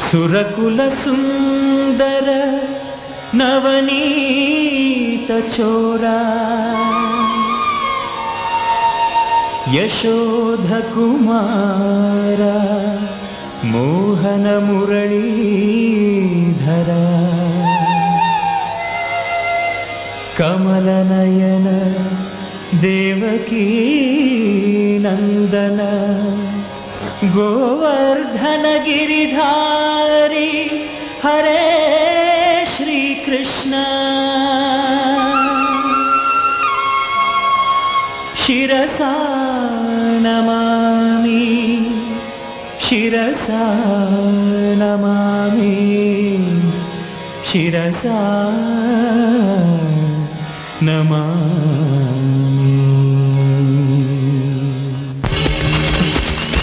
ಸುರಕುಲ ಸುಂದರ ನವನೀತ ಚೋರ ಯಶೋಧ ಕುಮಾರ ಮೋಹನ ಮುರಳೀಧರ ಕಮಲನಯನ ದೇವಕೀ ನಂದನ ಗೋವರ್ಧನ ಗಿರಿಧಾರಿ ಹರೇ ಶ್ರೀಕೃಷ್ಣ ಶಿರಸಾ ನಮಾಮಿ ಶಿರಸಾ ನಮಾಮಿ ಶಿರಸಾ ನಮಾಮಿ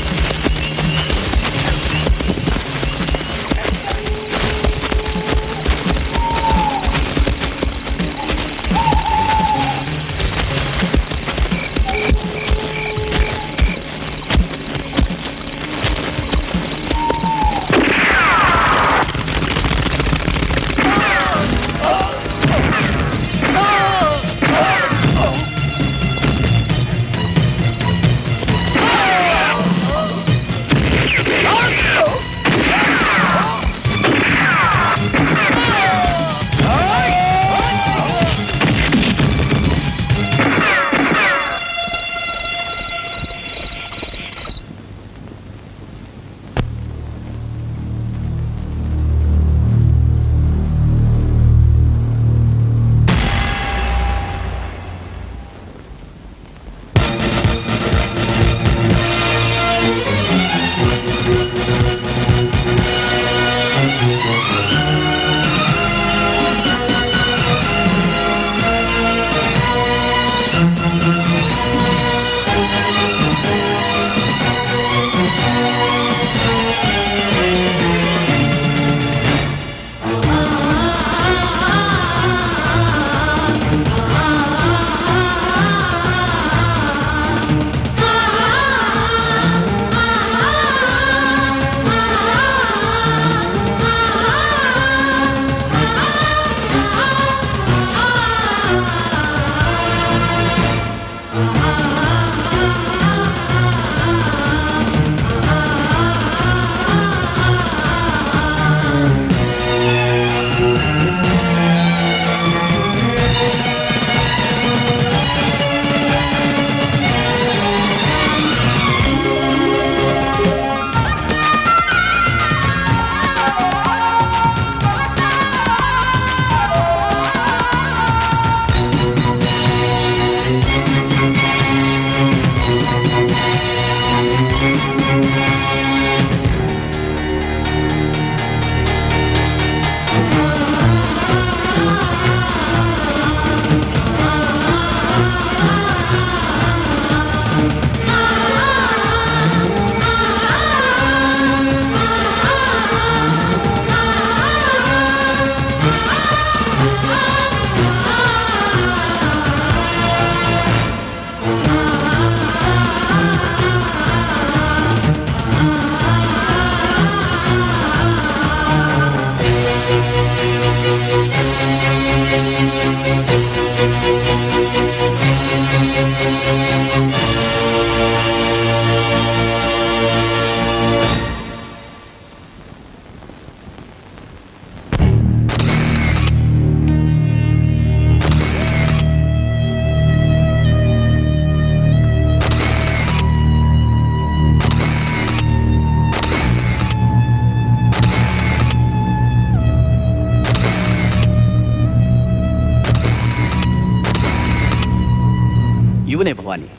ಇವನೇ ಭವಾನಿ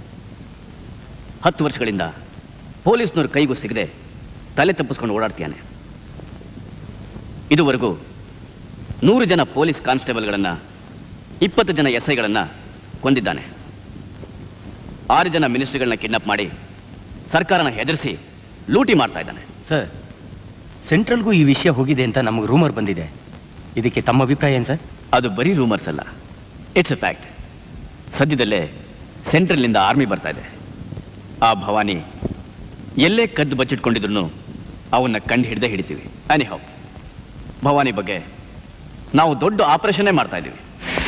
ಹತ್ತು ವರ್ಷಗಳಿಂದ ಪೊಲೀಸ್ನವ್ರ ಕೈಗೂ ಸಿಗದೆ ತಲೆ ತಪ್ಪಿಸ್ಕೊಂಡು ಓಡಾಡ್ತೀಯಾನೆ ಇದುವರೆಗೂ ನೂರು ಜನ ಪೊಲೀಸ್ ಕಾನ್ಸ್ಟೇಬಲ್ಗಳನ್ನು ಇಪ್ಪತ್ತು ಜನ ಎಸ್ ಐಗಳನ್ನು ಕೊಂದಿದ್ದಾನೆ ಆರು ಜನ ಮಿನಿಸ್ಟ್ರಿಗಳನ್ನ ಕಿಡ್ನಾಪ್ ಮಾಡಿ ಸರ್ಕಾರನ ಹೆದರಿಸಿ ಲೂಟಿ ಮಾಡ್ತಾ ಇದ್ದಾನೆ ಸರ್ ಸೆಂಟ್ರಲ್ಗೂ ಈ ವಿಷಯ ಹೋಗಿದೆ ಅಂತ ನಮಗೆ ರೂಮರ್ ಬಂದಿದೆ ಇದಕ್ಕೆ ತಮ್ಮ ಅಭಿಪ್ರಾಯ ಏನು ಸರ್ ಅದು ಬರೀ ರೂಮರ್ಸ್ ಅಲ್ಲ ಇಟ್ಸ್ ಎ ಫ್ಯಾಕ್ಟ್ ಸದ್ಯದಲ್ಲೇ ಸೆಂಟ್ರಲ್ನಿಂದ ಆರ್ಮಿ ಬರ್ತಾ ಇದೆ ಆ ಭವಾನಿ ಎಲ್ಲೇ ಕದ್ದು ಬಚ್ಚಿಟ್ಕೊಂಡಿದ್ರು ಅವನ್ನ ಕಂಡು ಹಿಡ್ದೆ ಹಿಡಿತೀವಿ ಅನಿಹೌ ಭವಾನಿ ಬಗ್ಗೆ ನಾವು ದೊಡ್ಡ ಆಪರೇಷನ್ನೇ ಮಾಡ್ತಾ ಇದ್ದೀವಿ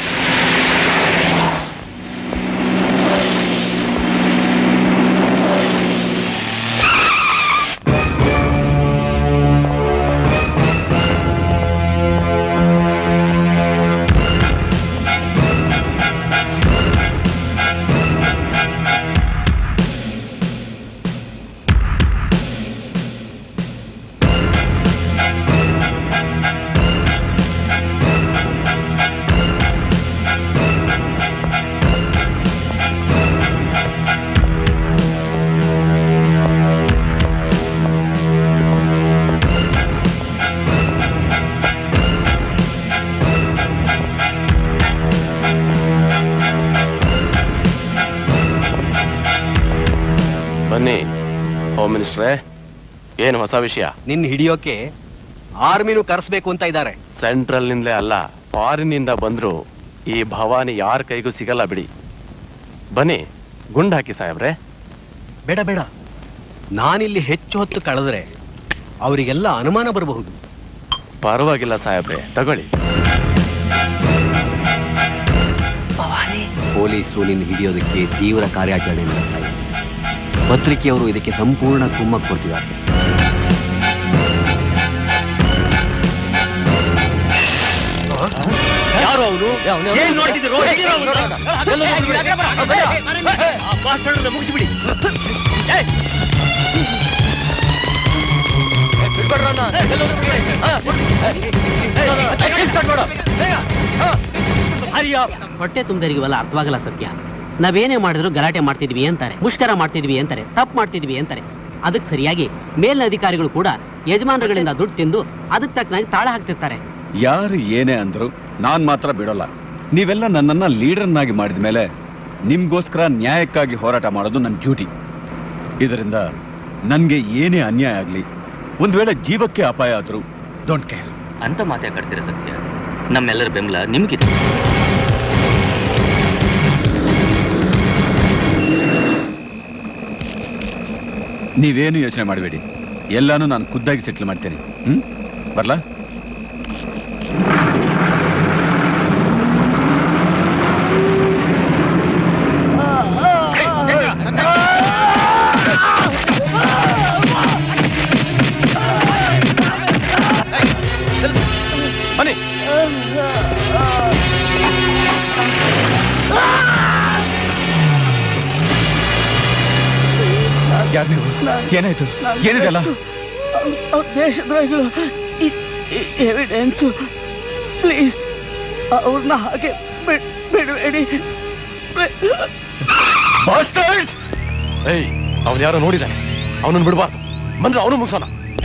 ಬನ್ನಿ ಹೋಮ್ ಮಿನಿಸ್ಟ್ರೇ ಏನು ಹೊಸ ವಿಷಯ ನಿನ್ನ ಹಿಡಿಯೋಕೆ ಆರ್ಮಿನೂ ಕರೆಸ್ಬೇಕು ಅಂತ ಇದ್ದಾರೆ ಸೆಂಟ್ರಲ್ ನಿಂದಲೇ ಅಲ್ಲ ಫಾರಿನ್ ಇಂದ ಬಂದ್ರು ಈ ಭವಾನಿ ಯಾರ ಕೈಗೂ ಸಿಗಲ್ಲ ಬಿಡಿ ಬನ್ನಿ ಗುಂಡ್ ಹಾಕಿ ಸಾಹೇಬ್ರೆ ಬೇಡ ಬೇಡ ನಾನಿಲ್ಲಿ ಹೆಚ್ಚು ಹೊತ್ತು ಕಳೆದ್ರೆ ಅವರಿಗೆಲ್ಲ ಅನುಮಾನ ಬರಬಹುದು ಪರವಾಗಿಲ್ಲ ಸಾಹೇಬ್ರೆ ತಗೊಳ್ಳಿ ಪೊಲೀಸರು ನಿನ್ನ ಹಿಡಿಯೋದಕ್ಕೆ ತೀವ್ರ ಕಾರ್ಯಾಚರಣೆ ನಡೆಸ್ತಾ ಇದ್ದಾರೆ ಪತ್ರಿಕೆಯವರು ಇದಕ್ಕೆ ಸಂಪೂರ್ಣ ಕುಮ್ಮಕ್ ಕೊಡ್ತಿದ್ದಾರೆ ಯಾರು ಅವನು ಏನ್ ನೋಡ್ತಿದ್ದೀರೋ ಮುಗಿಸಿಬಿಡಿ ಹೊಟ್ಟೆ ತುಂಬದರಿಗೆಲ್ಲ ಅರ್ಥವಾಗಲ್ಲ ಸತ್ಯ ನಾವೇನೇ ಮಾಡಿದ್ರು ಗಲಾಟೆ ಮಾಡ್ತಿದ್ವಿ ಅಂತಾರೆ ಮುಷ್ಕರ ಮಾಡ್ತಿದ್ವಿ ಅಂತಾರೆ ತಪ್ಪು ಮಾಡ್ತಿದ್ವಿ ಅಂತಾರೆ ಅದಕ್ಕೆ ಸರಿಯಾಗಿ ಮೇಲಿನ ಅಧಿಕಾರಿಗಳು ಕೂಡ ಯಜಮಾನರುಗಳಿಂದ ದುಡ್ಡು ತಿಂದು ಅದಕ್ಕೆ ತಕ್ಕನಾಗಿ ತಾಳ ಹಾಕ್ತಿರ್ತಾರೆ ಯಾರು ಏನೇ ಅಂದ್ರು ನಾನ್ ಮಾತ್ರ ಬಿಡೋಲ್ಲ ನೀವೆಲ್ಲ ನನ್ನನ್ನ ಲೀಡರ್ನಾಗಿ ಮಾಡಿದ ಮೇಲೆ ನಿಮ್ಗೋಸ್ಕರ ನ್ಯಾಯಕ್ಕಾಗಿ ಹೋರಾಟ ಮಾಡೋದು ನನ್ನ ಡ್ಯೂಟಿ ಇದರಿಂದ ನನ್ಗೆ ಏನೇ ಅನ್ಯಾಯ ಆಗ್ಲಿ ಒಂದ್ ವೇಳೆ ಜೀವಕ್ಕೆ ಅಪಾಯ ಆದ್ರೂ ಡೋಂಟ್ ಕೇರ್ ಅಂತ ಮಾತಾಡ್ತೀರ ಸತ್ಯ ನಮ್ಮೆಲ್ಲರ ಬೆಂಬಲ ನಿಮ್ಗಿದೆ ನೀವೇನು ಯೋಚನೆ ಮಾಡಬೇಡಿ ಎಲ್ಲಾನು ನಾನು ಖುದ್ದಾಗಿ ಸೆಟ್ಲ್ ಮಾಡ್ತೇನೆ ಹ್ಮ್ ಬರ್ಲಾ ಬನ್ನಿ ಯಾರು ನೀವು ಏನಾಯ್ತು ಏನಿದೆಲ್ಲ ಅವ್ರ ದೇಶದ್ರೋಹಿಗಳು ಎವಿಡೆನ್ಸು ಪ್ಲೀಸ್ ಅವ್ರನ್ನ ಹಾಗೆ ಬಿಡ್ ಬಿಡಬೇಡಿ ಏಯ್ ಅವನು ಯಾರೋ ನೋಡಿದಾನೆ ಅವನನ್ನು ಬಿಡಬಾರ್ದು ಬಂದ್ರೆ ಅವನು ಮುಗಿಸೋಣ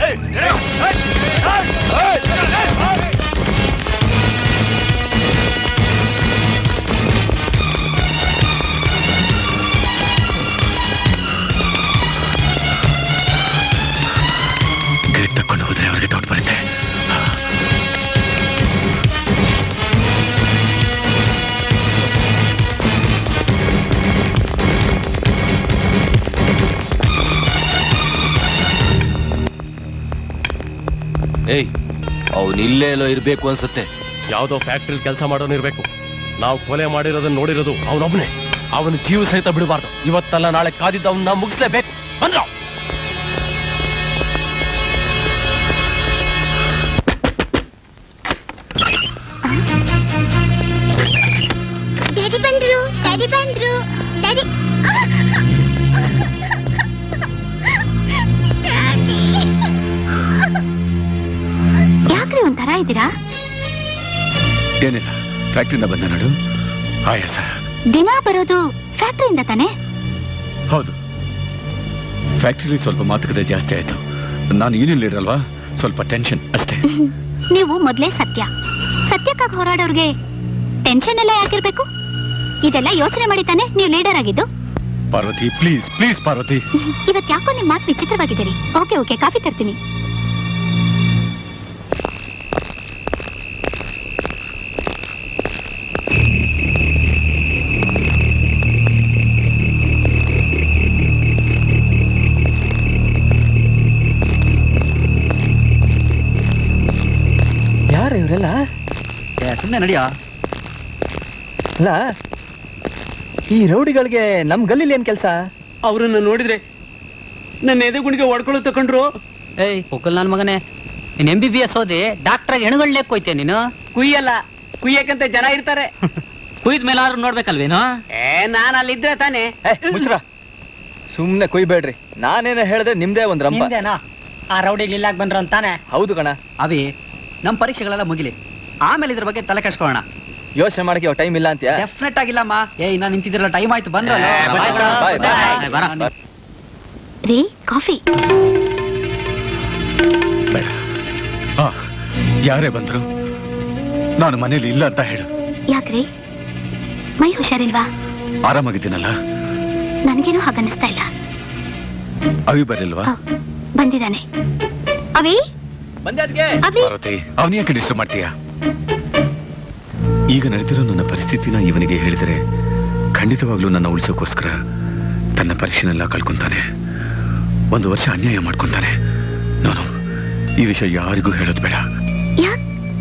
ತಕೊಂಡು ಹೋದ್ರೆ ಅವರಿಗೆ ಡೌಟ್ ಬರುತ್ತೆ ಏಯ್ ಅವನು ಇಲ್ಲೇ ಎಲ್ಲೋ ಇರ್ಬೇಕು ಅನ್ಸುತ್ತೆ ಯಾವುದೋ ಫ್ಯಾಕ್ಟ್ರಿ ಕೆಲಸ ಮಾಡೋನು ಇರ್ಬೇಕು ನಾವು ಕೊಲೆ ಮಾಡಿರೋದನ್ನ ನೋಡಿರೋದು ಅವನೊಬ್ಬನೇ ಅವನ ಜೀವ ಸಹಿತ ಬಿಡಬಾರ್ದು ಇವತ್ತಲ್ಲ ನಾಳೆ ಕಾದಿದ್ದ ಅವನ್ನ ಮುಗಿಸ್ಲೇಬೇಕು ಬಂದ್ರ ಡ್ಯಾಡಿ ಬಂದ್ರು ಡ್ಯಾಡಿ ಬಂದ್ರು ಡ್ಯಾಡಿ ಯಾಕ್ರಿ ಒಂಥರ ಇದ್ದೀರಾ ಏನಿಲ್ಲ ಫ್ಯಾಕ್ಟ್ರಿಯಿಂದ ಬಂದ ನೋಡು ಆಯಾಸ ದಿನ ಬರೋದು ಫ್ಯಾಕ್ಟ್ರಿಯಿಂದ ತಾನೆ ಹೌದು ಫ್ಯಾಕ್ಟ್ರಿಲಿ ಸ್ವಲ್ಪ ಮಾತುಕತೆ ಜಾಸ್ತಿ ಆಯ್ತು ನಾನು ಯೂನಿಯನ್ ಲೀಡರ್ ಅಲ್ವಾ ಸ್ವಲ್ಪ ಟೆನ್ಷನ್ ಅಷ್ಟೇ ನೀವು ಮೊದ್ಲೇ ಸತ್ಯ ಸತ್ಯಕ್ಕಾಗಿ ಹೋರಾಡೋರ್ಗೆ ಟೆನ್ಷನ್ ಎಲ್ಲ ಯಾಕಿರ್ಬೇಕು ಇದೆಲ್ಲ ಯೋಚನೆ ಮಾಡಿ ತಾನೆ ನೀವು ಲೀಡರ್ ಆಗಿದ್ದು ಪಾರ್ವತಿ ಪ್ಲೀಸ್ ಪ್ಲೀಸ್ ಪಾರ್ವತಿ ಇವತ್ ಯಾಕೋ ನಿಮ್ ಮಾತು ವಿಚಿತ್ರವಾಗಿದ್ದೀರಿ ಓಕೆ ಓಕೆ ಕಾಫಿ ತರ್ತೀನಿ ಇವರೆಲ್ಲ ಸುಮ್ಮನೆ ನಡಿಯೋ ಅಲ್ಲ ಈ ರೌಡಿಗಳಿಗೆ ನಮ್ ಗಲ್ಲಿಲಿ ಏನ್ ಕೆಲಸ ಅವರನ್ನ ನೋಡಿದ್ರೆ ನನ್ನ ಎದೆಗುಣಿಗೆ ಹೊಡ್ಕೊಳ್ಳೋ ತಕೊಂಡ್ರು ಏಯ್ ಪುಕ್ಕಲ್ ನನ್ನ ಮಗನೇ ನೀನ್ ಎಂ ಬಿ ಬಿ ಎಸ್ ಓದಿ ಡಾಕ್ಟರ್ ಹೆಣಗಳನ್ನೇ ಕೊಯ್ತೆ ನೀನು ಕುಯ್ಯಲ್ಲ ಕುಯ್ಯಕ್ಕಂತ ಜನ ಇರ್ತಾರೆ ಕುಯ್ದ ಮೇಲಾದ್ರೂ ನೋಡ್ಬೇಕಲ್ವೇನೋ ಏ ನಾನು ಅಲ್ಲಿದ್ರೆ ತಾನೇ ಮುಚ್ರ ಸುಮ್ನೆ ಕುಯ್ಬೇಡ್ರಿ ನಾನೇನ ಹೇಳಿದ್ರೆ ನಿಮ್ದೇ ಒಂದ್ ರಂಪ ಆ ರೌಡಿಗೆ ಇಲ್ಲಾಕ್ ಬಂದ್ರ ಅಂತಾನೆ ಹೌದು ಕಣ ಅವಿ ನಮ್ ಪರೀಕ್ಷೆಗಳೆಲ್ಲ ಮುಗಿಲಿ ಆಮೇಲೆ ಇದ್ರ ಬಗ್ಗೆ ತಲೆ ಕೆಡ್ಸ್ಕೊಳ್ಳೋಣ ಯೋಚನೆ ಮಾಡಕ್ಕೆ ಟೈಮ್ ಇಲ್ಲ ಅಂತ್ಯಾ ಡೆಫಿನೆಟ್ ಆಗಿಲ್ಲಮ್ಮ ಏ ಇನ್ನ ನಿಂತಿದ್ರಲ್ಲ ಟೈಮ್ ಆಯ್ತು ಬಂದ್ರಲ್ಲ ಏ, ಬಾಯ್, ಬಾಯ್, ಬಾಯ್. ಬರ ರೀ ಕಾಫಿ ಬೇಡ ಆ, ಯಾರೇ ಬಂದ್ರು ನಾನು ಮನೇಲಿ ಇಲ್ಲ ಅಂತ ಹೇಳು ಯಾಕ್ರಿ ಮೈ ಹುಷಾರಿಲ್ವಾ ಆರಾಮಾಗಿದ್ದೀನಲ್ಲ ನನಗೇನು ಹಾಗನ್ನಿಸ್ತಾ ಇಲ್ಲ ಅವಿ ಬರಲ್ವಾ ಆ, ಬಂದಿದ್ದಾನೆ ಅವಿ ಬಂದೆ ಅದ್ಕೆ ಅವಿ ಪಾರ್ವತಿ ಅವನ ಯಾಕೆ ಡಿಸ್ಟರ್ಬ್ ಮಾಡ್ತೀಯಾ ಈಗ ನಡೆದಿರೋ ನನ್ನ ಪರಿಸ್ಥಿತಿನ ಇವನಿಗೆ ಹೇಳಿದರೆ ಖಂಡಿತವಾಗ್ಲೂ ನನ್ನ ಉಳಿಸೋಕ್ಕೋಸ್ಕರ ತನ್ನ ಪರೀಕ್ಷೆನೆಲ್ಲ ಕಳ್ಕೊಂತಾನೆ ಒಂದು ವರ್ಷ ಅನ್ಯಾಯ ಮಾಡ್ಕೊಂತಾನೆ ನಾನು ಈ ವಿಷಯ ಯಾರಿಗೂ ಹೇಳೋದು ಬೇಡ ಯಾಕ್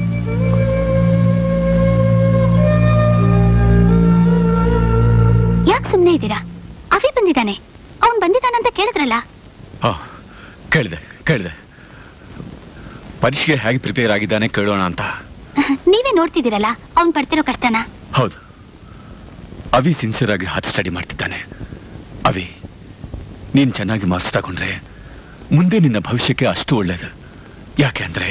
ಯಾಕೆ ಸುಮ್ಮನೆ ಇದ್ದೀರಾ ಅವಿ ಬಂದಿದ್ದಾನೆ ಅವನ್ ಬಂದಿದ್ದಾನಂತ ಕೇಳಿದ್ರಲ್ಲ ಹಾ ಕೇಳಿದೆ ಕೇಳಿದೆ ಪರೀಕ್ಷೆಗೆ ಹೇಗೆ ಪ್ರಿಪೇರ್ ಆಗಿದ್ದಾನೆ ಕೇಳೋಣ ಅಂತ ನೀವೇ ನೋಡ್ತಿದ್ದೀರಲ್ಲ ಅವ್ನ್ ಪಡ್ತಿರೋ ಕಷ್ಟನ ಹೌದು ಅವಿ ಸಿನ್ಸಿಯರ್ ಆಗಿ ಹಾರ್ಟ್ ಸ್ಟಡಿ ಮಾಡ್ತಿದ್ದಾನೆ ಅವಿ ನೀನ್ ಚೆನ್ನಾಗಿ ಮಾರ್ಕ್ಸ್ ತಗೊಂಡ್ರೆ ಮುಂದೆ ನಿನ್ನ ಭವಿಷ್ಯಕ್ಕೆ ಅಷ್ಟು ಒಳ್ಳೇದು ಯಾಕೆ ಅಂದ್ರೆ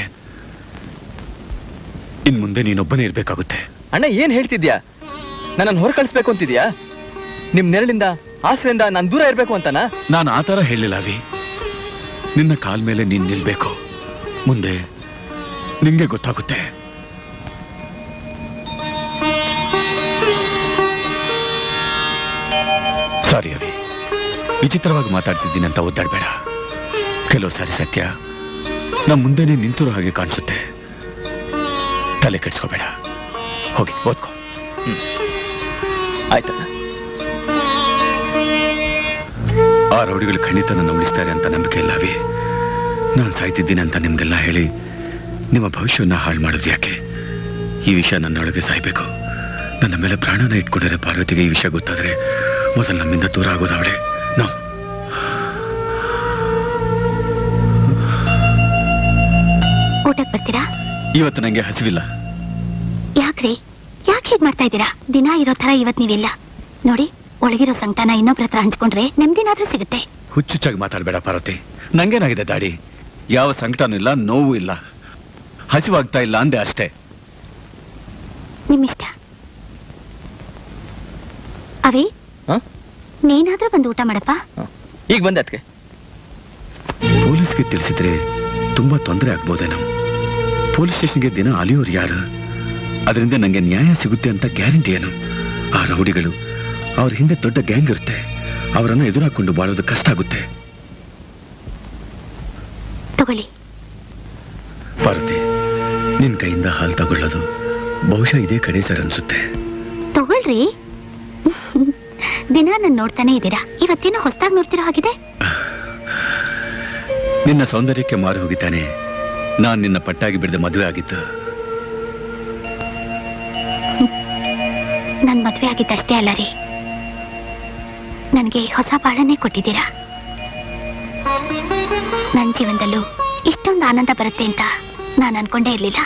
ಇನ್ ಮುಂದೆ ನೀನೊಬ್ಬನೇ ಇರ್ಬೇಕಾಗುತ್ತೆ ಅಣ್ಣ ಏನ್ ಹೇಳ್ತಿದ್ಯಾ ನನ್ನನ್ನು ಹೊರ ಕಳಿಸ್ಬೇಕು ಅಂತಿದ್ಯಾ ನಿಮ್ ನೆರಳಿಂದ ಆಸರೆಯಿಂದ ನಾನ್ ದೂರ ಇರ್ಬೇಕು ಅಂತನಾ ನಾನು ಆ ಥರ ಹೇಳಿಲ್ಲ ಅವಿ ನಿನ್ನ ಕಾಲ್ ಮೇಲೆ ನೀನ್ ನಿಲ್ಬೇಕು ಮುಂದೆ ನಿಂಗೆ ಗೊತ್ತಾಗುತ್ತೆ ಸಾರಿ ಅವಿ ವಿಚಿತ್ರವಾಗಿ ಮಾತಾಡ್ತಿದ್ದೀನಿ ಅಂತ ಒದ್ದಾಡ್ಬೇಡ ಕೆಲವು ಸಾರಿ ಸತ್ಯ ನಮ್ಮ ಮುಂದೆನೆ ನಿಂತಿರೋ ಹಾಗೆ ಕಾಣಿಸುತ್ತೆ ತಲೆ ಕೆಡ್ಸ್ಕೋಬೇಡ ಹೋಗಿ ಓದ್ಕೋ ಆಯ್ತಣ್ಣ ಆ ರೌಡಿಗಳು ಖಂಡಿತ ನನ್ನ ಉಳಿಸ್ತಾರೆ ಅಂತ ನಂಬಿಕೆ ಇಲ್ಲವೇ ನಾನು ಸಾಯ್ತಿದ್ದೀನಿ ಅಂತ ನಿಮ್ಗೆಲ್ಲ ಹೇಳಿ ನಿಮ್ಮ ಭವಿಷ್ಯವನ್ನ ಹಾಳು ಮಾಡೋದು ಯಾಕೆ ಈ ವಿಷಯ ನನ್ನೊಳಗೆ ಸಾಯ್ಬೇಕು ನನ್ನ ಮೇಲೆ ಪ್ರಾಣನ ಇಟ್ಕೊಂಡಿರೋ ಪಾರ್ವತಿಗೆ ಈ ವಿಷಯ ಗೊತ್ತಾದ್ರೆ ಮೊದಲು ನಮ್ಮಿಂದ ದೂರ ಆಗೋದು ಅವಳೆ ನೋ ಊಟಕ್ ಬರ್ತೀರಾ ಇವತ್ತು ನಂಗೆ ಹಸಿವಿಲ್ಲ ಯಾಕ್ರಿ ಯಾಕೆ ಹೀಗ್ ಮಾಡ್ತಾ ಇದ್ದೀರಾ ದಿನ ಇರೋ ತರ ಇವತ್ ನೀವಿಲ್ಲ ನೋಡಿ ಒಳಗಿರೋ ಸಂಕಟನ ಇನ್ನೊಬ್ರ ಹತ್ರ ಹಂಚ್ಕೊಂಡ್ರೆ ನೆಮ್ಮದಿನಾದ್ರೂ ಸಿಗುತ್ತೆ ಹುಚ್ಚುಚ್ಚಾಗಿ ಮಾತಾಡಬೇಡ ಪಾರ್ವತಿ ನಂಗೇನಾಗಿದೆ ದಾಡಿ ಯಾವ ಸಂಕಟನೂ ಇಲ್ಲ ನೋವು ಇಲ್ಲ ಹಸಿವಾಗ್ತಾ ಇಲ್ಲ ಅಂದೆ ಅಷ್ಟೇ ನಿಮ್ಮಿಷ್ಟ ಅವಿ ಹ? ನೀನಾದ್ರೂ ಬಂದು ಊಟ ಮಾಡಪ್ಪ ಈಗ ಬಂದೆ ಅದಕ್ಕೆ ಪೊಲೀಸ್ಗೆ ತಿಳಿಸಿದ್ರೆ ತುಂಬಾ ತೊಂದರೆ ಆಗ್ಬೋದೇನೋ ಪೊಲೀಸ್ ಸ್ಟೇಷನ್ಗೆ ದಿನ ಅಲಿಯೋರು ಯಾರು ಅದರಿಂದ ನಂಗೆ ನ್ಯಾಯ ಸಿಗುತ್ತೆ ಅಂತ ಗ್ಯಾರಂಟಿ ಏನು ಆ ರೌಡಿಗಳು ಅವ್ರ ಹಿಂದೆ ದೊಡ್ಡ ಗ್ಯಾಂಗ್ ಇರುತ್ತೆ ಅವರನ್ನು ಎದುರಾಕೊಂಡು ಬಾಳೋದು ಕಷ್ಟ ಆಗುತ್ತೆ ತಗೊಳ್ಳಿ ಪಾರ್ವತಿ ನಿನ್ ಕೈಯಿಂದ ಹಾಲು ತಗೊಳ್ಳೋದು ಬಹುಶಃ ಇದೇ ಕಡೆ ಸರ್ ಅನ್ಸುತ್ತೆ ತಗೊಳ್ರಿ ದಿನ ನನ್ ನೋಡ್ತಾನೆ ಇದ್ದೀರಾ ಇವತ್ತೇನೋ ಹೊಸದಾಗಿ ನೋಡ್ತಿರೋ ಹಾಗಿದೆ ನಿನ್ನ ಸೌಂದರ್ಯಕ್ಕೆ ಮಾರು ಹೋಗಿದ್ದಾನೆ ನಾನ್ ನಿನ್ನ ಪಟ್ಟಾಗಿ ಬಿಡದೆ ಮದುವೆ ಆಗಿದ್ದು ನನ್ ಮದ್ವೆ ಆಗಿದ್ದಷ್ಟೇ ಅಲ್ಲ ರೀ ನನಗೆ ಹೊಸ ಬಾಳನ್ನೇ ಕೊಟ್ಟಿದ್ದೀರಾ ನನ್ನ ಜೀವನದಲ್ಲೂ ಇಷ್ಟೊಂದು ಆನಂದ ಬರುತ್ತೆ ಅಂತ ನಾನು ಅನ್ಕೊಂಡೇ ಇರ್ಲಿಲ್ಲ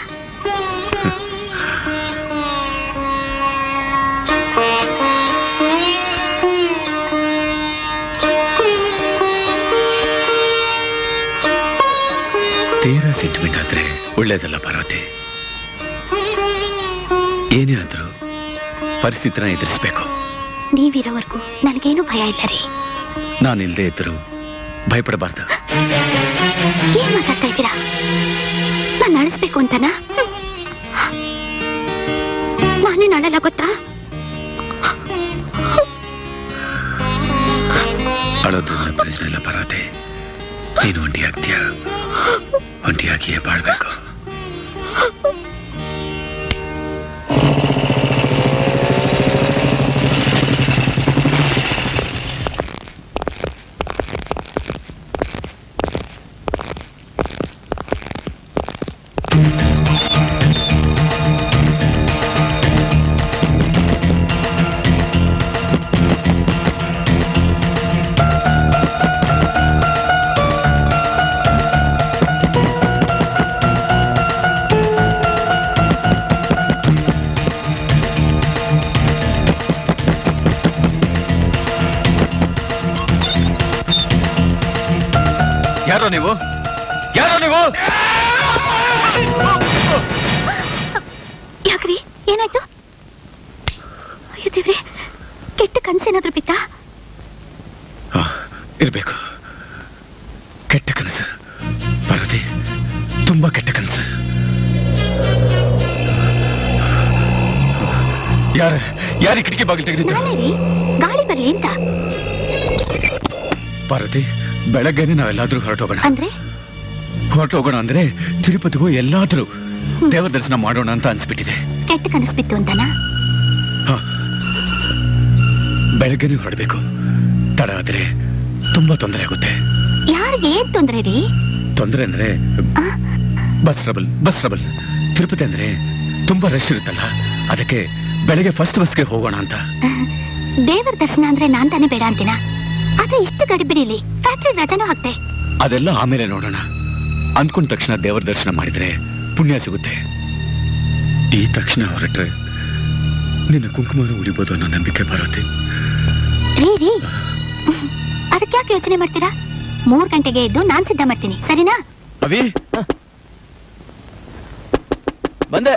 ತೀರಾ ಸೆಂಟಿಮೆಂಟ್ ಆದ್ರೆ ಒಳ್ಳೇದಲ್ಲ ಪಾರ್ವತಿ ಏನೇ ಆದ್ರೂ ಪರಿಸ್ಥಿತಿನ ಎದುರಿಸ್ಬೇಕು ನೀವಿರೋವರೆಗೂ ನನಗೇನು ಭಯ ಇಲ್ಲ ರೀ ನಾನು ಇಲ್ಲದೆ ಇದ್ದರೂ ಭಯಪಡಬಾರ್ದು ಏನ್ ಮಾತಾಡ್ತಾ ಇದ್ದೀರಾ ನಾನು ಅಳಿಸ್ಬೇಕು ಅಂತನಾ ನಾನೇ ಅಳಲ್ಲ ಗೊತ್ತಾ ಅಳೋದ್ರಿಂದ ಪ್ರಯೋಜನ ಇಲ್ಲ ಪಾರ್ವತಿ ನೀನು ಒಂಟಿ ಆಗ್ತೀಯ ಒಂಟಿಯಾಗಿಯೇ ಬಾಳ್ಬೇಕು ಯಾರೋ ನೀವು ಯಾರೋ ನೀವು ಯಾಕ್ರಿ ಏನಾಯ್ತು ಅಯ್ಯೋ ದೇವ್ರೆ ಕೆಟ್ಟ ಕನ್ಸೇನಾದ್ರೂ ಬಿತ್ತಾ ಆ, ಇರ್ಬೇಕು ಕೆಟ್ಟ ಕನಸು ಪಾರ್ವತಿ ತುಂಬಾ ಕೆಟ್ಟ ಕನಸು ಯಾರ ಯಾರ ಕಿಟಕಿ ಬಾಗಿಲು ತೆಗೆದಿದ್ದು ನಾನೇ ರೀ ಗಾಳಿ ಬರ್ಲಿ ಅಂತ ಪಾರ್ವತಿ ಬೆಳಗ್ಗೆನೆ ನಾವೆಲ್ಲಾದ್ರೂ ಹೊರಟೋಗೋಣ ಅಂದ್ರೆ ಹೊರಟೋಗೋಣ ಅಂದ್ರೆ ತಿರುಪತಿಗೂ ಎಲ್ಲಾದ್ರೂ ದೇವರ ದರ್ಶನ ಮಾಡೋಣ ಅಂತ ಅನ್ಸ್ಬಿಟ್ಟಿದೆ ಕೆಟ್ಟ ಕನಸು ಬಿತ್ತು ಅಂತನಾ ಬೆಳಗ್ಗೆನೆ ಹೊರಡ್ಬೇಕು ತಡ ಆದ್ರೆ ತುಂಬಾ ತೊಂದರೆ ಆಗುತ್ತೆ ಯಾರಿಗೆ ಏನ್ ತೊಂದ್ರೆ ರೀ ತೊಂದರೆ ಅಂದ್ರೆ bus trouble bus trouble Tirupati ಅಂದ್ರೆ ತುಂಬಾ ರಶ್ ಇರುತ್ತಲ್ಲ ಅದಕ್ಕೆ ಬೆಳಗ್ಗೆ ಫಸ್ಟ್ ಬಸ್ಗೆ ಹೋಗೋಣ ಅಂತ ದೇವರ ದರ್ಶನ ಅಂದ್ರೆ ನಾನ್ ತಾನೇ ಬೇಡ ಅಂತೀನ ಆದ್ರೆ ಇಷ್ಟು ಗಡಿಬಿಡಿಲಿ ಫ್ಯಾಕ್ಟ್ರಿ ರಜಾನೂ ಹಾಕ್ತೆ ಅದೆಲ್ಲ ಆಮೇಲೆ ನೋಡೋಣ ಅಂದ್ಕೊಂಡ ತಕ್ಷಣ ದೇವರ ದರ್ಶನ ಮಾಡಿದ್ರೆ ಪುಣ್ಯ ಸಿಗುತ್ತೆ ಈ ತಕ್ಷಣ ಹೊರಟ್ರೆ ನಿನ್ನ ಕುಂಕುಮನ ಉಳಿಬೋದು ಅನ್ನೋ ನಂಬಿಕೆ ಬರುತ್ತೆ ರೀ ರೀ ಅದಕ್ಕೆ ಯಾಕೆ ಯೋಚನೆ ಮಾಡ್ತೀರಾ ಮೂರ್ ಗಂಟೆಗೆ ಎದ್ದು ನಾನ್ ಸಿದ್ಧ ಮಾಡ್ತೀನಿ ಸರಿನಾ ಅವಿ ಬಂದೆ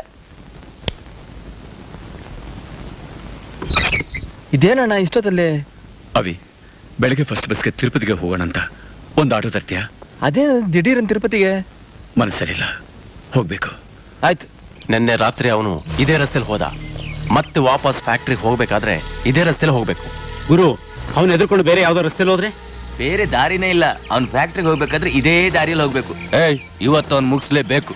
ಇದೇನಣ್ಣ ಇಷ್ಟೊತ್ತಲ್ಲಿ ಅವಿ ಬೆಳಗ್ಗೆ ಫಸ್ಟ್ ಬಸ್ಗೆ ತಿರುಪತಿಗೆ ಹೋಗೋಣ ಅಂತ ಒಂದು ಆಟೋ ತರ್ತೀಯಾ ಅದೇ ದಿಢೀರನ್ ತಿರುಪತಿಗೆ ಮನಸ್ಸು ಸರಿಯಿಲ್ಲ ಹೋಗ್ಬೇಕು ಆಯ್ತು ನಿನ್ನೆ ರಾತ್ರಿ ಅವನು ಇದೇ ರಸ್ತೆಲಿ ಹೋದ ಮತ್ತೆ ವಾಪಸ್ ಫ್ಯಾಕ್ಟ್ರಿಗೆ ಹೋಗ್ಬೇಕಾದ್ರೆ ಇದೇ ರಸ್ತೆಲಿ ಹೋಗ್ಬೇಕು ಗುರು ಅವನು ಎದುರ್ಕೊಂಡು ಬೇರೆ ಯಾವ್ದೋ ರಸ್ತೆಲಿ ಹೋದ್ರೆ ಬೇರೆ ದಾರಿನೇ ಇಲ್ಲ ಅವ್ನ್ ಫ್ಯಾಕ್ಟ್ರಿಗೆ ಹೋಗ್ಬೇಕಾದ್ರೆ ಇದೇ ದಾರಿಯಲ್ಲಿ ಹೋಗ್ಬೇಕು ಏಯ್ ಇವತ್ತು ಅವ್ನು ಮುಗಿಸ್ಲೇಬೇಕು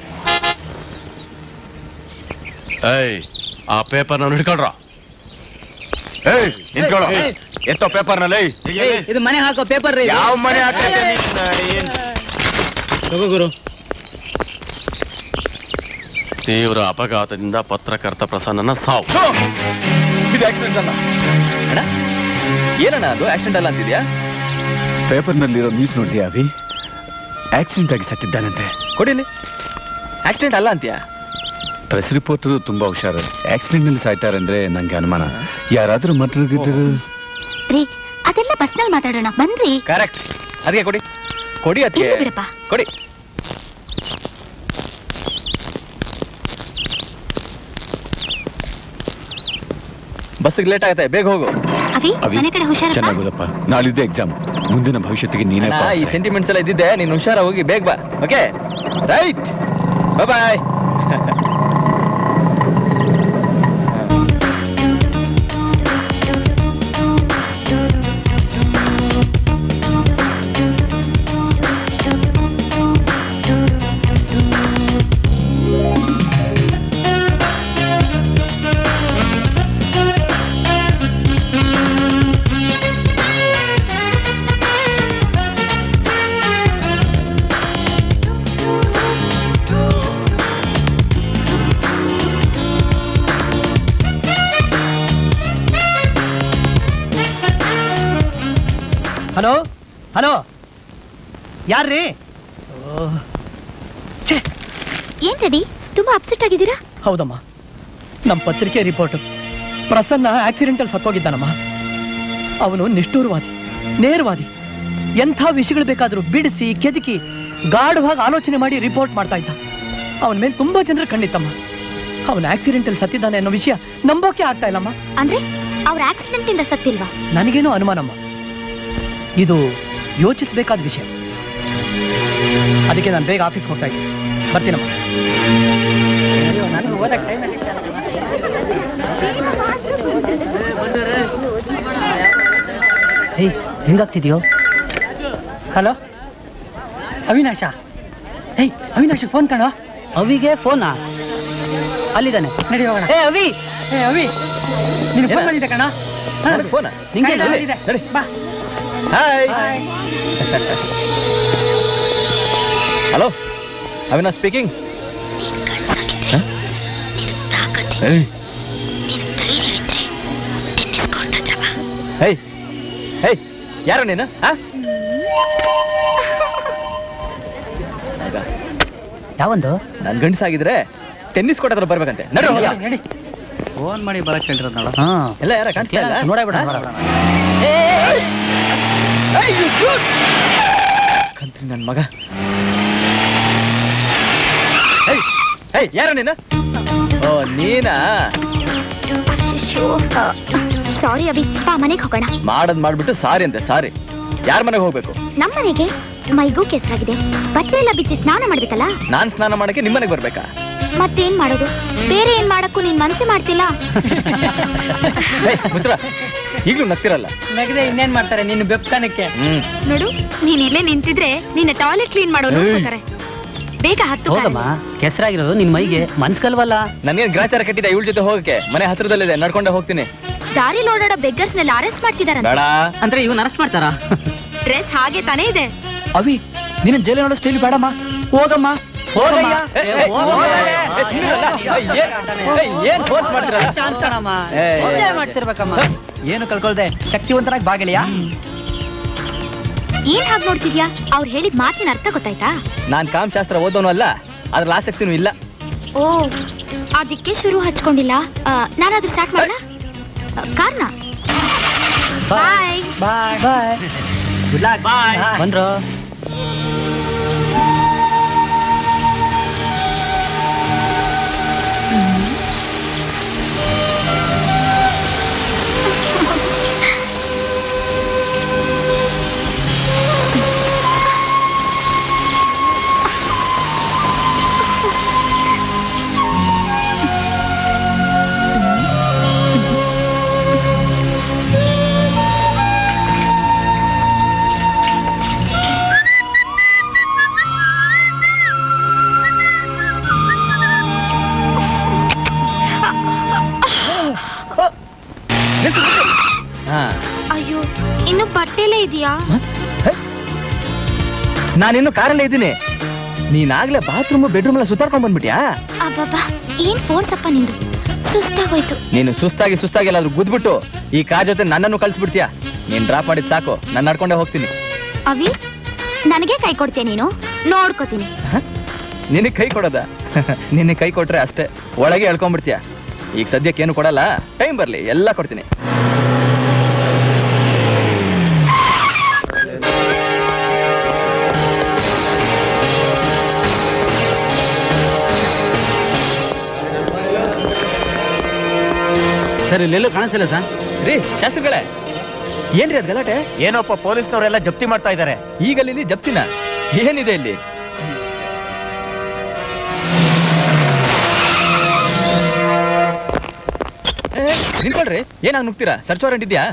ಏಯ್ ಆ ಪೇಪರ್ ನಾನು ಹಿಡ್ಕೊಳ್ರ ಏಯ್ ನಿಂತ್ಕೊಳ್ಳೋ ಎತ್ತೋ ಪೇಪರ್ನಲ್ಲಿ ಇದು ಮನೆ ಹಾಕೋ ಪೇಪರ್ ರೀ ಯಾವ ಮನೆ ಹಾಕೈತೆ ತಗೋ ಗುರು ತೀವ್ರ ಅಪಘಾತದಿಂದ ಪತ್ರಕರ್ತ ಪ್ರಸನ್ನನ ಸಾವು ಇದು ಆಕ್ಸಿಡೆಂಟ್ ಅಲ್ಲ ಅಣ್ಣ ಏನಣ್ಣ ಅದು ಆಕ್ಸಿಡೆಂಟ್ ಅಲ್ಲ ಅಂತಿದ್ಯಾ ಪೇಪರ್ನಲ್ಲಿರೋ ನ್ಯೂಸ್ ನೋಡಿದ್ಯಾ ಅವಿ ಆಕ್ಸಿಡೆಂಟ್ ಆಗಿ ಸತ್ತಿದ್ದಾನಂತೆ ಕೊಡಿಲಿ ಆಕ್ಸಿಡೆಂಟ್ ಅಲ್ಲ ಅಂತೀಯಾ ಪ್ರೆಸ್ ರಿಪೋರ್ಟರ್ ತುಂಬಾ ಹುಷಾರು ಆಕ್ಸಿಡೆಂಟ್ ನಲ್ಲಿ ಸಾಯ್ತಾರೆ ಅಂದ್ರೆ ನಂಗೆ ಅನುಮಾನ ಯಾರಾದ್ರೂ ಮಟ್ರಿಗಿದ್ರು ರೀ ಅದೆಲ್ಲ ಬಸ್ನಲ್ಲಿ ಮಾತಾಡೋಣ ಬನ್ರಿ ಕರೆಕ್ಟ್ ಅದಕ್ಕೆ ಕೊಡಿ ಕೊಡಿ ಅದಕ್ಕೆ ಇರ್ಲಿ ಬಿಡಪ್ಪ ಕೊಡಿ ಬಸ್ಸಿಗೆ ಲೇಟ್ ಆಗುತ್ತೆ ಬೇಗ ಹೋಗು ಅವಿ ಅವಿ ಮನೆ ಕಡೆ ಹುಷಾರಪ್ಪ ಚೆನ್ನಾಗೋದಪ್ಪ ನಾಳಿದ್ದೆ ಎಕ್ಸಾಮ್ ಮುಂದಿನ ಭವಿಷ್ಯತ್ತಿಗೆ ನೀನೇ ಅಣ್ಣ, ಪಾಸ್. ಈ ಸೆಂಟಿಮೆಂಟ್ಸ್ ಎಲ್ಲ ಇದ್ದಿದ್ದೆ ನೀನು ಹುಷಾರ ಹೋಗಿ ಬೇಗ ಬಾ okay right bye hello hello ಯಾರ್ರೀ ಏನ್ ರೆಡಿ ತುಂಬಾ ಅಪ್ಸೆಟ್ ಆಗಿದ್ದೀರಾ ಹೌದಮ್ಮ ನಮ್ಮ ಪತ್ರಿಕೆ ರಿಪೋರ್ಟ್ ಪ್ರಸನ್ನ ಆಕ್ಸಿಡೆಂಟಲ್ ಸತ್ತೋಗಿದ್ದಾನಮ್ಮ ಅವನು ನಿಷ್ಠೂರವಾದಿ ನೇರವಾದಿ ಎಂಥ ವಿಷಯಗಳು ಬೇಕಾದರೂ ಬಿಡಿಸಿ ಕೆದಕಿ ಗಾಢವಾಗಿ ಆಲೋಚನೆ ಮಾಡಿ ರಿಪೋರ್ಟ್ ಮಾಡ್ತಾ ಇದ್ದ ಅವನ ಮೇಲೆ ತುಂಬಾ ಜನರು ಕಂಡಿತ್ತಮ್ಮ ಅವನು ಆಕ್ಸಿಡೆಂಟಲ್ ಸತ್ತಿದ್ದಾನೆ ಅನ್ನೋ ವಿಷಯ ನಂಬೋಕೆ ಆಗ್ತಾ ಇಲ್ಲಮ್ಮ ಅಂದ್ರೆ ಅವ್ರ ಆಕ್ಸಿಡೆಂಟ್ ಇಂದ ಸತ್ತಿಲ್ವಾ ನನಗೇನೋ ಅನುಮಾನಮ್ಮ ಇದು ಯೋಚಿಸಬೇಕಾದ ವಿಷಯ ಅದಕ್ಕೆ ನಾನು ಬೇಗ ಆಫೀಸ್ಗೆ ಹೋಗ್ತಾ ಇದ್ದೀನಿ ಬರ್ತೀನಮ್ಮ ಹೇಯ್ ಹೆಂಗಾಗ್ತಿದ್ಯೋ ಹಲೋ ಅವಿನಾಶ ಹೇಯ್ ಅವಿನಾಶ ಫೋನ್ ಕಣೋ ಅವಿಗೆ ಫೋನಾ ಅಲ್ಲಿದ್ದಾನೆ ನಡಿ ಹೋಗೋಣ ಏ ಅವಿ ಏ ಅವಿ ನೀನು ಫೋನ್ ಮಾಡಿದ್ದೆ ಕಣ ಫೋನ್ ನಿಂಗೆ ಕಣ, ನಡಿ. ಅಲ್ಲಿದೆ. ನಡಿ. ಬಾ hi bye. Hello Avinash speaking ನೀನ್ ಗಂಡ್ಸಾಗಿದ್ರೆ ನಿನಗ್ ತಾಕತ್ತಿದ್ರೆ ನಿನಗ್ ಧೈರ್ಯ ಇದ್ರೆ ಟೆನ್ನಿಸ್ ಕೋರ್ಟ್ ಹತ್ರ ಬಾ ಹೇಯ್ ಹೇಯ್ ಯಾರು ನೀನು ಆ? ಯಾವೊಂದು ನಾನ್ ಗಂಡಸಾಗಿದ್ರೆ ಟೆನ್ನಿಸ್ ಕೋರ್ಟ್ ಹತ್ರ ಬರ್ಬೇಕಂತೆ ನಡ್ರಿ ಹೋಗೋಣ. ನಡಿ ಫೋನ್ ಮಾಡಿ ಬರಕ್ ಹೇಳಿರೋದ್ ನೋಡು ಹಾ ಎಲ್ಲ ಯಾರ ಕಾಣಿಸ್ತಾ ಇಲ್ಲ ನೋಡೇ ಬಿಡ ಹಾ? ನನ್ನ ಮಗ ಏಯ್ ಏಯ್ ಯಾರ ನೀನು ಓ ನೀನಾ ಸಾರಿ ಅಭಿ ಬಾ ಮನೆಗೆ ಹೋಗೋಣ ಮಾಡದ್ ಮಾಡ್ಬಿಟ್ಟು ಸಾರಿ ಅಂತೆ ಸಾರಿ ಯಾರ ಮನೆಗೆ ಹೋಗ್ಬೇಕು ನಮ್ಮ ಮನೆಗೆ ಮೈಗೂ ಕೆಸರಾಗಿದೆ ಬಟ್ಟೆ ಎಲ್ಲ ಬಿಚ್ಚಿ ಸ್ನಾನ ಮಾಡ್ಬೇಕಲ್ಲ ನಾನ್ ಸ್ನಾನ ಮಾಡಕ್ಕೆ ನಿಮ್ ಮನೆಗೆ ಬರ್ಬೇಕಾ ಮತ್ತೇನ್ ಮಾಡೋದು ಬೇರೆ ಏನ್ ಮಾಡಕ್ಕೂ ನೀನ್ ಮನ್ಸೆ ಮಾಡ್ತಿಲ್ಲ ಏಯ್ ಮುಚ್ರ ಈಗ್ಲೂ ನಗ್ತಿರಲ್ಲ ನಗದೆ ಇನ್ನೇನ್ ಮಾಡ್ತಾರೆ ನಿನ್ನ ಬೆಪ್ಕಾನಕ್ಕೆ ಹ್ಮ್ ನೋಡು ನೀನ್ ಇಲ್ಲೇ ನಿಂತಿದ್ರೆ ನಿನ್ನ ಟಾಯ್ಲೆಟ್ ಕ್ಲೀನ್ ಮಾಡೋನು ಏಯ್. ಹೋಗ್ತಾರೆ ಬೇಗ ಹತ್ತು ಹೌದಮ್ಮ ಕೆಸರಾಗಿರೋದು ನಿನ್ ಮೈಗೆ ಮನ್ಸ್ಕಲ್ವಲ್ಲ ನನ್ಗೇನ್ ಗ್ರಾಚಾರ ಕಟ್ಟಿದೆ ಇವಳ ಜೊತೆ ಹೋಗಕ್ಕೆ ಮನೆ ಹತ್ರದಲ್ಲಿದೆ ನಡ್ಕೊಂಡೆ ಹೋಗ್ತೀನಿ ದಾರಿ ಓಡಾಡೋ ಬೆಗ್ಗರ್ಸ್ ನೆಲ್ಲ ಅರೆಸ್ಟ್ ಮಾಡ್ತಿದಾರ ಬೇಡ ಅಂದ್ರೆ ಇವನ್ ಅರೆಸ್ಟ್ ಮಾಡ್ತಾರಾ ಡ್ರೆಸ್ ಹಾಗೆ ತಾನೇ ಇದೆ ಅವಿ ನಿನ್ನ ಜೈಲಿ ನೋಡೋ ಸ್ಟೈಲ್ ಬೇಡಮ್ಮ ಹೋಗಮ್ಮ ಹೋಗಮ್ಮ ಏ, ಏ, ಏ, ಏ, ಸುಮ್ನಿರಲ್ಲ. ಏ, ಏನ್- ಏ, ಏನ್ ಫೋರ್ಸ್ ಮಾಡ್ತಿರಲ್ಲ ಏ, ಏ, ಮಾಡ್ತಿರ್ಬೇಕಮ್ಮ ಏನು ಕಳ್ಕೊಳ್ದೆ ಶಕ್ತಿವಂತನಾಗಿ ಬಾಗಿಲಿಯಾ ಏನ್ ಹಾಗೆ ನೋಡ್ತಿದ್ಯಾ ಅವ್ರು ಹೇಳಿದ ಮಾತಿನ ಅರ್ಥ ಗೊತ್ತಾಯ್ತಾ ನಾನ್ ಕಾಮಶಾಸ್ತ್ರ ಓದೋನು ಅಲ್ಲ ಅದ್ರಲ್ಲಿ ಆಸಕ್ತಿನೂ ಇಲ್ಲ ಓ ಅದಕ್ಕೆ ಶುರು ಹಚ್ಕೊಂಡಿಲ್ಲ ಆ, ನಾನಾದ್ರೂ ಸ್ಟಾರ್ಟ್ ಮಾಡೋಣ ಕಾರ್ನ ಬಾಯ್ ಬಾಯ್ ಬಾಯ್ ಗುಡ್ ಲಕ್ ಬಾಯ್ ಬಂದ್ರು ಹಾ ಅಯ್ಯೋ ಇನ್ನು ಬಟ್ಟೆಲೇ ಇದೆಯಾ ನಾನಿನ್ನು ಕಾರಲ್ಲೇ ಇದ್ದೀನಿ ನೀನಾಗ್ಲೇ ಬಾತ್ರೂಮ್ ಬೆಡ್ರೂಮ್ ಎಲ್ಲ ಸುತ್ತಾಡ್ಕೊಂಡ್ ಬಂದ್ಬಿಟ್ಯಾ ಅಬ್ಬಬ್ಬಾ ಏನ್ ಫೋರ್ಸ್ ಅಪ್ಪ ನಿಂದು ಸುಸ್ತಾಗೋಯ್ತು ನೀನು ಸುಸ್ತಾಗಿ ಸುಸ್ತಾಗಿ ಎಲ್ಲಾದ್ರೂ ಗುದ್ಬಿಟ್ಟು ಈ ಕಾ ಜೊತೆ ನನ್ನನ್ನು ಕಳ್ಸ್ಬಿಡ್ತೀಯಾ ನೀನ್ ಡ್ರಾಪ್ ಮಾಡಿದ್ ಸಾಕು ನಾನು ನಡ್ಕೊಂಡೆ ಹೋಗ್ತೀನಿ ಅವಿ ನನಗೆ ಕೈ ಕೊಡ್ತೀಯ ನೀನು ನೋಡ್ಕೋತೀನಿ ನಿನಗೆ ಕೈ ಕೊಡೋದ ನಿನಗೆ ಕೈ ಕೊಟ್ರೆ ಅಷ್ಟೇ ಒಳಗೆ ಎಳ್ಕೊಂಡ್ಬಿಡ್ತೀಯ ಈಗ ಸದ್ಯಕ್ಕೆ ಏನು ಕೊಡಲ್ಲ ಟೈಮ್ ಬರ್ಲಿ ಎಲ್ಲ ಕೊಡ್ತೀನಿ ಸರ್ ಇಲ್ಲೆಲ್ಲೂ ಕಾಣಿಸ್ತಿಲ್ಲ ಸರ್ ರೀ ಶಾಸ್ತ್ರಿಗಳೇ ಏನ್ರಿ ಅದ್ ಗಲಾಟೆ ಏನೋಪ್ಪ ಪೊಲೀಸ್ನವರೆಲ್ಲ ಜಪ್ತಿ ಮಾಡ್ತಾ ಇದ್ದಾರೆ ಈಗ ಅಲ್ಲಿ ಜಪ್ತಿನ ಏನಿದೆ ಇಲ್ಲಿ ಏ, ನಿಂತ್ಕೊಳ್ರಿ ಏನಾಗ್ ನುಗ್ತೀರಾ ಸರ್ಚ್ ವಾರೆಂಟ್ ಇದೆಯಾ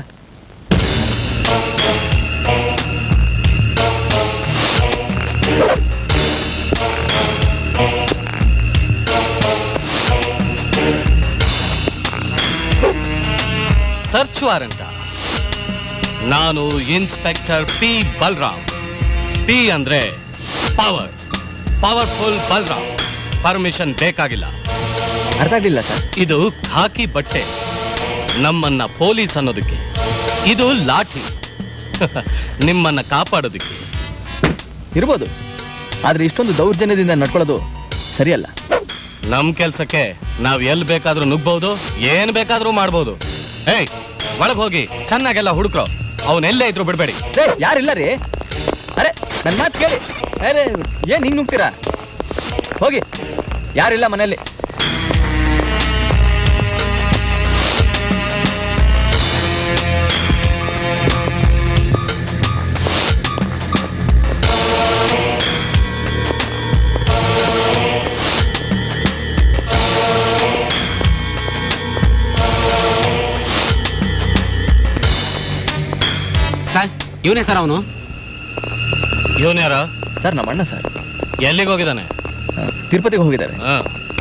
ಸರ್ಚ್ ವಾರಂಟ ನಾನು ಇನ್ಸ್ಪೆಕ್ಟರ್ ಪಿ ಬಲ್ರಾಮ್ ಪಿ ಅಂದ್ರೆ ಪವರ್ ಪವರ್ಫುಲ್ ಬಲ್ರಾಮ್ ಪರ್ಮಿಷನ್ ಬೇಕಾಗಿಲ್ಲ ಅರ್ಥ ಆಗ್ಲಿಲ್ಲ ಸರ್ ಇದು ಖಾಕಿ ಬಟ್ಟೆ ನಮ್ಮನ್ನ ಪೊಲೀಸ್ ಅನ್ನೋದಕ್ಕೆ ಇದು ಲಾಠಿ ನಿಮ್ಮನ್ನ ಕಾಪಾಡೋದಕ್ಕೆ ಇರ್ಬೋದು ಆದ್ರೆ ಇಷ್ಟೊಂದು ದೌರ್ಜನ್ಯದಿಂದ ನಡ್ಕೊಳ್ಳೋದು ಸರಿಯಲ್ಲ ನಮ್ ಕೆಲ್ಸಕ್ಕೆ ನಾವ್ ಎಲ್ ಬೇಕಾದ್ರೂ ನುಗ್ಬಹುದು ಏನ್ ಬೇಕಾದ್ರೂ ಮಾಡ್ಬೋದು ಏಯ್ ಒಳಗ್ ಹೋಗಿ ಚೆನ್ನಾಗೆಲ್ಲ ಹುಡುಕ್ರೋ ಅವನೆಲ್ಲೇ ಇದ್ರು ಬಿಡ್ಬೇಡಿ ರೇ ಯಾರಿಲ್ಲ ರೀ ಅರೆ ನನ್ನ ಮಾತು ಕೇಳಿ ಅರೆ ಏನ್ ಹಿಂಗ್ ನುಗ್ತೀರಾ ಹೋಗಿ ಯಾರಿಲ್ಲ ಮನೆಯಲ್ಲಿ ಸರ್ ಇವನೇ ಸರ್ ಅವನು ಇವನ್ಯಾರ ಸರ್ ನಮ್ಮ ಅಣ್ಣ ಸರ್ ಎಲ್ಲಿಗೆ ಹೋಗಿದ್ದಾನೆ ತಿರುಪತಿಗೆ ಹೋಗಿದ್ದಾರೆ ಹಾ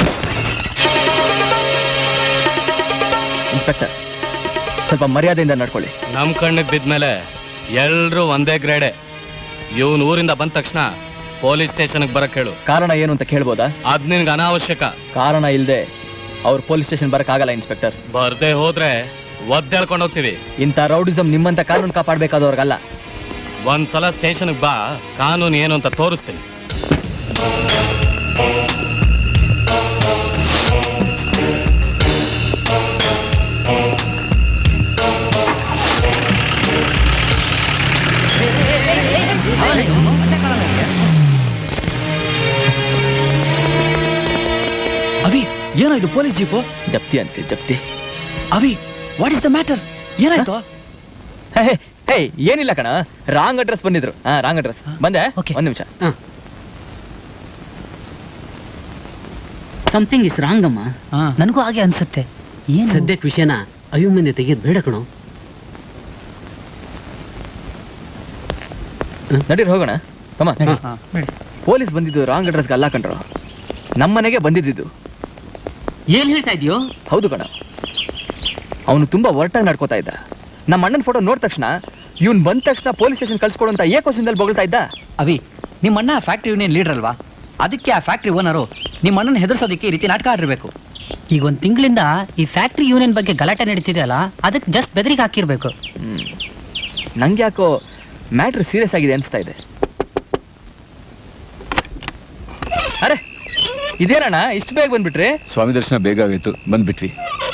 ಇನ್ಸ್ಪೆಕ್ಟರ್ ಸ್ವಲ್ಪ ಮರ್ಯಾದೆಯಿಂದ ನಡ್ಕೊಳ್ಳಿ ನಮ್ ಕಣ್ಣಿಗೆ ಬಿದ್ಮೇಲೆ ಎಲ್ರೂ ಒಂದೇ ಗ್ರೇಡೆ ಇವನ್ ಊರಿಂದ ಬಂದ ತಕ್ಷಣ ಪೊಲೀಸ್ ಸ್ಟೇಷನ್ಗೆ ಬರಕ್ ಹೇಳು ಕಾರಣ ಏನು ಅಂತ ಕೇಳ್ಬೋದಾ ಅದ್ ನಿನ್ಗೆ ಅನಾವಶ್ಯಕ ಕಾರಣ ಇಲ್ಲದೆ ಅವ್ರು ಪೊಲೀಸ್ ಸ್ಟೇಷನ್ ಬರಕ್ಕಾಗಲ್ಲ ಇನ್ಸ್ಪೆಕ್ಟರ್ ಬರ್ದೇ ಹೋದ್ರೆ ಒದ್ದೇಳ್ಕೊಂಡು ಹೋಗ್ತೀವಿ ಇಂಥ ರೌಡಿಸಮ್ ನಿಮ್ಮಂತ ಕಾನೂನು ಕಾಪಾಡಬೇಕಾದವ್ರಿಗಲ್ಲ ಒಂದ್ಸಲ ಸ್ಟೇಷನ್ಗೆ ಬಾ ಕಾನೂನು ಏನು ಅಂತ ತೋರಿಸ್ತೀನಿ ಏನೋ ಇದು ಪೊಲೀಸ್ ಜೀಪು ಜಪ್ತಿ ಅಂತೆ ಜಪ್ತಿ ಅವಿ ವಾಟ್ ಇಸ್ ದ ಮ್ಯಾಟರ್ ಏನಾಯ್ತು ಹೇ, ಹೇ, ಹೇ ಏನಿಲ್ಲ ಕಣ ರಾಂಗ್ ಅಡ್ರೆಸ್ ಬಂದಿದ್ರು ಹಾ ರಾಂಗ್ ಅಡ್ರೆಸ್ ಬಂದೆ ಒಂದ್ ನಿಮಿಷ ಸಮಥಿಂಗ್ ಇಸ್ ರಾಂಗ್ ಅಮ್ಮ ನನಗೂ ಹಾಗೆ ಅನ್ಸುತ್ತೆ ಏನು ಸದ್ಯಕ್ಕೆ ವಿಷಯನ ಅಯ್ಯೋ ಮುಂದೆ ತೆಗೆಯೋದು ಬೇಡ ಕಣೋ ನಡೀರಿ ಹೋಗೋಣ ಕಮ ಪೊಲೀಸ್ ಬಂದಿದ್ದು ರಾಂಗ್ ಅಡ್ರೆಸ್ಗೆ ಅಲ್ಲ ಕಂಡ್ರು ನಮ್ಮನೆಗೆ ಬಂದಿದ್ದು ಏನ್ ಹೇಳ್ತಾ ಇದೆಯೋ ಹೌದು ಕಣ ಅವನು ತುಂಬಾ ಒರ್ಟಾಗಿ ನಡ್ಕೋತಾ ಇದ್ದ ನಮ್ಮ ಅಣ್ಣನ ಫೋಟೋ ನೋಡಿದ ತಕ್ಷಣ ಇವ್ನು ಬಂದ ತಕ್ಷಣ ಪೊಲೀಸ್ ಸ್ಟೇಷನ್ ಕಳ್ಸ್ಕೊಡು ಅಂತ ಏ ಕ್ವಶನ್ದಲ್ಲಿ ಬೊಗಳ್ತಾ ಇದ್ದ ಅವಿ ನಿಮ್ಮ ಅಣ್ಣ ಫ್ಯಾಕ್ಟ್ರಿ ಯೂನಿಯನ್ ಲೀಡರ್ ಅಲ್ವಾ ಅದಕ್ಕೆ ಆ ಫ್ಯಾಕ್ಟ್ರಿ ಓನರು ನಿಮ್ಮ ಅಣ್ಣನ ಹೆದರ್ಸೋದಕ್ಕೆ ಈ ರೀತಿ ನಾಟಕ ಆಡಿರ್ಬೇಕು ಈಗ ಒಂದ್ ತಿಂಗಳಿಂದ ಈ ಫ್ಯಾಕ್ಟ್ರಿ ಯೂನಿಯನ್ ಬಗ್ಗೆ ಗಲಾಟೆ ನಡೀತಿದೆಯಲ್ಲ ಅದಕ್ಕೆ ಜಸ್ಟ್ ಬೆದರಿಗೆ ಹಾಕಿರ್ಬೇಕು ನಂಗೆ ಯಾಕೋ ಮ್ಯಾಟ್ರ್ ಸೀರಿಯಸ್ ಆಗಿದೆ ಅನಿಸ್ತಾ ಇದೆ ಅರೆ ಇದೇನಣ್ಣ ಇಷ್ಟು ಬೇಗ ಬಂದ್ಬಿಟ್ರಿ ಸ್ವಾಮಿ ದರ್ಶನ ಬೇಗ ಆಗೋಯ್ತು ಬಂದ್ಬಿಟ್ವಿ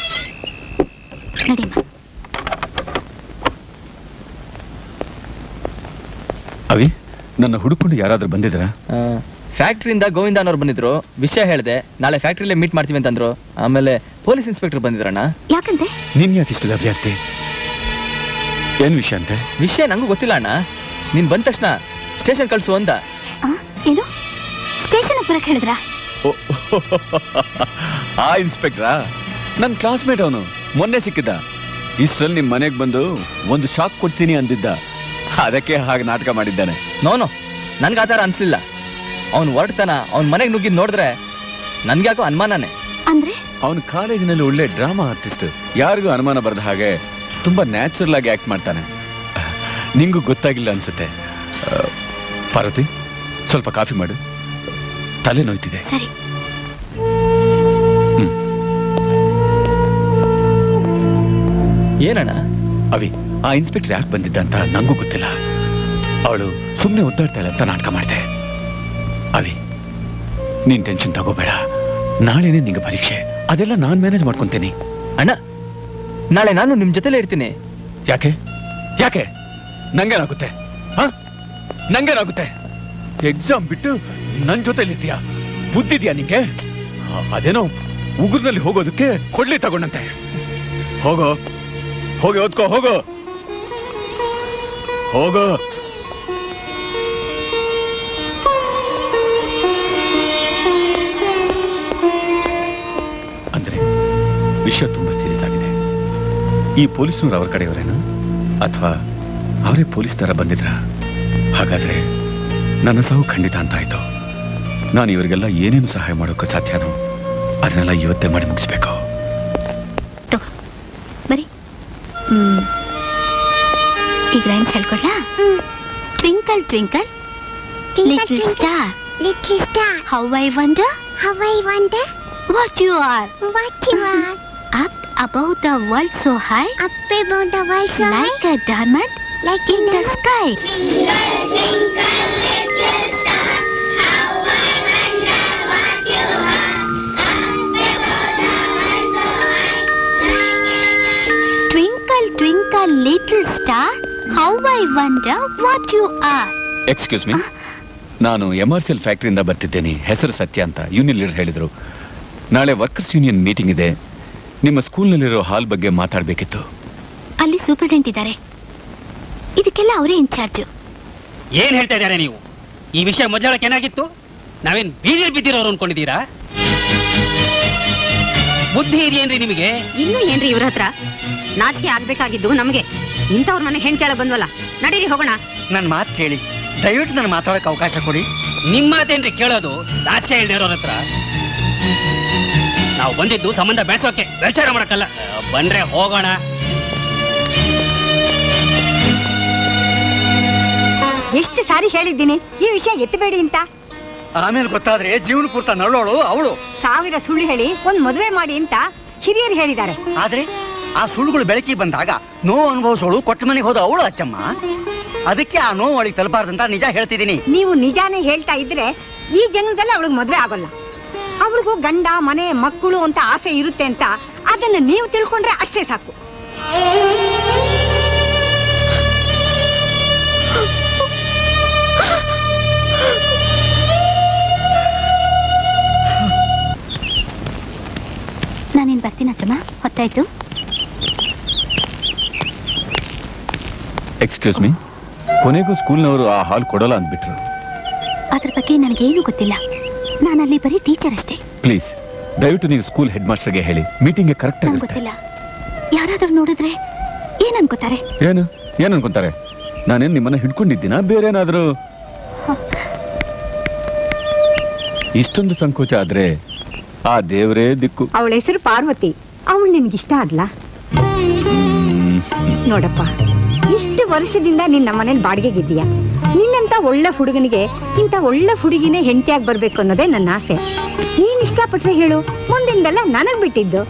ಅವಿ ನನ್ನ ಹುಡುಕೊಂಡು ಯಾರಾದ್ರೂ ಬಂದಿದ್ರಾ ಫ್ಯಾಕ್ಟ್ರಿಯಿಂದ ಗೋವಿಂದ ಅನ್ನೋರು ಬಂದಿದ್ರು ವಿಷಯ ಹೇಳಿದೆ ನಾಳೆ ಫ್ಯಾಕ್ಟ್ರಿಲೇ ಮೀಟ್ ಮಾಡ್ತೀವಿ ಅಂತಂದ್ರು ಆಮೇಲೆ ಪೊಲೀಸ್ ಇನ್ಸ್ಪೆಕ್ಟರ್ ಬಂದಿದ್ರಣ್ಣ ಯಾಕಂತೆ ನಿನ್ ಯಾಕೆ ಇಷ್ಟು ಗಾಬರಿ ಆಗ್ತಿ ಏನ್ ವಿಷಯ ಅಂತೆ ವಿಷಯ ನಂಗೂ ಗೊತ್ತಿಲ್ಲ ಅಣ್ಣ ನೀನ್ ಬಂದ ತಕ್ಷಣ ಸ್ಟೇಷನ್ ಕಳ್ಸು ಅಂದ ಆ, ಏನು ಸ್ಟೇಷನ್ ಬರಕ್ ಹೇಳಿದ್ರಾ ಓ, ಆ ಇನ್ಸ್ಪೆಕ್ಟ್ರಾ ನನ್ನ ಕ್ಲಾಸ್ಮೇಟ್ ಅವನು ಮೊನ್ನೆ ಸಿಕ್ಕಿದ್ದ ಇಷ್ಟರಲ್ಲಿ ನಿಮ್ಮ ಮನೆಗೆ ಬಂದು ಒಂದು ಶಾಕ್ ಕೊಡ್ತೀನಿ ಅಂದಿದ್ದ ಅದಕ್ಕೆ ಹಾಗೆ ನಾಟಕ ಮಾಡಿದ್ದಾನೆ ನೋನು ನನ್ಗೆ ಆ ಥರ ಅನ್ಸ್ಲಿಲ್ಲ ಅವ್ನು ಹೊರಡ್ತಾನ ಅವ್ನ ಮನೆಗೆ ನುಗ್ಗಿದ್ ನೋಡಿದ್ರೆ ನನ್ಗ್ಯಾಕೋ ಅನುಮಾನನೇ ಅಂದ್ರೆ ಅವನು ಕಾಲೇಜಿನಲ್ಲಿ ಒಳ್ಳೆ ಡ್ರಾಮಾ ಆರ್ಟಿಸ್ಟ್ ಯಾರಿಗೂ ಅನುಮಾನ ಬರದ ಹಾಗೆ ತುಂಬಾ ನ್ಯಾಚುರಲ್ ಆಗಿ ಆಕ್ಟ್ ಮಾಡ್ತಾನೆ ನಿಂಗೂ ಗೊತ್ತಾಗಿಲ್ಲ ಅನ್ಸುತ್ತೆ ಆ, ಪಾರ್ವತಿ ಸ್ವಲ್ಪ ಕಾಫಿ ಮಾಡು ತಲೆ ನೋಯ್ತಿದೆ ಸರಿ ಏನಣ್ಣ ಅವಿ ಆ ಇನ್ಸ್ಪೆಕ್ಟರ್ ಯಾಕೆ ಬಂದಿದ್ದ ಅಂತ ನಂಗೂ ಗೊತ್ತಿಲ್ಲ ಅವಳು ಸುಮ್ಮನೆ ಒದ್ದಾಡ್ತಾಳೆ ಅಂತ ನಾಟಕ ಮಾಡಿದೆ ಅವಿ ನೀನ್ ಟೆನ್ಷನ್ ತಗೋಬೇಡ ನಾಳೆನೇ ನಿಂಗೆ ಪರೀಕ್ಷೆ ಅದೆಲ್ಲ ನಾನ್ ಮ್ಯಾನೇಜ್ ಮಾಡ್ಕೊಂತೀನಿ ಅಣ್ಣ ನಾಳೆ ನಾನು ನಿಮ್ ಜೊತೆಲೇ ಇರ್ತೀನಿ ಯಾಕೆ ಯಾಕೆ ನಂಗೇನಾಗುತ್ತೆ ಹ ನಂಗೇನಾಗುತ್ತೆ ಎಕ್ಸಾಮ್ ಬಿಟ್ಟು ನನ್ ಜೊತೆಲಿ ಇರ್ತೀಯಾ ಬುದ್ಧಿದ್ಯಾ ನಿಂಗೆ ಆ, ಅದೇನೋ ಉಗುರ್ನಲ್ಲಿ ಹೋಗೋದಕ್ಕೆ ಕೊಡ್ಲಿ ತಗೊಂಡಂತೆ ಹೋಗೋ ಹೋಗಿ ಓದ್ಕೋ ಹೋಗೋ ಹೋಗೋ ಅಂದ್ರೆ ವಿಷಯ ತುಂಬಾ ಸೀರಿಯಸ್ ಆಗಿದೆ ಈ ಪೊಲೀಸ್ನವ್ರು ಅವ್ರ ಕಡೆಯವರೇನು ಅಥವಾ ಅವರೇ ಪೊಲೀಸ್ ತರ ಬಂದಿದ್ರ ಹಾಗಾದ್ರೆ ನನ್ನ ಸಾವು ಖಂಡಿತ ಅಂತ ಆಯ್ತು ನಾನು ಇವರಿಗೆಲ್ಲ ಏನೇನು ಸಹಾಯ ಮಾಡೋಕೆ ಸಾಧ್ಯನೋ ಅದನ್ನೆಲ್ಲ ಇವತ್ತೇ ಮಾಡಿ ಮುಗಿಸ್ಬೇಕು ಬರಿ ಹ್ಮ್ ಈಗ ರೈಮ್ಸ್ ಹೇಳ್ಕೊಡ್ಲಾ twinkle twinkle little star little star how I wonder how I wonder what you are what you are up above the world so high up above the world so like a diamond like in the sky twinkle twinkle little star how i wonder what you are excuse me ನಾನು M R C L ಫ್ಯಾಕ್ಟ್ರಿಯಿಂದ ಬರ್ತಿದ್ದೇನೆ ಹೆಸರು ಸತ್ಯ ಅಂತ union leader ಹೇಳಿದರು ನಾಳೆ workers union meeting ಇದೆ ನಿಮ್ಮ ಸ್ಕೂಲ್ನಲ್ಲಿರೋ ಹಾಲ್ ಬಗ್ಗೆ ಮಾತಾಡಬೇಕಿತ್ತು ಅಲ್ಲಿ ಸೂಪರ್ಡೆಂಟ್ ಇದ್ದಾರೆ ಇದಕ್ಕೆಲ್ಲ ಅವರೇ ಇನ್ಚಾರ್ಜು ಏನ್ ಹೇಳ್ತಾ ಇದ್ದಾರೆ ನೀವು ಈ ವಿಷಯ ಮೊದಲ ಏನಾಗಿತ್ತು ನಾವೇನ್ ಬೀದಿಲ್ ಬಿದ್ದಿರೋರು ಅನ್ಕೊಂಡಿದ್ದೀರಾ ಬುದ್ಧಿ ಇದೆಯೇನ್ರಿ ನಿಮಗೆ ಇನ್ನು ಏನ್ರಿ ಇವ್ರ ಹತ್ರ ನಾಚಿಕೆ ಆಗ್ಬೇಕಾಗಿದ್ದು ನಮಗೆ ಇಂಥವ್ರ ಮನೆ ಹೆಣ್ ಕೇಳ ಬಂದ್ವಲ್ಲ ನಡೀರಿ ಹೋಗೋಣ ನನ್ನ ಮಾತು ಕೇಳಿ ದಯವಿಟ್ಟು ನನ್ನ ಮಾತಾಡೋಕೆ ಅವಕಾಶ ಕೊಡಿ ನಿಮ್ಮ ಮಾತೇನ್ರಿ ಕೇಳೋದು ನಾಚಿಕೆ ಇಲ್ದೇ ಇರೋರ ಹತ್ರ ನಾವು ಬಂದಿದ್ದು ಸಂಬಂಧ ಬೆಳೆಸೋಕೆ ವಿಚಾರ ಮಾಡಕ್ಕಲ್ಲ ಬಂದ್ರೆ ಹೋಗೋಣ ಎಷ್ಟು ಸಾರಿ ಹೇಳಿದ್ದೀನಿ ಈ ವಿಷಯ ಎತ್ತಬೇಡಿ ಅಂತ ಆಮೇಲೆ ಗೊತ್ತಾದ್ರೆ ಜೀವನ ಪೂರ್ತ ನರಳೋಳು ಅವಳು ಸಾವಿರ ಸುಳ್ಳು ಹೇಳಿ ಒಂದ್ ಮದುವೆ ಮಾಡಿ ಅಂತ ಹಿರಿಯರು ಹೇಳಿದ್ದಾರೆ ಆದ್ರೆ ಆ ಸುಳ್ಳುಗಳು ಬೆಳಕಿ ಬಂದಾಗ ನೋವು ಅನುಭವಿಸೋಳು ಕೊಟ್ಟ ಮನೆಗೆ ಹೋದ ಅವಳು ಅಚ್ಚಮ್ಮ ಅದಕ್ಕೆ ಆ ನೋವು ಅವಳಿಗೆ ತಲುಪಾರ್ದಂತ ನಿಜ ಹೇಳ್ತಿದ್ದೀನಿ ನೀವು ನಿಜಾನೇ ಹೇಳ್ತಾ ಇದ್ರೆ ಈ ಜನ್ಮದಲ್ಲಿ ಅವಳಿಗೆ ಮದುವೆ ಆಗೋಲ್ಲ ಅವ್ರಿಗೂ ಗಂಡ ಮನೆ ಮಕ್ಕಳು ಅಂತ ಆಸೆ ಇರುತ್ತೆ ಅಂತ ಅದನ್ನ ನೀವು ತಿಳ್ಕೊಂಡ್ರೆ ಅಷ್ಟೇ ಸಾಕು ಎಷ್ಟಾಯ್ತು ಎಕ್ಸ್ಕ್ಯೂಸ್ ಮೀ ಕೊನೆಗೂ ಸ್ಕೂಲ್ನವರು ಆ ಹಾಲ್ ಕೊಡಲ್ಲ ಅಂದ್ಬಿಟ್ರು ಅದ್ರ ಬಗ್ಗೆ ನನಗೇನು ಗೊತ್ತಿಲ್ಲ ನಾನು ಅಲ್ಲಿ ಬರೀ ಟೀಚರ್ ಅಷ್ಟೇ ಪ್ಲೀಸ್ ದಯವಿಟ್ಟು ನೀವು ಸ್ಕೂಲ್ ಹೆಡ್ ಮಾಸ್ಟರ್ಗೆ ಹೇಳಿ ಮೀಟಿಂಗ್ಗೆ ಕರೆಕ್ಟ್ ನಂಗೆ ಆಗುತ್ತೆ ಗೊತ್ತಿಲ್ಲ ಯಾರಾದ್ರೂ ನೋಡಿದ್ರೆ ಏನ್ ಅನ್ಕೋತಾರೆ ಏನು ಏನು ಅನ್ಕೊಂತಾರೆ ನಾನೇನು ನಿಮ್ಮನ್ನ ಹಿಡ್ಕೊಂಡಿದ್ದೀನ ಬೇರೇನಾದ್ರೂ ಇಷ್ಟೊಂದು ಸಂಕೋಚ ಆದ್ರೆ ಆ ದೇವರೇ ದಿಕ್ಕು ಅವಳ ಹೆಸರು ಪಾರ್ವತಿ ಅವಳು ನಿನ್ಗಿಷ್ಟ ಆದ್ಲಾ ನೋಡಪ್ಪ ಇಷ್ಟು ವರ್ಷದಿಂದ ನಿನ್ನ ನಮ್ಮ ಮನೇಲಿ ಬಾಡಿಗೆಗಿದ್ದೀಯ ನಿನ್ನಂತ ಒಳ್ಳೆ ಹುಡುಗನಿಗೆ ಇಂಥ ಒಳ್ಳೆ ಹುಡುಗಿನೇ ಹೆಂಡತಿಯಾಗಿ ಬರ್ಬೇಕು ಅನ್ನೋದೇ ನನ್ನ ಆಸೆ ನೀನ್ ಇಷ್ಟಪಟ್ರೆ ಹೇಳು ಮುಂದಿಂದೆಲ್ಲ ನನಗ್ ಬಿಟ್ಟಿದ್ದು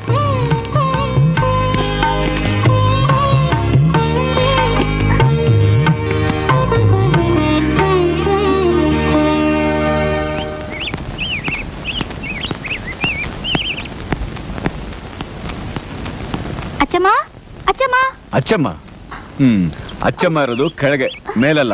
ಅಚ್ಚಮ್ಮ ಅಚ್ಚಮ್ಮ ಅಚ್ಚಮ್ಮ ಹ್ಮ್ ಅಚ್ಚಮ್ಮ ಇರೋದು ಕೆಳಗೆ ಮೇಲಲ್ಲ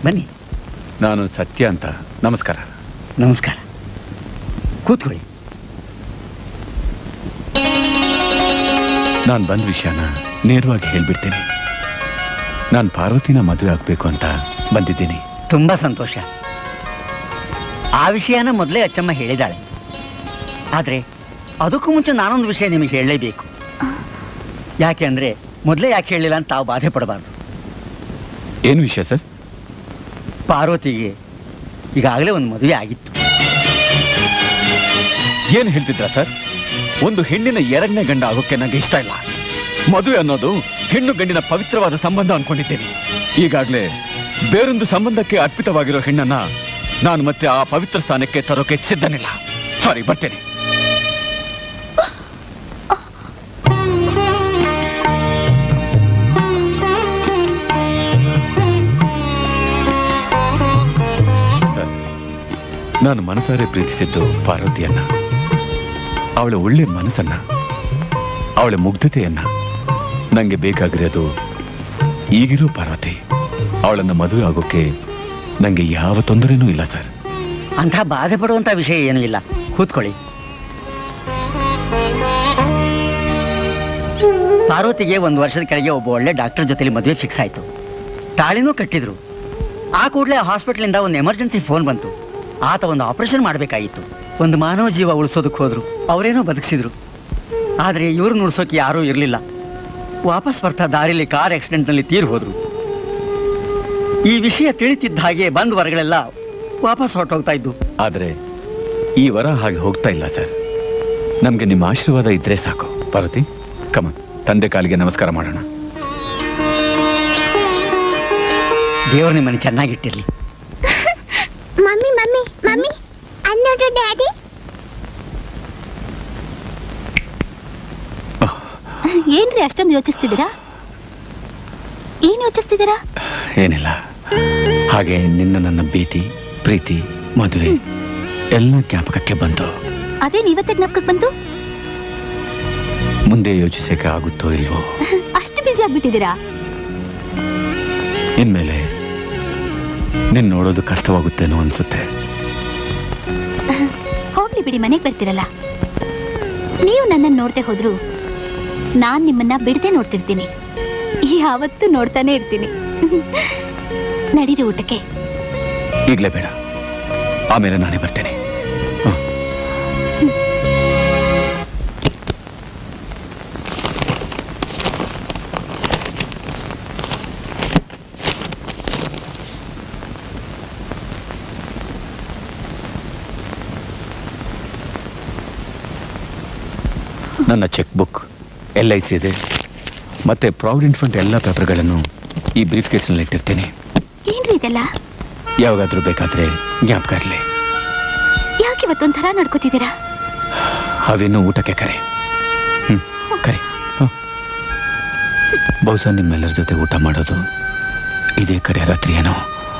ಬನ್ನಿ ನಾನು ಸತ್ಯ ಅಂತ ನಮಸ್ಕಾರ ನಮಸ್ಕಾರ ಕೂತ್ಕೊಳ್ಳಿ ನಾನು ಬಂದ ವಿಷಯನ ನೇರವಾಗಿ ಹೇಳ್ಬಿಡ್ತೀನಿ ನಾನು ಪಾರ್ವತಿನ ಮದುವೆ ಆಗ್ಬೇಕು ಅಂತ ಬಂದಿದ್ದೀನಿ ತುಂಬಾ ಸಂತೋಷ ಆ ವಿಷಯನ ಮೊದಲೇ ಅಚ್ಚಮ್ಮ ಹೇಳಿದಾಳೆ ಆದರೆ ಅದಕ್ಕೂ ಮುಂಚೆ ನಾನೊಂದು ವಿಷಯ ನಿಮಗೆ ಹೇಳಲೇಬೇಕು ಯಾಕೆ ಅಂದರೆ ಮೊದಲೇ ಯಾಕೆ ಹೇಳಿಲ್ಲ ಅಂತ ತಾವು ಬಾಧೆ ಪಡಬಾರ್ದು ಏನು ವಿಷಯ ಸರ್ ಪಾರ್ವತಿಗೆ ಈಗಾಗಲೇ ಒಂದು ಮದುವೆ ಆಗಿತ್ತು ಏನು ಹೇಳ್ತಿದ್ರ ಸರ್ ಒಂದು ಹೆಣ್ಣಿನ ಎರಡನೇ ಗಂಡ ಆಗೋಕ್ಕೆ ನನಗೆ ಇಷ್ಟ ಇಲ್ಲ ಮದುವೆ ಅನ್ನೋದು ಹೆಣ್ಣು ಗಂಡಿನ ಪವಿತ್ರವಾದ ಸಂಬಂಧ ಅನ್ಕೊಂಡಿದ್ದೀನಿ ಈಗಾಗಲೇ ಬೇರೊಂದು ಸಂಬಂಧಕ್ಕೆ ಅರ್ಪಿತವಾಗಿರೋ ಹೆಣ್ಣನ್ನ ನಾನು ಮತ್ತೆ ಆ ಪವಿತ್ರ ಸ್ಥಾನಕ್ಕೆ ತರೋಕೆ ಸಿದ್ಧನಿಲ್ಲ ಸಾರಿ ಬರ್ತೇನೆ ಸರ್ ನಾನು ಮನಸಾರೆ ಪ್ರೀತಿಸಿದ್ದು ಪಾರ್ವತಿಯನ್ನ ಅವಳ ಒಳ್ಳೆ ಮನಸ್ಸನ್ನ ಅವಳ ಮುಗ್ಧತೆಯನ್ನ ನನಗೆ ಬೇಕಾಗಿರೋದು ಈಗಿರೋ ಪಾರ್ವತಿ ಅವಳನ್ನ ಮದುವೆ ಆಗೋಕೆ ನನಗೆ ಯಾವ ತೊಂದರೆನೂ ಇಲ್ಲ ಸರ್ ಅಂಥ ಬಾಧೆ ಪಡುವಂಥ ವಿಷಯ ಏನೂ ಇಲ್ಲ ಕೂತ್ಕೊಳ್ಳಿ ಪಾರ್ವತಿಗೆ ಒಂದು ವರ್ಷದ ಕೆಳಗೆ ಒಬ್ಬ ಒಳ್ಳೆ ಡಾಕ್ಟರ್ ಜೊತೆಲಿ ಮದುವೆ ಫಿಕ್ಸ್ ಆಯಿತು ತಾಳಿನೂ ಕಟ್ಟಿದ್ರು ಆ ಕೂಡಲೇ ಹಾಸ್ಪಿಟ್ಲಿಂದ ಒಂದು ಎಮರ್ಜೆನ್ಸಿ ಫೋನ್ ಬಂತು ಆತ ಒಂದು ಆಪರೇಷನ್ ಮಾಡಬೇಕಾಗಿತ್ತು ಒಂದು ಮಾನವ ಜೀವ ಉಳಿಸೋದಕ್ಕೆ ಹೋದ್ರು ಅವರೇನೋ ಬದುಕಿಸಿದ್ರು ಆದರೆ ಇವ್ರನ್ನ ಉಳಿಸೋಕೆ ಯಾರೂ ಇರಲಿಲ್ಲ ವಾಪಸ್ ಬರ್ತಾ ದಾರಿಲಿ ಕಾರ್ ಆಕ್ಸಿಡೆಂಟ್ನಲ್ಲಿ ತೀರ್ ಹೋದ್ರು ಈ ವಿಷಯ ತಿಳಿತಿದ್ದ ಹಾಗೆ ಬಂದ್ ವರ್ಗಳೆಲ್ಲ ವಾಪಸ್ ಹೊರಟೋಗ್ತಾ ಇದ್ದು ಆದರೆ ಈ ವರ ಹಾಗೆ ಹೋಗ್ತಾ ಇಲ್ಲ ಸರ್ ನಮಗೆ ನಿಮ್ಮ ಆಶೀರ್ವಾದ ಇದ್ರೆ ಸಾಕು ಪಾರ್ವತಿ ಕಮ ತಂದೆ ಕಾಲಿಗೆ ನಮಸ್ಕಾರ ಮಾಡೋಣ ದೇವ್ರು ನಿಮ್ಮನ್ನು ಚೆನ್ನಾಗಿಟ್ಟಿರ್ಲಿ ಮಮ್ಮಿ ಮಮ್ಮಿ ಮಮ್ಮಿ ಅಲ್ಲಿ ನೋಡು ಡ್ಯಾಡಿ ಏನ್ರಿ ಅಷ್ಟೊಂದು ಯೋಚಿಸ್ತಿದ್ದೀರಾ ಏನ್ ಯೋಚಿಸ್ತಿದ್ದೀರಾ ಏನಿಲ್ಲ ಹಾಗೆ ನಿನ್ನ ನನ್ನ ಭೇಟಿ ಪ್ರೀತಿ ಮದುವೆ ಎಲ್ಲ ಜ್ಞಾಪಕಕ್ಕೆ ಬಂತು ಅದೇ ನೀವತ್ತೆ ಜ್ಞಾಪಕಕ್ಕೆ ಬಂತು ಮುಂದೆ ಯೋಚಿಸಕ್ಕೆ ಆಗುತ್ತೋ ಇಲ್ವೋ ಅಷ್ಟು ಬಿಸಿ ಆಗ್ಬಿಟ್ಟಿದ್ದೀರಾ ಇನ್ಮೇಲೆ ನಿನ್ ನೋಡೋದು ಕಷ್ಟವಾಗುತ್ತೇನೋ ಅನ್ಸುತ್ತೆ ಹೋಗ್ಲಿ ಬಿಡಿ ಮನೆಗೆ ಬರ್ತೀರಲ್ಲ ನೀವು ನನ್ನನ್ನು ನೋಡ್ದೆ ಹೋದ್ರು ನಾನ್ ನಿಮ್ಮನ್ನ ಬಿಡದೆ ನೋಡ್ತಿರ್ತೀನಿ ಯಾವತ್ತೂ ನೋಡ್ತಾನೆ ಇರ್ತೀನಿ ನಡೀರಿ ಊಟಕ್ಕೆ ಈಗಲೇ ಬೇಡ ಆಮೇಲೆ ನಾನೇ ಬರ್ತೇನೆ ನನ್ನ cheque book L I C ಇದೆ ಮತ್ತೆ ಪ್ರಾವಿಡೆಂಟ್ ಫಂಡ್ ಎಲ್ಲ ಪೇಪರ್ಗಳನ್ನು ಈ ಬ್ರೀಫ್ ಕೇಸ್ನಲ್ಲಿ ಇಟ್ಟಿರ್ತೀನಿ ಏನ್ರಿ ಇದೆಲ್ಲ ಯಾವಾಗಾದ್ರೂ ಬೇಕಾದ್ರೆ ಜ್ಞಾಪಕ ಇರಲಿ ಯಾಕೆ ಇವತ್ತೊಂಥರ ನಡ್ಕೋತಿದ್ದೀರಾ ಅವೇನು ಊಟಕ್ಕೆ ಕರೆ ಹ್ಮ್ ಕರೆ ಹ. ಬಹುಶಃ ನಿಮ್ಮೆಲ್ಲರ ಜೊತೆ ಊಟ ಮಾಡೋದು ಇದೇ ಕಡೆ ರಾತ್ರಿ ಏನೋ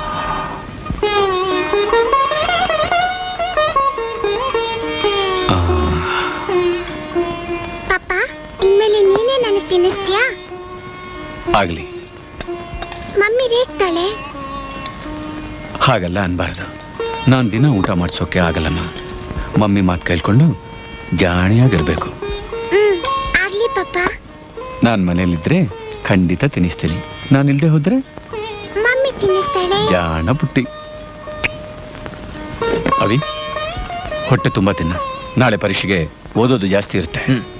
ಆ, ಪಾಪ ಇನ್ಮೇಲೆ ನೀನೇ ನನಗೆ ತಿನ್ನಿಸ್ತೀಯಾ ಆಗ್ಲಿ ಮಮ್ಮಿ ರೇಗ್ತಾಳೆ ಹಾಗಲ್ಲ ಅನ್ಬಾರ್ದು ನಾನು ದಿನ ಊಟ ಮಾಡಿಸೋಕೆ ಆಗಲ್ಲಮ್ಮ ಮಮ್ಮಿ ಮಾತು ಕೇಳ್ಕೊಂಡು ಜಾಣಿಯಾಗಿರ್ಬೇಕು ಹ್ಮ್ ಆಗ್ಲಿ ಪಾಪ ನಾನು ಮನೇಲಿದ್ರೆ ಖಂಡಿತ ತಿನ್ನಿಸ್ತೀನಿ ನಾನು ಇಲ್ದೆ ಹೋದ್ರೆ ಮಮ್ಮಿ ತಿನ್ನಿಸ್ತಾಳೆ ಜಾಣ ಪುಟ್ಟಿ ಅವಿ ಹೊಟ್ಟೆ ತುಂಬಾ ತಿನ್ನ ನಾಳೆ ಪರೀಕ್ಷೆಗೆ ಓದೋದು ಜಾಸ್ತಿ ಇರುತ್ತೆ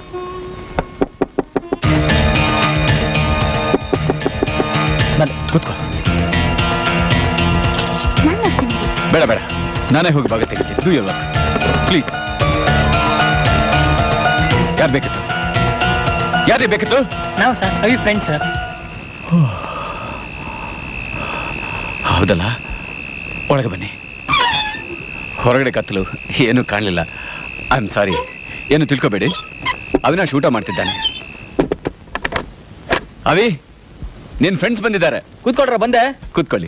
ಬನ್ನಿ ಕೂತ್ಕೋ ನಾನು ನೋಡ್ತೀನಿ ಬೇಡ ಬೇಡ ನಾನೇ ಹೋಗಿ ಭಾಗ ತೆಗಿತೀನಿ ಡೂ ಯೋರ್ ವರ್ಕ್ ಪ್ಲೀಸ್ ಯಾರು ಬೇಕಿತ್ತು ಯಾರೇ ಬೇಕಿತ್ತು ನಾವು ಸರ್ ಅವಿ ಫ್ರೆಂಡ್ಸ್ ಸರ್ ಹೌದಲ್ಲ ಒಳಗೆ ಬನ್ನಿ ಹೊರಗಡೆ ಕತ್ತಲು ಏನು ಕಾಣಲಿಲ್ಲ ಐ ಆಮ್ ಸಾರಿ ಏನು ತಿಳ್ಕೊಬೇಡಿ ಅವಿನಾಶ್ ಊಟ ಮಾಡ್ತಿದ್ದಾನೆ ಅವಿ ನಿನ್ ಫ್ರೆಂಡ್ಸ್ ಬಂದಿದ್ದಾರೆ ಕೂತ್ಕೊಳ್ರ ಬಂದೆ ಕೂತ್ಕೊಳ್ಳಿ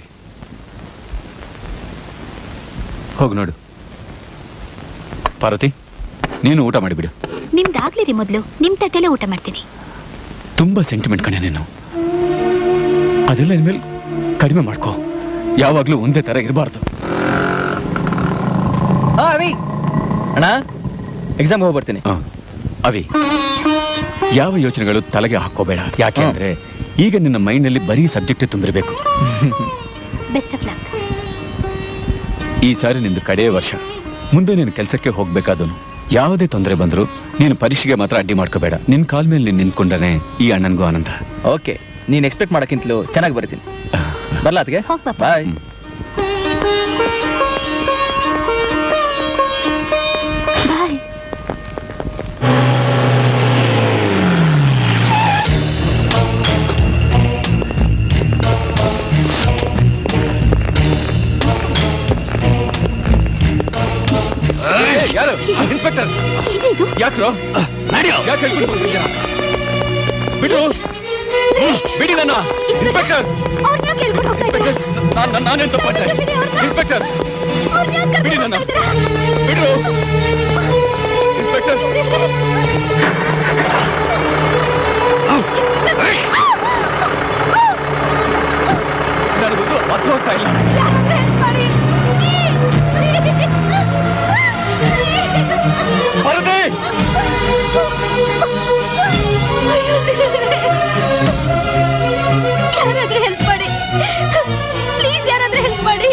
ಹೋಗು ನೋಡು ಪಾರ್ವತಿ ನೀನು ಊಟ ಮಾಡಿಬಿಡು ನಿಮ್ದಾಗ್ಲಿ ರೀ ಮೊದಲು ನಿಮ್ ತಟ್ಟೆಲೆ ಊಟ ಮಾಡ್ತೀನಿ ತುಂಬಾ ಸೆಂಟಿಮೆಂಟ್ ಕಣೆ ನೀನು ಅದೆಲ್ಲ ಇನ್ಮೇಲೆ ಕಡಿಮೆ ಮಾಡ್ಕೋ ಯಾವಾಗ್ಲೂ ಒಂದೇ ತರ ಇರಬಾರ್ದು ಅವಿ ಅಣ್ಣ ಎಕ್ಸಾಮ್ ಹೋಗಿ ಬರ್ತೀನಿ ಅವಿ ಯಾವ ಯೋಚನೆಗಳು ತಲೆಗೆ ಹಾಕೋಬೇಡ ಯಾಕೆ ಅಂದ್ರೆ ಈಗ ನಿನ್ನ ಮೈಂಡ್ನಲ್ಲಿ ಬರೀ ಸಬ್ಜೆಕ್ಟ್ ತುಂಬಿರಬೇಕು ಬೆಸ್ಟ್ ಆಫ್ ಲಕ್ ಈ ಸಾರಿ ನಿಂದು ಕಡೆಯ ವರ್ಷ ಮುಂದೆ ನೀನು ಕೆಲಸಕ್ಕೆ ಹೋಗ್ಬೇಕಾದನು ಯಾವುದೇ ತೊಂದರೆ ಬಂದ್ರು ನೀನು ಪರೀಕ್ಷೆಗೆ ಮಾತ್ರ ಅಡ್ಡಿ ಮಾಡ್ಕೋಬೇಡ ನಿನ್ ಕಾಲ್ ಮೇಲೆ ನೀನು ನಿಂತ್ಕೊಂಡನೆ ಈ ಅಣ್ಣನ್ಗೂ ಆನಂದ ಓಕೆ ನೀನ್ ಎಕ್ಸ್ಪೆಕ್ಟ್ ಮಾಡಕ್ಕಿಂತಲೂ ಚೆನ್ನಾಗಿ ಬರ್ತೀನಿ ಬರ್ಲಾ ಅದಕ್ಕೆ ಬಾಯ್ ಬಾಯ್ ಯಾರು ಇನ್ಸ್ಪೆಕ್ಟರ್ ಯಾಕ್ರೋ ಯಾಕೆ ಹೇಳ್ಬಿಟ್ಟು ಬಂದಿದ್ದೀರಾ? ಬಿಡು ಹ್ಮ್, ಬಿಡಿ ನನ್ನ ಇನ್ಸ್ಪೆಕ್ಟರ್ ನಾನ್- ನಾನ್- ನಾನೇನ್ ತಪ್ಪು ಮಾಡ್ದೆ? ಇನ್ಸ್ಪೆಕ್ಟರ್ ಬಿಡಿ ನನ್ನ ಬಿಡು ಇನ್ಸ್ಪೆಕ್ಟರ್ ನನಗೊಂದು ಅರ್ಥ ಹೋಗ್ತಾ ಇಲ್ಲ ಬರದೆ ಯಾರಾದ್ರೂ ಹೆಲ್ಪ್ ಮಾಡಿ ಪ್ಲೀಸ್ ಯಾರಾದ್ರೂ ಹೆಲ್ಪ್ ಮಾಡಿ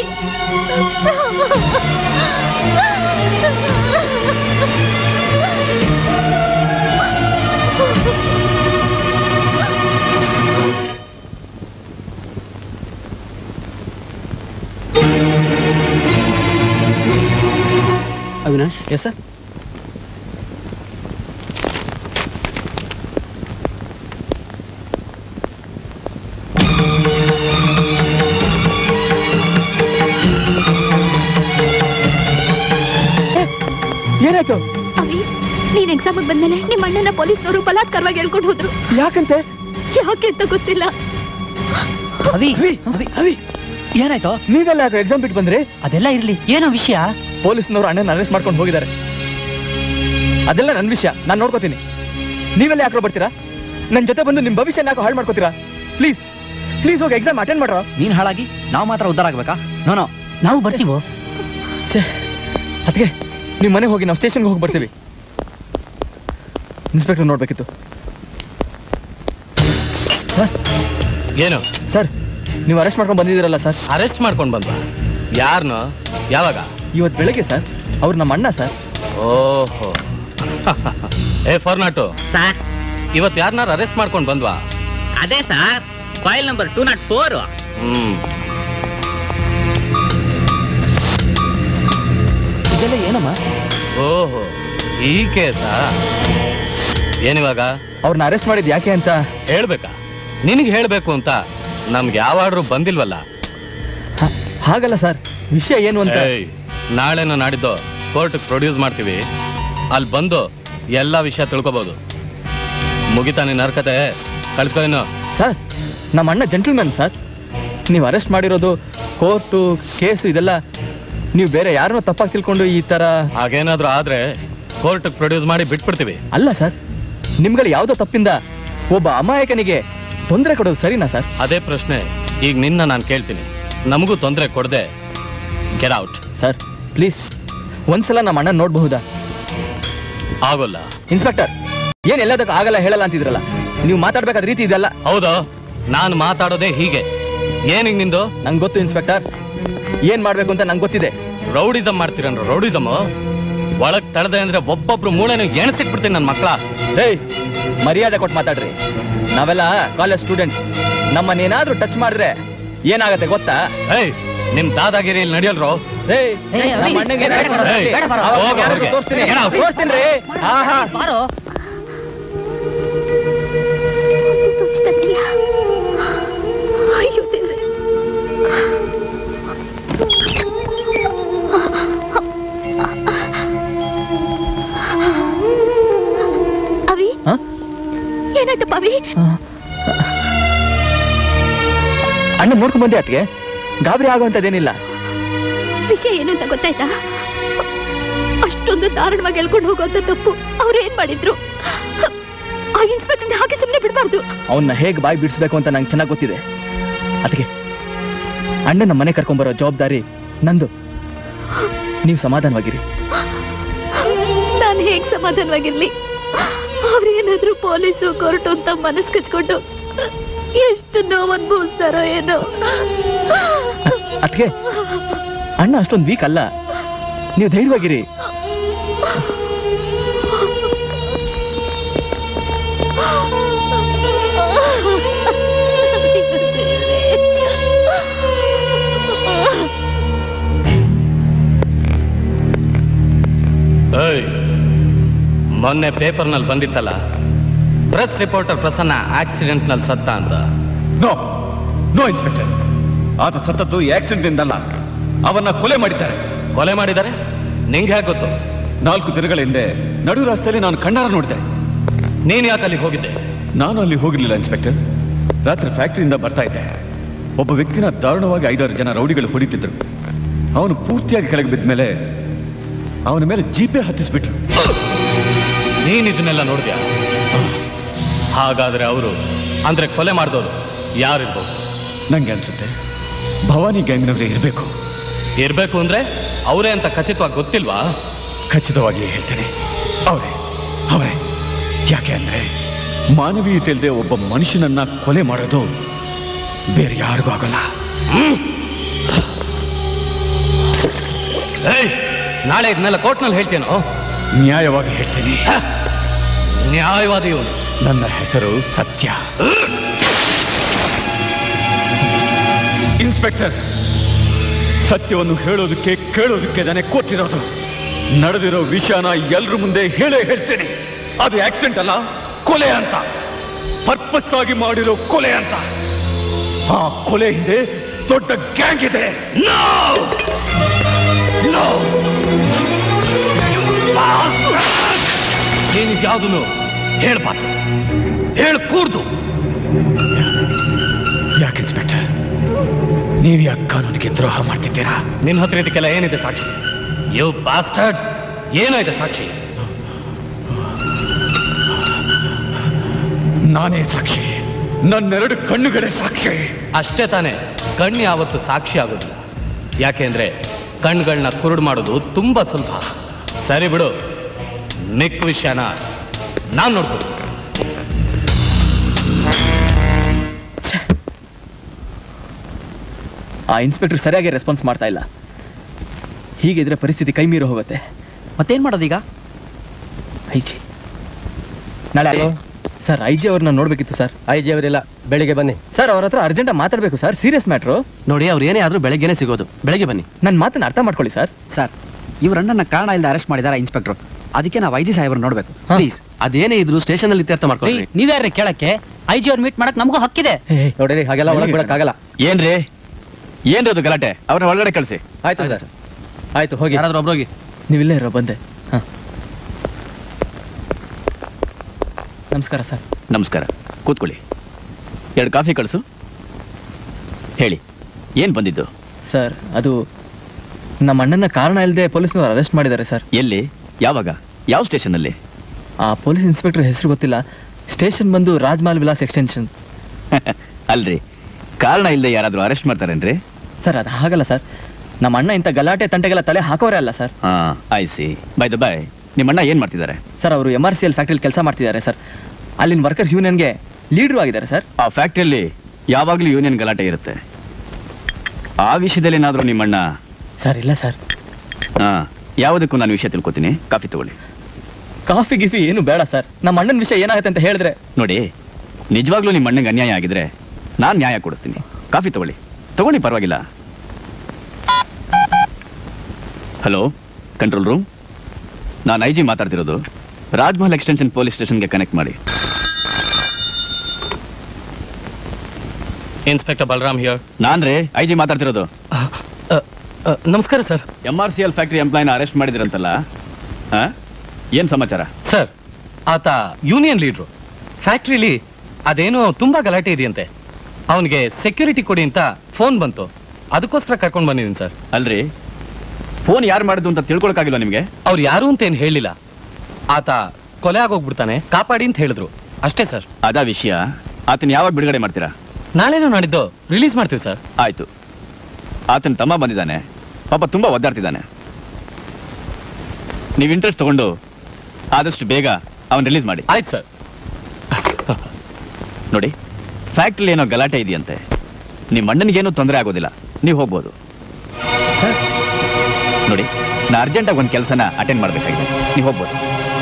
ಅವಿನಾಶ್ ಎಸ್ ಸರ್ ಏನಾಯ್ತು ಅವಿ ನೀನ್ ಎಕ್ಸಾಮ್ ಬಂದ್ಮೇಲೆ ನಿಮ್ಮ ಅಣ್ಣನ ಪೊಲೀಸ್ನವರು ಬಲಾತ್ಕಾರವಾಗಿ ಹೇಳ್ಕೊಂಡು ಹೋದ್ರು ಯಾಕಂತೆ ಯಾಕೆ ಅಂತ ಗೊತ್ತಿಲ್ಲ ಅವಿ ಅವಿ ಅವಿ ಏನಾಯ್ತು ನೀವೆಲ್ಲ ಯಾಕೆ ಎಕ್ಸಾಮ್ ಬಿಟ್ಟು ಬಂದ್ರಿ ಅದೆಲ್ಲ ಇರ್ಲಿ ಏನೋ ವಿಷಯ ಪೊಲೀಸ್ನವರು ಅಣ್ಣನ ಅರೆಸ್ಟ್ ಮಾಡ್ಕೊಂಡು ಹೋಗಿದ್ದಾರೆ ಅದೆಲ್ಲ ನನ್ನ ವಿಷಯ ನಾನು ನೋಡ್ಕೋತೀನಿ ನೀವೆಲ್ಲ ಯಾಕೆ ಬರ್ತೀರಾ ನನ್ನ ಜೊತೆ ಬಂದು ನಿಮ್ಮ ಭವಿಷ್ಯ ಯಾಕೆ ಹಾಳು ಮಾಡ್ಕೋತೀರಾ ಪ್ಲೀಸ್ ಪ್ಲೀಸ್ ಹೋಗಿ ಎಕ್ಸಾಮ್ ಅಟೆಂಡ್ ಮಾಡ್ರೋ ನೀನ್ ಹಾಳಾಗಿ ನಾವು ಮಾತ್ರ ಉದ್ಧಾರ ಆಗ್ಬೇಕಾ ನೋ ನೋ ನಾವು ಬರ್ತೀವೋ ಅದಕ್ಕೆ ನಿಮ್ಮ ಮನೆಗೆ ಹೋಗಿ ನಾವು ಸ್ಟೇಷನ್ಗೆ ಹೋಗಿ ಬರ್ತೀವಿ ಇನ್ಸ್ಪೆಕ್ಟರ್ ನೋಡ್ಬೇಕಿತ್ತು ಸರ್ ಏನು ಸರ್ ನೀವು ಅರೆಸ್ಟ್ ಮಾಡ್ಕೊಂಡು ಬಂದಿದ್ದೀರಲ್ಲ ಸರ್ ಅರೆಸ್ಟ್ ಮಾಡ್ಕೊಂಡು ಬಂದ ಯಾರನ್ನು ಯಾವಾಗ ಇವತ್ತು ಬೆಳಗ್ಗೆ ಸರ್ ಅವ್ರು ನಮ್ಮ ಅಣ್ಣ ಸರ್ ಓಹೋ ಏ ಫಾರ್ನಾಟು ಸರ್ ಇವತ್ತು ಯಾರನ್ನಾರು ಅರೆಸ್ಟ್ ಮಾಡ್ಕೊಂಡು ಬಂದ್ವಾ ಅದೇ sir file number two nought four ಹ್ಮ್ ಇದೆಲ್ಲ ಏನಮ್ಮ ಓಹೋ ಈ ಕೇಸಾ ಏನಿವಾಗ ಅವ್ರನ್ನ ಅರೆಸ್ಟ್ ಮಾಡಿದ್ ಯಾಕೆ ಅಂತ ಹೇಳ್ಬೇಕಾ ನಿನಗೆ ಹೇಳ್ಬೇಕು ಅಂತ ನಮ್ಗೆ ಯಾವ ಆರ್ಡ್ರು ಬಂದಿಲ್ವಲ್ಲ ಹಾಗಲ್ಲ ಸರ್ ವಿಷಯ ಏನು ಅಂತ ಏಯ್, ನಾಳೆನೋ ನಾಡಿದ್ದು ಕೋರ್ಟ್ ಪ್ರೊಡ್ಯೂಸ್ ಮಾಡ್ತೀವಿ ಅಲ್ಲಿ ಬಂದು ಎಲ್ಲ ವಿಷಯ ತಿಳ್ಕೊಬಹುದು ಮುಗಿತಾ ನಿನ್ನ ಹರ್ಕತೆ ಕಳ್ಸ್ಕೊ ಇನ್ನು ಸರ್ ನಮ್ಮ ಅಣ್ಣ ಜೆಂಟಲ್ಮನ್ ಸರ್ ನೀವು ಅರೆಸ್ಟ್ ಮಾಡಿರೋದು ಕೋರ್ಟು ಕೇಸು ಇದೆಲ್ಲ ನೀವು ಬೇರೆ ಯಾರನ್ನೋ ತಪ್ಪಾಗಿ ತಿಳ್ಕೊಂಡು ಈ ತರ ಹಾಗೇನಾದ್ರೂ ಆದ್ರೆ ಕೋರ್ಟ್ ಪ್ರೊಡ್ಯೂಸ್ ಮಾಡಿ ಬಿಟ್ಬಿಡ್ತೀವಿ ಅಲ್ಲ ಸರ್ ನಿಮ್ಗಳು ಯಾವುದೋ ತಪ್ಪಿಂದ ಒಬ್ಬ ಅಮಾಯಕನಿಗೆ ತೊಂದರೆ ಕೊಡೋದು ಸರಿನಾ ಸರ್ ಅದೇ ಪ್ರಶ್ನೆ ಈಗ ನಿನ್ನ ನಾನು ಕೇಳ್ತೀನಿ ನಮಗೂ ತೊಂದರೆ ಕೊಡದೆ ಗೆಟ್ ಔಟ್ ಸರ್ ಪ್ಲೀಸ್ ಒಂದ್ಸಲ ನಮ್ಮ ಅಣ್ಣ ನೋಡಬಹುದಾ ಆಗೋಲ್ಲ ಇನ್ಸ್ಪೆಕ್ಟರ್ ಏನ್ ಎಲ್ಲದಕ್ಕೂ ಆಗಲ್ಲ ಹೇಳಲ್ಲ ಅಂತಿದ್ರಲ್ಲ ನೀವು ಮಾತಾಡ್ಬೇಕಾದ ರೀತಿ ಇದೆಲ್ಲ ಹೌದು ನಾನು ಮಾತಾಡೋದೇ ಹೀಗೆ ಏನಿಗ್ ನಿಂದು ನಂಗೆ ಗೊತ್ತು ಇನ್ಸ್ಪೆಕ್ಟರ್ ಏನ್ ಮಾಡ್ಬೇಕು ಅಂತ ನಂಗೆ ಗೊತ್ತಿದೆ ರೌಡಿಸಮ್ ಮಾಡ್ತೀರನ್ರ ರೌಡಿಸಮ್ ಒಳಗ್ ತಳದೆ ಅಂದ್ರೆ ಒಬ್ಬೊಬ್ರು ಮೂಳೆನ ಎಣಸಿಟ್ಬಿಡ್ತೀನಿ ನನ್ನ ಮಕ್ಕಳ ಏಯ್ ಮರ್ಯಾದೆ ಕೊಟ್ಟು ಮಾತಾಡ್ರಿ ನಾವೆಲ್ಲ ಕಾಲೇಜ್ ಸ್ಟೂಡೆಂಟ್ಸ್ ನಮ್ಮನ್ನೇನಾದ್ರೂ ಟಚ್ ಮಾಡಿದ್ರೆ ಏನಾಗತ್ತೆ ಗೊತ್ತಾ ಏಯ್ ನಿಮ್ ದಾದಾಗಿರಿ ಇಲ್ಲಿ ನಡೆಯಲ್ರೋ ಏಯ್ ನಮ್ಮ ಅಣ್ಣಂಗೆ ಏನ್ ಮಾಡ್ಕೊಡೋದು ಏಯ್, ಹೇಳಿ? ಬೇಡ ಬಾರೋ. ಅವಾಗ ಹೋಗು ಯಾರಿಗೂ ಹೊರ್ಗೆ. ತೋರಿಸ್ತೀನಿ Get out. ತೋರಿಸ್ತೀನಿ ರೀ ಆಹಾ ಬಾರೋ ಅಯ್ಯೋ ದೇವ್ರೆ ಅವಿ ಹ? ಏನಾಯ್ತಪ್ಪ ಅವಿ ಅಣ್ಣ ನೋಡ್ಕೊಂಡ್ ಬಂದೆ ಅತ್ಗೆ ಗಾಬರಿ ಆಗುವಂತದ್ದೇನಿಲ್ಲ ವಿಷಯ ಏನು ಅಂತ ಗೊತ್ತಾಯ್ತಾ ಅಷ್ಟೊಂದು ದಾರುಣವಾಗಿ ಹೇಳ್ಕೊಂಡು ಹೋಗುವಂತ ತಪ್ಪು ಅವ್ರು ಏನ್ ಮಾಡಿದ್ರು ಆ ಇನ್ಸ್ಪೆಕ್ಟರ್ ಹಾಗೆ ಸುಮ್ಮನೆ ಬಿಡಬಾರ್ದು ಅವನ್ನ ಹೇಗ್ ಬಾಯಿ ಬಿಡಿಸ್ಬೇಕು ಅಂತ ನಂಗೆ ಚೆನ್ನಾಗಿ ಗೊತ್ತಿದೆ ಅದಕ್ಕೆ ಅಣ್ಣನ ಮನೆ ಕರ್ಕೊಂಬರೋ ಜವಾಬ್ದಾರಿ ನಂದು ನೀವು ಸಮಾಧಾನವಾಗಿರಿ ನಾನು ಹೇಗ್ ಸಮಾಧಾನವಾಗಿರ್ಲಿ ಅವ್ರೇನಾದ್ರೂ ಪೊಲೀಸು ಕೋರ್ಟು ಅಂತ ಮನಸ್ ಕಚ್ಕೊಂಡು ಎಷ್ಟು ನೋವು ಅನುಭವಿಸ್ತಾರೋ ಏನೋ ಅದಕ್ಕೆ ಅಣ್ಣ ಅಷ್ಟೊಂದು ವೀಕ್ ಅಲ್ಲ ನೀವು ಧೈರ್ಯವಾಗಿರಿ ಏಯ್ ಮೊನ್ನೆ ಪೇಪರ್ನಲ್ಲಿ ಬಂದಿತ್ತಲ್ಲ ಪ್ರೆಸ್ ರಿಪೋರ್ಟರ್ ಪ್ರಸನ್ನ ಆಕ್ಸಿಡೆಂಟ್ ನಲ್ಲಿ ಸತ್ತ ಅಂತ ನೋ ನೋ ಇನ್ಸ್ಪೆಕ್ಟರ್ ಆತ ಸತ್ತದ್ದು ಆಕ್ಸಿಡೆಂಟ್ ಇಂದಲ್ಲ ಅವನ್ನ ಕೊಲೆ ಮಾಡಿದ್ದಾರೆ ಕೊಲೆ ಮಾಡಿದ್ದಾರೆ ನಿಂಗೆ ಹೇಗೆ ಗೊತ್ತು ನಾಲ್ಕು ದಿನಗಳ ಹಿಂದೆ ನಡು ರಸ್ತೆಯಲ್ಲಿ ನಾನು ಕಣ್ಣಾರ ನೋಡಿದೆ ನೀನ್ ಯಾಕೆ ಅಲ್ಲಿಗೆ ಹೋಗಿದ್ದೆ ನಾನು ಅಲ್ಲಿ ಹೋಗಿರ್ಲಿಲ್ಲ ಇನ್ಸ್ಪೆಕ್ಟರ್ ರಾತ್ರಿ ಫ್ಯಾಕ್ಟರಿಯಿಂದ ಬರ್ತಾ ಇದ್ದೆ ಒಬ್ಬ ವ್ಯಕ್ತಿನ ದಾರುಣವಾಗಿ ಐದಾರು ಜನ ರೌಡಿಗಳು ಹೊಡಿತಿದ್ರು ಅವನು ಪೂರ್ತಿಯಾಗಿ ಕೆಳಗೆ ಬಿದ್ದ ಮೇಲೆ ಅವನ ಮೇಲೆ ಜೀಪೇ ಹತ್ತಿಸ್ಬಿಟ್ರು ನೀನ್ ಇದನ್ನೆಲ್ಲ ನೋಡಿದ್ಯಾ ಹಾಗಾದ್ರೆ ಅವರು ಅಂದ್ರೆ ಕೊಲೆ ಮಾಡಿದವರು ಯಾರಿರ್ಬೋದು ನಂಗೆ ಅನ್ಸುತ್ತೆ ಭವಾನಿ ಗ್ಯಾಂಗ್ನವರೇ ಇರಬೇಕು ಇರ್ಬೇಕು ಅಂದ್ರೆ ಅವರೇ ಅಂತ ಖಚಿತವಾಗಿ ಗೊತ್ತಿಲ್ವಾ ಖಚಿತವಾಗಿ ಹೇಳ್ತೇನೆ ಅವರೇ ಅವರೇ ಯಾಕೆ ಅಂದ್ರೆ ಮಾನವೀಯತೆ ಇಲ್ಲದೆ ಒಬ್ಬ ಮನುಷ್ಯನನ್ನ ಕೊಲೆ ಮಾಡೋದು ಬೇರೆ ಯಾರಿಗೂ ಆಗಲ್ಲ ಏಯ್ ನಾಳೆ ಇದನ್ನೆಲ್ಲ ಕೋರ್ಟ್ನಲ್ಲಿ ಹೇಳ್ತೇನೋ ನ್ಯಾಯವಾಗಿ ಹೇಳ್ತೀನಿ ನ್ಯಾಯವಾದಿ ಇವನು ನನ್ನ ಹೆಸರು ಸತ್ಯ ಇನ್ಸ್ಪೆಕ್ಟರ್ ಸತ್ಯವನ್ನು ಹೇಳೋದಕ್ಕೆ ಕೇಳೋದಕ್ಕೆ ನನಗೆ ಕೊಟ್ಟಿರೋದು ನಡೆದಿರೋ ವಿಷಯನ ಎಲ್ರ ಮುಂದೆ ಹೇಳೇ ಹೇಳ್ತೇನೆ ಅದು ಆಕ್ಸಿಡೆಂಟ್ ಅಲ್ಲ ಕೊಲೆ ಅಂತ ಪರ್ಪಸ್ ಆಗಿ ಮಾಡಿರೋ ಕೊಲೆ ಅಂತ ಆ ಕೊಲೆ ಹಿಂದೆ ದೊಡ್ಡ ಗ್ಯಾಂಗ್ ಇದೆ ನೀನು ಯಾವ್ದನ್ನು ಹೇಳ್ಬಾರ್ದು ಹೇಳ್ ಕೂಡ್ದು ಯಾಕೆ ಇನ್ಸ್ಪೆಕ್ಟರ್ ನೀವು ಯಾಕೆ ಕಾನೂನಿಗೆ ದ್ರೋಹ ಮಾಡ್ತಿದ್ದೀರಾ ನಿನ್ನ ಹತ್ರ ಇದಕ್ಕೆಲ್ಲ ಏನಿದೆ ಸಾಕ್ಷಿ ಯು ಬಾಸ್ಟರ್ಡ್ ಏನಾಯ್ತು ಸಾಕ್ಷಿ ನಾನೇ ಸಾಕ್ಷಿ ನನ್ನೆರಡು ಕಣ್ಣುಗಳೇ ಸಾಕ್ಷಿ ಅಷ್ಟೇ ತಾನೇ ಕಣ್ಣು ಯಾವತ್ತು ಸಾಕ್ಷಿ ಆಗೋದಿಲ್ಲ ಯಾಕೆಂದ್ರೆ ಕಣ್ಗಳನ್ನ ಕುರುಡು ಮಾಡೋದು ತುಂಬಾ ಸುಲಭ ಸರಿ ಬಿಡು ಮಿಕ್ಕ ವಿಷಯನ ನಾನು ನೋಡ್ಬೋದು ಆ ಇನ್ಸ್ಪೆಕ್ಟರ್ ಸರಿಯಾಗಿ ರೆಸ್ಪಾನ್ಸ್ ಮಾಡ್ತಾ ಇಲ್ಲ ಹೀಗಿದ್ರೆ ಪರಿಸ್ಥಿತಿ ಕೈ ಮೀರಿ ಹೋಗುತ್ತೆ ಮತ್ತೇನ್ ಮಾಡೋದೀಗ ಐ ಜಿ ನಾಳೆ ಸರ್ ಐ ಜಿ ಅವ್ರನ್ನ ನೋಡ್ಬೇಕಿತ್ತು ಸರ್ ಐ ಜಿ ಅವರಿಲ್ಲ ಬೆಳಿಗ್ಗೆ ಬನ್ನಿ ಸರ್ ಅವ್ರ ಹತ್ರ ಅರ್ಜೆಂಟ್ ಮಾತಾಡ್ಬೇಕು ಸರ್ ಸೀರಿಯಸ್ ಮ್ಯಾಟ್ರು ನೋಡಿ ಅವ್ರು ಏನೇ ಆದ್ರೂ ಬೆಳಗ್ಗೆನೆ ಸಿಗೋದು ಬೆಳಗ್ಗೆ ಬನ್ನಿ ನನ್ನ ಮಾತನ್ನ ಅರ್ಥ ಮಾಡ್ಕೊಳ್ಳಿ ಸರ್ ಸರ್ ಇವರನ್ನ ಕಾರಣ ಇಲ್ಲದೆ ಅರೆಸ್ಟ್ ಮಾಡಿದಾರ ಇನ್ಸ್ಪೆಕ್ಟರ್ ಅದಕ್ಕೆ ನಾವು ಐ ಜಿ ಸಾಹೇಬ್ರು ನೋಡ್ಬೇಕು ಪ್ಲೀಸ್ ಅದೇನೇ ಇದ್ರು ಸ್ಟೇಷನ್ ಅಲ್ಲಿ ಇತ್ಯರ್ಥ ಮಾಡ್ಕೊಳ್ಳಿ ನೀವ್ಯಾರ್ರಿ ಕೇಳಕ್ಕೆ ಐ ಜಿ ಅವ್ರು ಮೀಟ್ ಮಾಡಕ್ ನಮಗೂ ಹಕ್ಕಿದೆ ನೋಡಿರಿ ಹಾಗೆಲ್ಲ ಒಳಗೆ ಬಿಡಕ್ಕಾಗಲ್ಲ ಏನ್ರಿ ಏನ್ರಿ ಅದು ಗಲಾಟೆ ಅವ್ರನ್ನ ಒಳಗಡೆ ಕಳಿಸಿ ಆಯ್ತು ಸರ್ ಆಯ್ತು ಹೋಗಿ ಯಾರಾದ್ರೂ ಒಬ್ರೋಗಿ ನೀವಿಲ್ಲೇ ಇರೋ ಬಂದೆ ಹಾಂ ನಮಸ್ಕಾರ ಸರ್ ನಮಸ್ಕಾರ ಕೂತ್ಕೊಳ್ಳಿ ಎರಡು ಕಾಫಿ ಕಳಿಸು ಹೇಳಿ ಏನ್ ಬಂದಿದ್ದು ಸರ್ ಅದು ನಮ್ಮ ಅಣ್ಣನ ಕಾರಣ ಇಲ್ಲದೆ ಪೊಲೀಸ್ನವ್ರು ಅರೆಸ್ಟ್ ಮಾಡಿದ್ದಾರೆ ಸರ್ ಎಲ್ಲಿ ಯಾವಾಗ ಯಾವ ಸ್ಟೇಷನಲ್ಲಿ ಆ ಪೊಲೀಸ್ ಇನ್ಸ್ಪೆಕ್ಟರ್ ಹೆಸರು ಗೊತ್ತಿಲ್ಲ ಸ್ಟೇಷನ್ ಬಂದು ರಾಜ್ಮಾಲ್ ವಿಲಾಸ್ ಎಕ್ಸ್ಟೆನ್ಷನ್ ಅಲ್ರಿ ಕಾರಣ ಇಲ್ಲದೆ ಯಾರಾದ್ರೂ ಅರೆಸ್ಟ್ ಮಾಡ್ತಾರೇನ್ರಿ ಸರ್ ಅದು ಹಾಗಲ್ಲ ಸರ್ ನಮ್ಮ ಅಣ್ಣ ಇಂಥ ಗಲಾಟೆ ತಂಟೆಗೆಲ್ಲ ತಲೆ ಹಾಕೋರೇ ಅಲ್ಲ ಸರ್ ಹಾ I see by the by ನಿಮ್ಮ ಅಣ್ಣ ಏನ್ ಮಾಡ್ತಿದ್ದಾರೆ ಸರ್ ಅವರು ಎಮ್ ಆರ್ ಸಿ ಎಲ್ ಫ್ಯಾಕ್ಟ್ರಿಲಿ ಕೆಲಸ ಮಾಡ್ತಿದ್ದಾರೆ ಸರ್ ಅಲ್ಲಿನ ವರ್ಕರ್ಸ್ ಯೂನಿಯನ್ಗೆ ಲೀಡ್ರು ಆಗಿದ್ದಾರೆ ಸರ್ ಆ ಫ್ಯಾಕ್ಟ್ರಿಯಲ್ಲಿ ಯಾವಾಗಲೂ ಯೂನಿಯನ್ ಗಲಾಟೆ ಇರುತ್ತೆ ಆ ವಿಷಯದಲ್ಲಿ ಏನಾದ್ರೂ ನಿಮ್ಮಣ್ಣ ಸರ್ ಇಲ್ಲ ಸರ್ ಹಾ ಯಾವುದಕ್ಕೂ ನಾನು ವಿಷಯ ತಿಳ್ಕೊತೀನಿ ಕಾಫಿ ತಗೊಳ್ಳಿ ಕಾಫಿ ಗಿಫಿ ಏನು ಬೇಡ ಸರ್ ನಮ್ಮ ಅಣ್ಣನ ವಿಷಯ ಏನಾಗುತ್ತೆ ಅಂತ ಹೇಳಿದ್ರೆ ನೋಡಿ ನಿಜವಾಗ್ಲೂ ನಿಮ್ಮ ಅಣ್ಣಂಗೆ ಅನ್ಯಾಯ ಆಗಿದ್ರೆ ನಾನು ನ್ಯಾಯ ಕೊಡಿಸ್ತೀನಿ ಕಾಫಿ ತಗೊಳ್ಳಿ ತಗೊಳ್ಳಿ ಪರವಾಗಿಲ್ಲ ಹಲೋ ಕಂಟ್ರೋಲ್ ರೂಮ್ ನಾನು ಐ ಜಿ ಮಾತಾಡ್ತಿರೋದು ರಾಜ್ಮಹಲ್ ಎಕ್ಸ್ಟೆನ್ಷನ್ ಪೊಲೀಸ್ ಸ್ಟೇಷನ್ಗೆ ಕನೆಕ್ಟ್ ಮಾಡಿ ಇನ್ಸ್ಪೆಕ್ಟರ್ ಬಲರಾಮ್ ಹಿಯರ್ ನಾನ್ರೇ ಐ ಜಿ ಮಾತಾಡ್ತಿರೋದು ನಮಸ್ಕಾರ sir M R C L factory ಎಂಪ್ಲಾಯ್ನ ಅರೆಸ್ಟ್ ಮಾಡಿದ್ರಂತಲ್ಲ ಹಾ ಏನ್ ಸಮಾಚಾರ ಸರ್ ಆತ ಯೂನಿಯನ್ ಲೀಡ್ರು ಫ್ಯಾಕ್ಟ್ರಿಲಿ ಅದೇನೋ ತುಂಬಾ ಗಲಾಟೆ ಇದೆಯಂತೆ ಅವನಿಗೆ ಸೆಕ್ಯೂರಿಟಿ ಕೊಡಿ ಅಂತ ಫೋನ್ ಬಂತು ಅದಕ್ಕೋಸ್ಕರ ಕರ್ಕೊಂಡು ಬಂದಿದ್ದೀನಿ ಸರ್ ಅಲ್ರಿ ಫೋನ್ ಯಾರು ಮಾಡಿದ್ದು ಅಂತ ತಿಳ್ಕೊಳಕ್ಕಾಗಿಲ್ಲ ನಿಮ್ಗೆ ಅವ್ರು ಯಾರು ಅಂತ ಏನು ಹೇಳಿಲ್ಲ ಆತ ಕೊಲೆ ಆಗೋಗ್ಬಿಡ್ತಾನೆ ಕಾಪಾಡಿ ಅಂತ ಹೇಳಿದ್ರು ಅಷ್ಟೇ ಸರ್ ಅದಾ ವಿಷಯ ಆತನ ಯಾವಾಗ ಬಿಡುಗಡೆ ಮಾಡ್ತೀರಾ ನಾಳೆನೂ ನಾಡಿದ್ದು ರಿಲೀಸ್ ಮಾಡ್ತೀವಿ ಸರ್ ಆಯ್ತು ಆತನ ತಮ್ಮ ಬಂದಿದ್ದಾನೆ ಪಾಪ ತುಂಬಾ ಒದ್ದಾಡ್ತಿದ್ದಾನೆ ನೀವು ಇಂಟ್ರೆಸ್ಟ್ ತಗೊಂಡು ಆದಷ್ಟು ಬೇಗ ಅವನ್ ರಿಲೀಸ್ ಮಾಡಿ ಆಯ್ತು ಸರ್ ನೋಡಿ ಫ್ಯಾಕ್ಟ್ರಿ ಏನೋ ಗಲಾಟೆ ಇದೆಯಂತೆ ನಿಮ್ಮ ಅಣ್ಣನಿಗೇನು ತೊಂದರೆ ಆಗೋದಿಲ್ಲ ನೀವು ಹೋಗ್ಬೋದು ಸರ್ ನೋಡಿ ನಾ ಅರ್ಜೆಂಟಾಗಿ ಒಂದು ಕೆಲಸನ ಅಟೆಂಡ್ ಮಾಡಬೇಕಾಗಿದೆ ನೀವು ಹೋಗ್ಬೋದು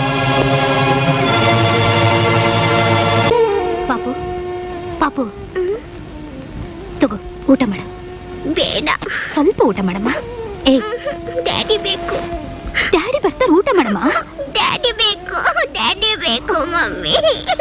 ಪಾಪು ಪಾಪು ತಗೋ ಊಟ ಮಾಡ ಬೇಡ ಸ್ವಲ್ಪ ಊಟ ಮಾಡಮ್ಮ ಏ ಡ್ಯಾಡಿ ಬೇಕು ಡ್ಯಾಡಿ ಬರ್ತಾರೆ ಊಟ ಮಾಡಮ್ಮ ಡ್ಯಾಡಿ ಬೇಕು ಡ್ಯಾಡಿ ಬೇಕು ಮಮ್ಮಿ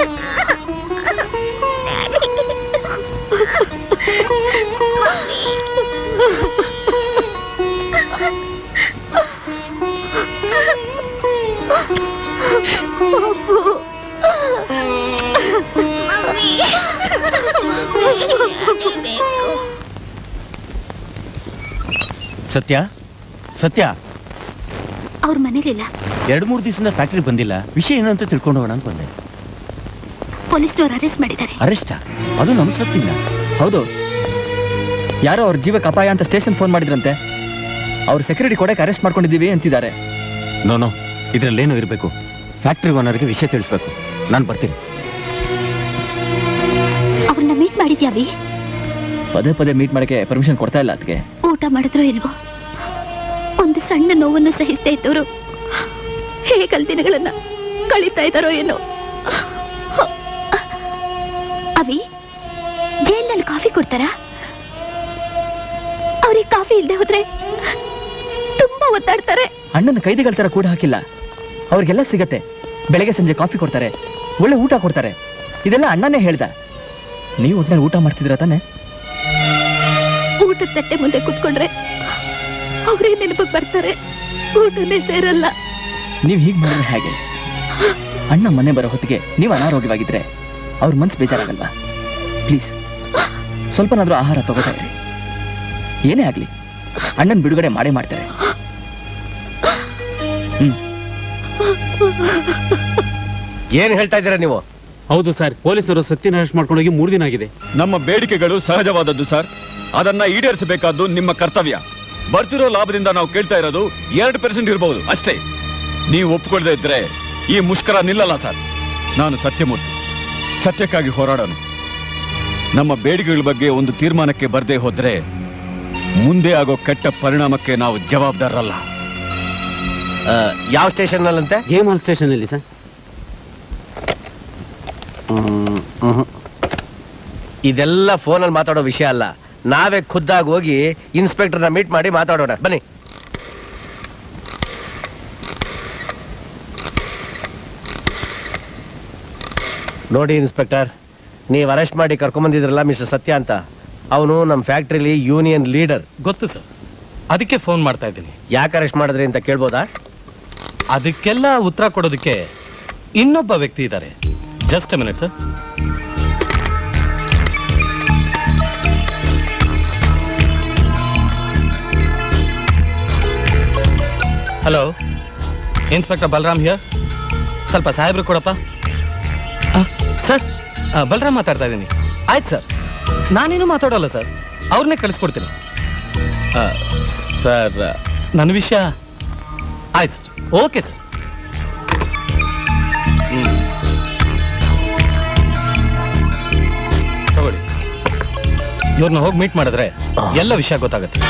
ಸತ್ಯ ಸತ್ಯ ಅವ್ರ ಮನೇಲಿಲ್ಲ ಎರಡು ಮೂರು ದಿವಸದಿಂದ ಫ್ಯಾಕ್ಟ್ರಿ ಬಂದಿಲ್ಲ ವಿಷಯ ಏನು ಅಂತ ತಿಳ್ಕೊಂಡು ಹೋಗೋಣ ಅಂತ ಬಂದೆ ಪೊಲೀಸ್ನವ್ರು ಅರೆಸ್ಟ್ ಮಾಡಿದ್ದಾರೆ ಅರೆಸ್ಟಾ ಅದು ನಮ್ಮ ಸತ್ತಿಲ್ಲ ಹೌದು ಯಾರೋ ಅವ್ರ ಜೀವಕ್ಕೆ ಅಪಾಯ ಅಂತ ಸ್ಟೇಷನ್ ಫೋನ್ ಮಾಡಿದ್ರಂತೆ ಅವ್ರ ಸೆಕ್ಯೂರಿಟಿ ಕೊಡಕ್ಕೆ ಅರೆಸ್ಟ್ ಮಾಡ್ಕೊಂಡಿದ್ದೀವಿ ಅಂತಿದ್ದಾರೆ ನೋ ನೋ ಇದರಲ್ಲೇನೋ ಇರಬೇಕು ಫ್ಯಾಕ್ಟ್ರಿ ಓನರ್ಗೆ ವಿಷಯ ತಿಳಿಸ್ಬೇಕು ನಾನು ಬರ್ತೀನಿ ಅವ್ರನ್ನ ಮೀಟ್ ಮಾಡಿದ್ಯಾವಿ ಪದೇ ಪದೇ ಮೀಟ್ ಮಾಡಕ್ಕೆ ಪರ್ಮಿಷನ್ ಕೊಡ್ತಾ ಇಲ್ಲ ಅದಕ್ಕೆ ಊಟ ಮಾಡಿದ್ರೋ ಇಲ್ವೋ ಒಂದು ಸಣ್ಣ ನೋವನ್ನು ಸಹಿಸ್ತಾ ಇದ್ದವರು ಹೇಗಲ್ ದಿನಗಳನ್ನ ಕಳೀತಾ ಇದ್ದಾರೋ ಏನೋ ಅವಿ ಜೈಲ್ನಲ್ಲಿ ಕಾಫಿ ಕೊಡ್ತಾರಾ ಅವ್ರಿಗೆ ಕಾಫಿ ಇಲ್ಲದೆ ಹೋದ್ರೆ ತುಂಬಾ ಒತ್ತಾಡ್ತಾರೆ ಅಣ್ಣನ ಕೈದಿಗಳ ತರ ಕೂಡ ಹಾಕಿಲ್ಲ ಅವ್ರಿಗೆಲ್ಲ ಸಿಗತ್ತೆ ಬೆಳಗ್ಗೆ ಸಂಜೆ ಕಾಫಿ ಕೊಡ್ತಾರೆ ಒಳ್ಳೆ ಊಟ ಕೊಡ್ತಾರೆ ಇದೆಲ್ಲ ಅಣ್ಣನೇ ಹೇಳ್ದ ನೀವು ಒಟ್ಟಿನಲ್ಲಿ ಊಟ ಮಾಡ್ತಿದ್ರ ತಾನೆ ಊಟದ ತಟ್ಟೆ ಮುಂದೆ ಕುತ್ಕೊಂಡ್ರೆ ಅವರೇ ನೆನಪಿಗೆ ಬರ್ತಾರೆ ಊಟನೇ ಸೇರಲ್ಲ ನೀವು ಹೀಗೆ ಮಾಡಿದ್ರೆ ಹೇಗೆ ಅಣ್ಣ ಮನೆ ಬರೋ ಹೊತ್ತಿಗೆ ನೀವು ಅನಾರೋಗ್ಯವಾಗಿದ್ರೆ ಅವ್ರ ಮನ್ಸು ಬೇಜಾರಾಗಲ್ವಾ ಪ್ಲೀಸ್ ಸ್ವಲ್ಪನಾದ್ರೂ ಆಹಾರ ತಗೋತಾ ಇರಿ ಏನೇ ಆಗ್ಲಿ ಅಣ್ಣನ್ ಬಿಡುಗಡೆ ಮಾಡೇ ಮಾಡ್ತಾರೆ ಏನ್ ಹೇಳ್ತಾ ಇದ್ದೀರಾ ನೀವು ಹೌದು ಸರ್ ಪೊಲೀಸರು ಸತ್ಯನ ಅರೆಸ್ಟ್ ಮಾಡ್ಕೊಂಡೋಗಿ ಮೂರು ದಿನ ಆಗಿದೆ ನಮ್ಮ ಬೇಡಿಕೆಗಳು ಸಹಜವಾದದ್ದು ಸರ್ ಅದನ್ನ ಈಡೇರಿಸಬೇಕಾದ್ದು ನಿಮ್ಮ ಕರ್ತವ್ಯ ಬರ್ತಿರೋ ಲಾಭದಿಂದ ನಾವು ಕೇಳ್ತಾ ಇರೋದು ಎರಡು ಪರ್ಸೆಂಟ್ ಇರಬಹುದು ಅಷ್ಟೇ ನೀವು ಒಪ್ಕೊಳ್ದೇ ಇದ್ರೆ ಈ ಮುಷ್ಕರ ನಿಲ್ಲಲ್ಲ ಸರ್ ನಾನು ಸತ್ಯಮೂರ್ತಿ ಸತ್ಯಕ್ಕಾಗಿ ಹೋರಾಡೋನು ನಮ್ಮ ಬೇಡಿಕೆಗಳ ಬಗ್ಗೆ ಒಂದು ತೀರ್ಮಾನಕ್ಕೆ ಬರ್ದೇ ಹೋದ್ರೆ ಮುಂದೆ ಆಗೋ ಕೆಟ್ಟ ಪರಿಣಾಮಕ್ಕೆ ನಾವು ಜವಾಬ್ದಾರರಲ್ಲ ಯಾವ ಸ್ಟೇಷನ್ ಅಲ್ಲಂತೆ ಜೇಮಲ್ ಸ್ಟೇಷನ್ ಅಲ್ಲಿ ಸರ್ ಇದೆಲ್ಲ ಫೋನಲ್ಲಿ ಮಾತಾಡೋ ವಿಷಯ ಅಲ್ಲ ನಾವೇ ಖುದ್ದಾಗಿ ಹೋಗಿ ಇನ್ಸ್ಪೆಕ್ಟರ್ನ ಮೀಟ್ ಮಾಡಿ ಮಾತಾಡೋಣ ಬನ್ನಿ ನೋಡಿ ಇನ್ಸ್ಪೆಕ್ಟರ್ ನೀವು ಅರೆಸ್ಟ್ ಮಾಡಿ ಕರ್ಕೊಂಬಂದಿದ್ರಲ್ಲ ಮಿಸ್ಟರ್ ಸತ್ಯ ಅಂತ ಅವನು ನಮ್ಮ ಫ್ಯಾಕ್ಟ್ರಿಲಿ ಯೂನಿಯನ್ ಲೀಡರ್ ಗೊತ್ತು ಸರ್ ಅದಕ್ಕೆ ಫೋನ್ ಮಾಡ್ತಾ ಇದ್ದೀನಿ ಯಾಕೆ ಅರೆಸ್ಟ್ ಮಾಡಿದ್ರಿ ಅಂತ ಕೇಳ್ಬೋದಾ ಅದಕ್ಕೆಲ್ಲ ಉತ್ತರ ಕೊಡೋದಕ್ಕೆ ಇನ್ನೊಬ್ಬ ವ್ಯಕ್ತಿ ಇದ್ದಾರೆ just minute sir hello inspector Balaram here ಸ್ವಲ್ಪ ಸಾಹೇಬ್ರು ಕೊಡಪ್ಪ ಸರ್ ಬಲರಾಮ್ ಮಾತಾಡ್ತಾ ಇದ್ದೀನಿ ಆಯ್ತು ಸರ್ ನಾನೇನು ಮಾತಾಡೋಲ್ಲ ಸರ್ ಅವ್ರನ್ನೇ ಕಳಿಸ್ಕೊಡ್ತೀನಿ ಆ, ಸರ್ ನನ್ನ ವಿಷಯ ಆಯ್ತು ಸರ್ ಓಕೆ ಸರ್ ಹ್ಮ್. ತಗೊಳ್ಳಿ ಇವ್ರನ್ನ ಹೋಗಿ ಮೀಟ್ ಮಾಡಿದ್ರೆ ಎಲ್ಲ ವಿಷಯ ಗೊತ್ತಾಗುತ್ತೆ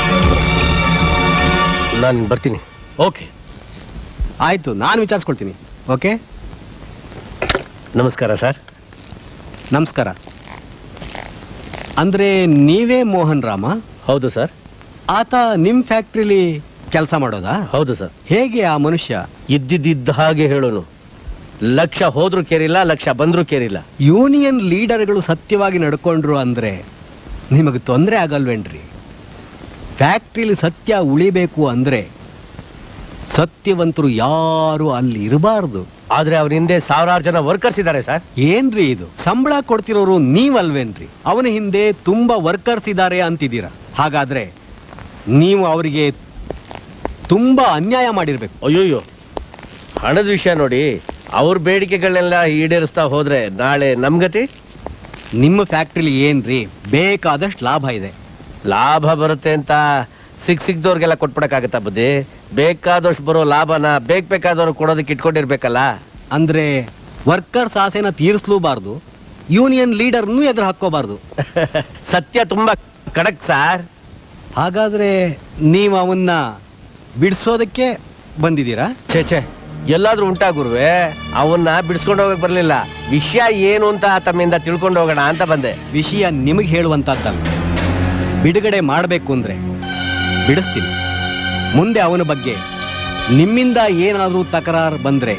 ನಾನು ಬರ್ತೀನಿ ಓಕೆ ಆಯ್ತು ನಾನು ವಿಚಾರಿಸ್ಕೊಳ್ತೀನಿ ಓಕೆ ನಮಸ್ಕಾರ ಸರ್ ನಮಸ್ಕಾರ ಅಂದ್ರೆ ನೀವೇ ಮೋಹನ್ ರಾಮ ಹೌದು ಸರ್ ಆತ ನಿಮ್ ಫ್ಯಾಕ್ಟ್ರಿಲಿ ಕೆಲಸ ಮಾಡೋದಾ ಹೌದು ಸರ್ ಹೇಗೆ ಆ ಮನುಷ್ಯ ಇದ್ದಿದ್ದ ಹಾಗೆ ಹೇಳೋನು ಲಕ್ಷ ಹೋದ್ರೂ ಕೇರಿಲ್ಲ ಲಕ್ಷ ಬಂದ್ರೂ ಕೇರಿಲ್ಲ ಯೂನಿಯನ್ ಲೀಡರ್ಗಳು ಸತ್ಯವಾಗಿ ನಡ್ಕೊಂಡ್ರು ಅಂದ್ರೆ ನಿಮಗೆ ತೊಂದರೆ ಆಗಲ್ವೇನ್ರಿ ಫ್ಯಾಕ್ಟ್ರಿಲಿ ಸತ್ಯ ಉಳಿಬೇಕು ಅಂದ್ರೆ ಸತ್ಯವಂತರು ಯಾರು ಅಲ್ಲಿ ಇರಬಾರ್ದು ಆದ್ರೆ ಅವ್ರ ಹಿಂದೆ ಸಾವಿರಾರು ಜನ ವರ್ಕರ್ಸ್ ಇದ್ದಾರೆ ಸರ್ ಏನ್ರಿ ಇದು ಸಂಬಳ ಕೊಡ್ತಿರೋರು ನೀವಲ್ವೇನ್ರಿ ಅವನ ಹಿಂದೆ ತುಂಬಾ ವರ್ಕರ್ಸ್ ಇದ್ದಾರೆ ಅಂತಿದ್ದೀರಾ ಹಾಗಾದ್ರೆ ನೀವು ಅವರಿಗೆ ತುಂಬಾ ಅನ್ಯಾಯ ಮಾಡಿರ್ಬೇಕು ಅಯ್ಯೋಯ್ಯೋ ಹಣದ ವಿಷಯ ನೋಡಿ ಅವ್ರ ಬೇಡಿಕೆಗಳನ್ನೆಲ್ಲ ಈಡೇರಿಸ್ತಾ ಹೋದ್ರೆ ನಾಳೆ ನಮ್ಗತಿ ನಿಮ್ಮ ಫ್ಯಾಕ್ಟ್ರಿಲಿ ಏನ್ರಿ ಬೇಕಾದಷ್ಟು ಲಾಭ ಇದೆ ಲಾಭ ಬರುತ್ತೆ ಅಂತ ಸಿಕ್ ಸಿಕ್ದವ್ರಿಗೆಲ್ಲ ಕೊಟ್ಬಿಡಕ್ಕಾಗತ್ತಾ ಬುದ್ಧಿ ಬೇಕಾದಷ್ಟು ಬರೋ ಲಾಭನ ಬೇಕ್ ಬೇಕಾದವ್ರು ಕೊಡೋದಕ್ಕೆ ಇಟ್ಕೊಂಡಿರ್ಬೇಕಲ್ಲ ಅಂದ್ರೆ ವರ್ಕರ್ಸ್ ಆಸೆನ ತೀರಿಸ್ಲೂಬಾರ್ದು ಯೂನಿಯನ್ ಲೀಡರ್ನೂ ಎದುರು ಹಾಕೋಬಾರ್ದು ಸತ್ಯ ತುಂಬಾ ಕಡಕ್ ಸಾರ್ ಹಾಗಾದ್ರೆ ನೀವು ಅವನ್ನ ಬಿಡಿಸೋದಕ್ಕೆ ಬಂದಿದ್ದೀರಾ ಛೇ ಛೇ ಎಲ್ಲಾದ್ರೂ ಉಂಟಾ ಗುರುವೆ ಅವನ್ನ ಬಿಡಿಸ್ಕೊಂಡು ಹೋಗಕ್ ಬರ್ಲಿಲ್ಲ ವಿಷಯ ಏನು ಅಂತ ತಮ್ಮಿಂದ ತಿಳ್ಕೊಂಡು ಹೋಗೋಣ ಅಂತ ಬಂದೆ ವಿಷಯ ನಿಮಗೆ ಹೇಳುವಂತದ್ದಲ್ಲ ಬಿಡುಗಡೆ ಮಾಡಬೇಕು ಅಂದ್ರೆ ಬಿಡಿಸ್ತೀನಿ ಮುಂದೆ ಅವನ ಬಗ್ಗೆ ನಿಮ್ಮಿಂದ ಏನಾದರೂ ತಕರಾರು ಬಂದ್ರೆ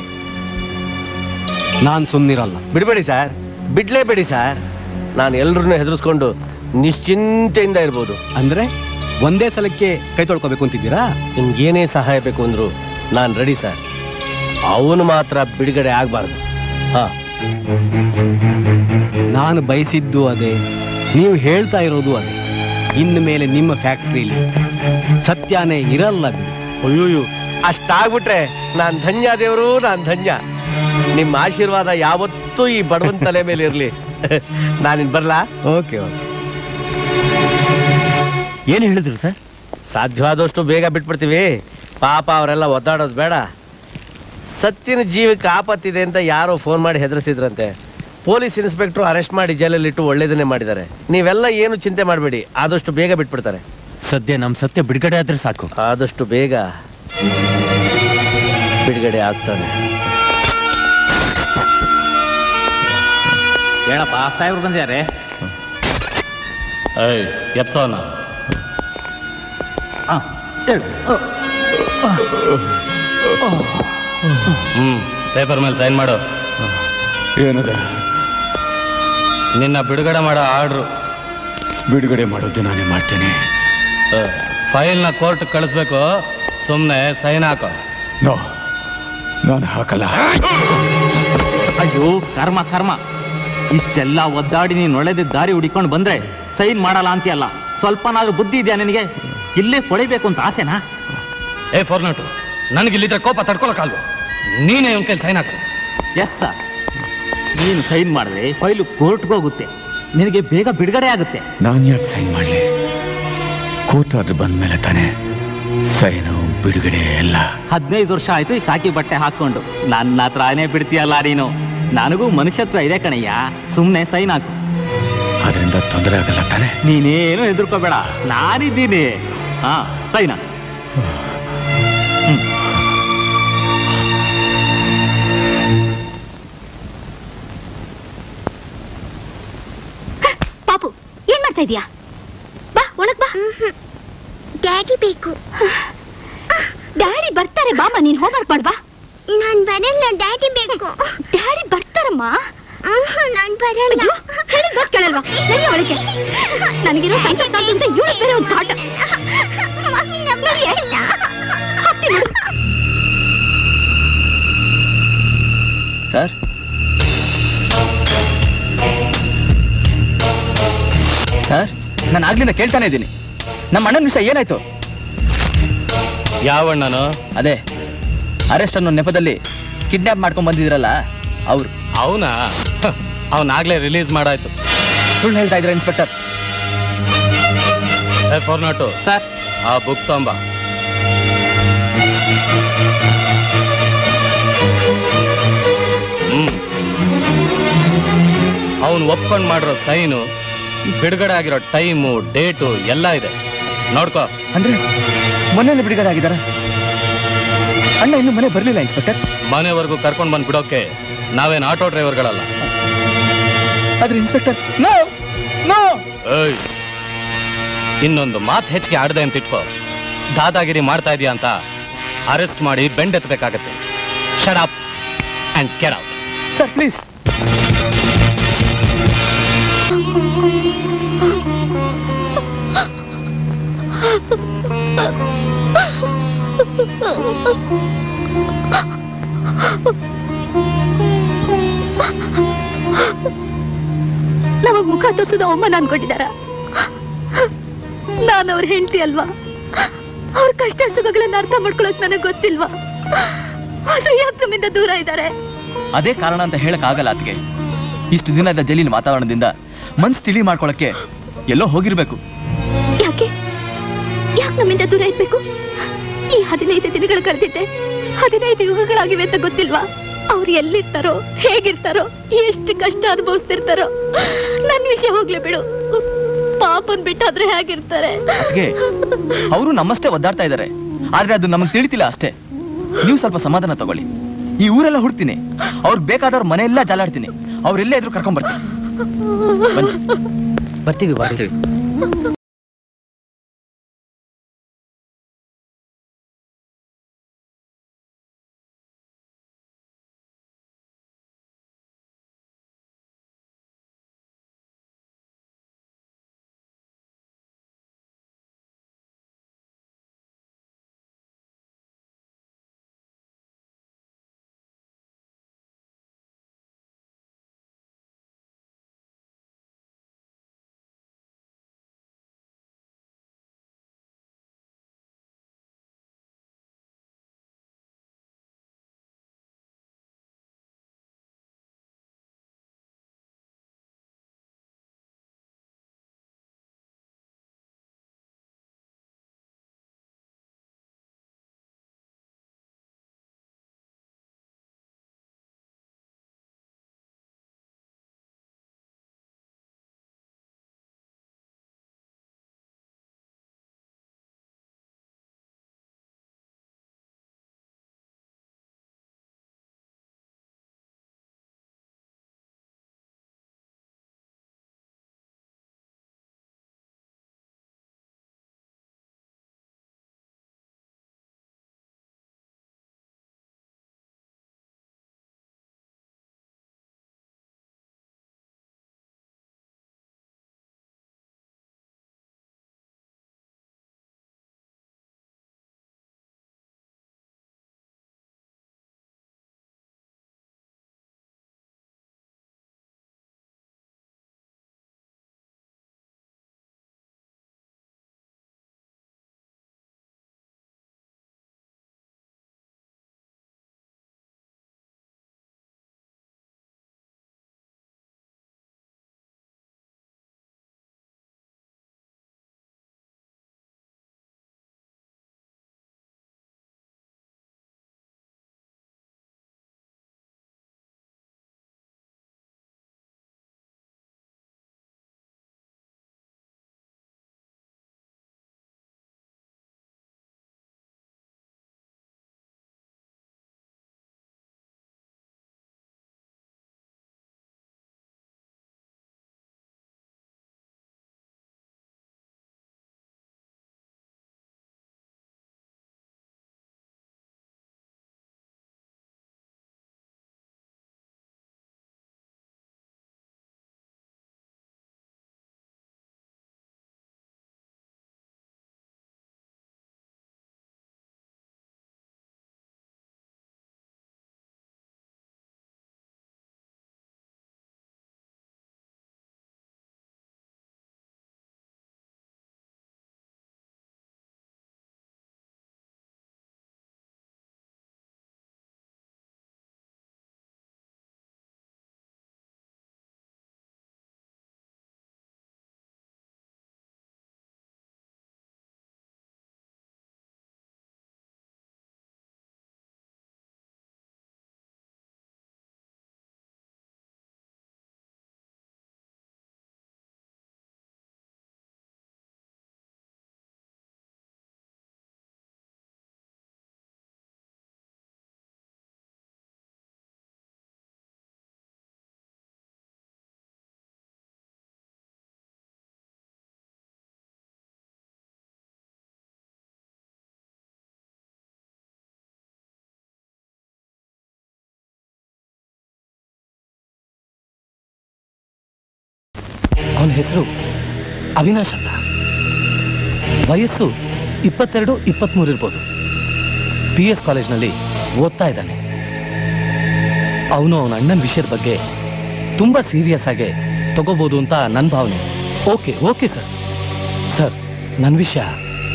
ನಾನು ಸುಮ್ಮನಿರಲ್ಲ ಬಿಡಬೇಡಿ ಸರ್ ಬಿಡ್ಲೇಬೇಡಿ ಸರ್ ನಾನು ಎಲ್ರನ್ನೂ ಹೆದರ್ಸ್ಕೊಂಡು ನಿಶ್ಚಿಂತೆಯಿಂದ ಇರ್ಬೋದು ಅಂದ್ರೆ ಒಂದೇ ಸಲಕ್ಕೆ ಕೈ ತೊಳ್ಕೊಬೇಕು ಅಂತಿದ್ದೀರಾ ನಿಮ್ಗೇನೇ ಸಹಾಯ ಬೇಕು ಅಂದ್ರು ನಾನು ರೆಡಿ ಸರ್ ಅವನು ಮಾತ್ರ ಬಿಡುಗಡೆ ಆಗಬಾರ್ದು ಹಾ ನಾನು ಬಯಸಿದ್ದು ಅದೇ ನೀವು ಹೇಳ್ತಾ ಇರೋದು ಅದೇ ಇನ್ನು ಮೇಲೆ ನಿಮ್ಮ ಫ್ಯಾಕ್ಟ್ರಿಲಿ ಸತ್ಯನೇ ಇರಲ್ಲ ಬಿಡಿ ಅಯ್ಯೋಯ್ಯೋ ಅಷ್ಟಾಗ್ಬಿಟ್ರೆ ನಾನ್ ಧನ್ಯ ದೇವರು ನಾನ್ ಧನ್ಯ ನಿಮ್ಮ ಆಶೀರ್ವಾದ ಯಾವತ್ತೂ ಈ ಬಡವನ್ ತಲೆ ಮೇಲೆ ಇರ್ಲಿ ನಾನಿನ್ ಬರ್ಲಾ ಓಕೆ ಓಕೆ ಏನು ಹೇಳಿದ್ರು ಸರ್ ಸಾಧ್ಯವಾದಷ್ಟು ಬೇಗ ಬಿಟ್ಬಿಡ್ತೀವಿ ಪಾಪ ಅವರೆಲ್ಲ ಒದ್ದಾಡೋದು ಬೇಡ ಸತ್ತಿನ ಜೀವಕ್ಕೆ ಆಪತ್ತಿದೆ ಅಂತ ಯಾರೋ ಫೋನ್ ಮಾಡಿ ಹೆದರ್ಸಿದ್ರಂತೆ ಪೊಲೀಸ್ ಇನ್ಸ್ಪೆಕ್ಟರ್ ಅರೆಸ್ಟ್ ಮಾಡಿ ಜೈಲಲ್ಲಿಟ್ಟು ಒಳ್ಳೇದನ್ನೇ ಮಾಡಿದ್ದಾರೆ ನೀವೆಲ್ಲ ಏನು ಚಿಂತೆ ಮಾಡಬೇಡಿ ಆದಷ್ಟು ಬೇಗ ಬಿಟ್ಬಿಡ್ತಾರೆ ಸದ್ಯ ನಮ್ ಸತ್ಯ ಬಿಡುಗಡೆ ಆದ್ರೆ ಸಾಕು ಆದಷ್ಟು ಬೇಗ ಬಿಡುಗಡೆ ಆಗ್ತಾನೆ ಹೇಳಪ್ಪ ಸಾಹೇಬ್ರು ಬಂದಿದ್ದಾರೆ ಏಯ್ ಎಪ್ಸೋನ ಹ್ಮ್ ಪೇಪರ್ ಮೇಲೆ ಸೈನ್ ಮಾಡು ಏನದ ನಿನ್ನ ಬಿಡುಗಡೆ ಮಾಡೋ ಆರ್ಡ್ರು ಬಿಡುಗಡೆ ಮಾಡೋದು ನಾನೇ ಮಾಡ್ತೇನೆ ಫೈಲ್ನ ಕೋರ್ಟ್ ಕಳಿಸ್ಬೇಕು ಸುಮ್ಮನೆ ಸೈನ್ ಹಾಕೋ ನೋ ನಾನು ಹಾಕಲ್ಲ ಅಯ್ಯೋ ಕರ್ಮ ಕರ್ಮ ಇಷ್ಟೆಲ್ಲ ಒದ್ದಾಡಿ ನೀನು ಒಳ್ಳೆದ ದಾರಿ ಹುಡಿಕೊಂಡು ಬಂದ್ರೆ ಸೈನ್ ಮಾಡಲ್ಲ ಅಂತೀಯಲ್ಲ ಸ್ವಲ್ಪನಾದ್ರೂ ಬುದ್ಧಿ ಇದೆಯಾ ನಿನಗೆ ಇಲ್ಲೇ ಹೊಡಿಬೇಕು ಅಂತ ಆಸೆನಾ ಏ ಫೋರ್ನಟು ನನಗೆ ಇಲ್ಲಿದ್ರೆ ಕೋಪ ತಡ್ಕೊಳಕ್ಕಾಲ್ವ ನೀನೇ ಇವನ್ ಕೈಲಿ ಸೈನ್ ಹಾಕ್ಸು ಎಸ್ ಸರ್ ನೀನು ಸೈನ್ ಮಾಡಿದ್ರೆ ಫೈಲು ಕೋರ್ಟ್ಗೆ ಹೋಗುತ್ತೆ ನಿನಗೆ ಬೇಗ ಬಿಡುಗಡೆ ಆಗುತ್ತೆ ನಾನು ಯಾಕೆ ಸೈನ್ ಮಾಡಲಿ ಕೋರ್ಟ್ ಆರ್ಡರ್ ಬಂದ ಮೇಲೆ ತಾನೇ ಸೈನು ಬಿಡುಗಡೆ ಎಲ್ಲ ಹದಿನೈದು ವರ್ಷ ಆಯ್ತು ಈ ಕಾಕಿ ಬಟ್ಟೆ ಹಾಕೊಂಡು ನನ್ನ ಹತ್ರನೇ ಬಿಡ್ತೀಯಲ್ಲ ನೀನು ನನಗೂ ಮನುಷ್ಯತ್ವ ಇದೆ ಕಣಯ್ಯ ಸುಮ್ಮನೆ ಸೈನ್ ಹಾಕು ಅದರಿಂದ ತೊಂದರೆ ಆಗಲ್ಲ ತಾನೆ ನೀನೇನು ಹೆದರ್ಕೋಬೇಡ ನಾನಿದ್ದೀನಿ ಹಾ ಸೈನ್ ಹಾಕು ಪಾಪು ಏನ್ ಮಾಡ್ತಾ ಇದೀಯಾ ಬಾ ಒಳಗ್ ಬಾ ಡ್ಯಾಡಿ ಬೇಕು ಡ್ಯಾಡಿ ಬರ್ತಾರೆ ಬಾಮ ನೀನ್ ಹೋಮ್ವರ್ಕ್ ಮಾಡ್ಬಾ ನಾನ್ ಬರಲ್ಲ ಡ್ಯಾಡಿ ಬೇಕು ಡ್ಯಾಡಿ ಬರ್ತಾರಮ್ಮ ನಾನ್ ಬರಲ್ಲ ಹೇಳಿದ್ ಮಾತ್ ಕೇಳಲ್ವಾ ನಡಿ ಒಳಗೆ ನನಗಿರೋ ಸಂಖ್ಯೆ ಸಾಕು ಅಂತ ಇವಳು ಬೇರೆ ಒಂದು ಕಾಟ ನಡಿ. ಹತ್ತಿ ನೋಡು. ಸರ್ ಸರ್ ನಾನು ಆಗ್ಲಿಂದ ಕೇಳ್ತಾನೆ ಇದ್ದೀನಿ ನಮ್ಮ ಅಣ್ಣನ ವಿಷಯ ಏನಾಯ್ತು ಯಾವಣ್ಣನು ಅದೇ ಅರೆಸ್ಟ್ ಅನ್ನೋ ನೆಪದಲ್ಲಿ ಕಿಡ್ನಾಪ್ ಮಾಡ್ಕೊಂಡ್ ಬಂದಿದ್ರಲ್ಲ ಅವ್ರು ಅವನಾ ಅವನಾಗ್ಲೇ ರಿಲೀಸ್ ಮಾಡಾಯ್ತು ಸುಳ್ಳು ಹೇಳ್ತಾ ಇದ್ರ ಇನ್ಸ್ಪೆಕ್ಟರ್ ಏ ಫೋರ್ನಾಟು ಸರ್ ಆ ಬುಕ್ ತೊಂಬ ಹ್ಮ್ ಅವನು ಒಪ್ಕೊಂಡು ಮಾಡಿರೋ ಸೈನು ಬಿಡುಗಡೆ ಆಗಿರೋ ಟೈಮು ಡೇಟು ಎಲ್ಲ ಇದೆ ನೋಡ್ಕೋ ಅಂದ್ರೆ ಮೊನ್ನೆ ಬಿಡುಗಡೆ ಆಗಿದಾರ ಅಣ್ಣ ಇನ್ನು ಮನೆ ಬರ್ಲಿಲ್ಲ ಇನ್ಸ್ಪೆಕ್ಟರ್ ಮನೆವರೆಗೂ ಕರ್ಕೊಂಡು ಬಂದು ಬಿಡೋಕೆ ನಾವೇನು ಆಟೋ ಡ್ರೈವರ್ಗಳಲ್ಲ ಆದ್ರೆ ಇನ್ಸ್ಪೆಕ್ಟರ್ ನೋ ನೋ ಏಯ್ ಇನ್ನೊಂದು ಮಾತು ಹೆಚ್ಚಿಗೆ ಆಡದೆ ಅಂತ ಇಟ್ಕೋ ದಾದಾಗಿರಿ ಮಾಡ್ತಾ ಇದೀಯ ಅಂತ ಅರೆಸ್ಟ್ ಮಾಡಿ ಬೆಂಡ್ ಎತ್ತಬೇಕಾಗತ್ತೆ shut up and get out sir please ನಮಗ್ ಮುಖ ತೋರ್ಸೋದು ಅವಮಾನ ಅನ್ಕೊಂಡಿದಾರ ನಾನು ಅವ್ರ ಹೆಂಡತಿ ಅಲ್ವಾ ಅವ್ರ ಕಷ್ಟ ಸುಖಗಳನ್ನ ಅರ್ಥ ಮಾಡ್ಕೊಳಕ್ ನನಗ್ ಗೊತ್ತಿಲ್ವಾ ಆದ್ರೆ ಯಾಕೆ ನಮ್ಮಿಂದ ದೂರ ಇದ್ದಾರೆ ಅದೇ ಕಾರಣ ಅಂತ ಹೇಳಕ್ ಆಗಲ್ಲ ಅದಕ್ಕೆ ಇಷ್ಟು ದಿನದ ಜೈಲಿನ ವಾತಾವರಣದಿಂದ ಮನ್ಸ್ ತಿಳಿ ಮಾಡ್ಕೊಳಕ್ಕೆ ಎಲ್ಲೋ ಹೋಗಿರ್ಬೇಕು ಯಾಕೆ ಯಾಕೆ ನಮ್ಮಿಂದ ದೂರ ಇರ್ಬೇಕು ಈ ಹದಿನೈದು ದಿನಗಳು ಕಳೆದಿದ್ದೆ ಹದಿನೈದು ಯುಗಗಳಾಗಿವೆ ಅಂತ ಗೊತ್ತಿಲ್ವಾ ಅವ್ರು ಎಲ್ಲಿರ್ತಾರೋ ಹೇಗಿರ್ತಾರೋ ಎಷ್ಟು ಕಷ್ಟ ಅನುಭವಿಸ್ತಿರ್ತಾರೋ ನನ್ ವಿಷಯ ಹೋಗ್ಲಿ ಬಿಡು ಪಾಪನ್ ಬಿಟ್ಟಾದ್ರೆ ಹೇಗಿರ್ತಾರೆ ಅದಕ್ಕೆ ಅವರು ನಮ್ಮಷ್ಟೇ ಒದ್ದಾಡ್ತಾ ಇದ್ದಾರೆ ಆದ್ರೆ ಅದು ನಮಗೆ ತಿಳಿತಿಲ್ಲ ಅಷ್ಟೇ ನೀವು ಸ್ವಲ್ಪ ಸಮಾಧಾನ ತಗೊಳ್ಳಿ ಈ ಊರೆಲ್ಲ ಹುಡ್ತೀನಿ ಅವ್ರಿಗೆ ಬೇಕಾದವ್ರ ಮನೆಯೆಲ್ಲ ಜಾಲಾಡ್ತೀನಿ ಅವ್ರೆಲ್ಲೇ ಇದ್ರು ಕರ್ಕೊಂಡ್ ಬರ್ತೀನಿ ಬರ್ತೀವಿ ಬರ್ತೀವಿ ಅವನ ಹೆಸರು ಅವಿನಾಶ್ ಅಂತ ವಯಸ್ಸು ಇಪ್ಪತ್ತೆರಡು ಇಪ್ಪತ್ತ್ಮೂರು ಇರ್ಬೋದು ಪಿ ಎಸ್ ಕಾಲೇಜ್ನಲ್ಲಿ ಓದ್ತಾ ಇದ್ದಾನೆ ಅವನು ಅವನ ಅಣ್ಣನ ವಿಷಯದ ಬಗ್ಗೆ ತುಂಬ ಸೀರಿಯಸ್ ಆಗಿ ತಗೋಬೋದು ಅಂತ ನನ್ನ ಭಾವನೆ ಓಕೆ ಓಕೆ ಸರ್ ಸರ್ ನನ್ನ ವಿಷಯ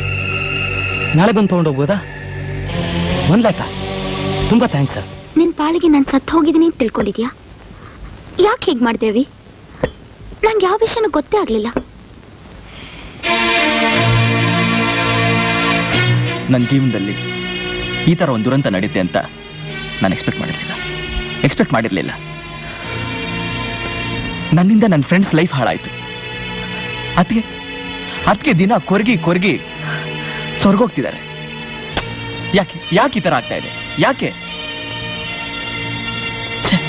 ನಾಳೆ ಬಂದು ತೊಗೊಂಡೋಗ್ಬೋದಾ ಒನ್ ಲ್ಯಾಕ ತುಂಬ ಥ್ಯಾಂಕ್ಸ್ ಸರ್ ನಿನ್ ಪಾಲಿಗೆ ನಾನು ಸತ್ತು ಹೋಗಿದ್ದೀನಿ ಅಂತ ತಿಳ್ಕೊಂಡಿದ್ಯಾ ಯಾಕೆ ಹೀಗೆ ಮಾಡ್ದೇವಿ ನಂಗೆ ಯಾವ ವಿಷಯನೂ ಗೊತ್ತೇ ಆಗ್ಲಿಲ್ಲ ನನ್ನ ಜೀವನದಲ್ಲಿ ಈ ಥರ ಒಂದು ದುರಂತ ನಡೀತೆ ಅಂತ ನಾನು ಎಕ್ಸ್ಪೆಕ್ಟ್ ಮಾಡಿರಲಿಲ್ಲ ಎಕ್ಸ್ಪೆಕ್ಟ್ ಮಾಡಿರಲಿಲ್ಲ ನನ್ನಿಂದ ನನ್ನ ಫ್ರೆಂಡ್ಸ್ ಲೈಫ್ ಹಾಳಾಯಿತು ಅದಕ್ಕೆ ಅದಕ್ಕೆ ದಿನ ಕೊರಗಿ ಕೊರಗಿ ಸ್ವರ್ಗೋಗ್ತಿದ್ದಾರೆ ಯಾಕೆ ಯಾಕೆ ಈ ಥರ ಆಗ್ತಾ ಇದೆ ಯಾಕೆ ಛೆ.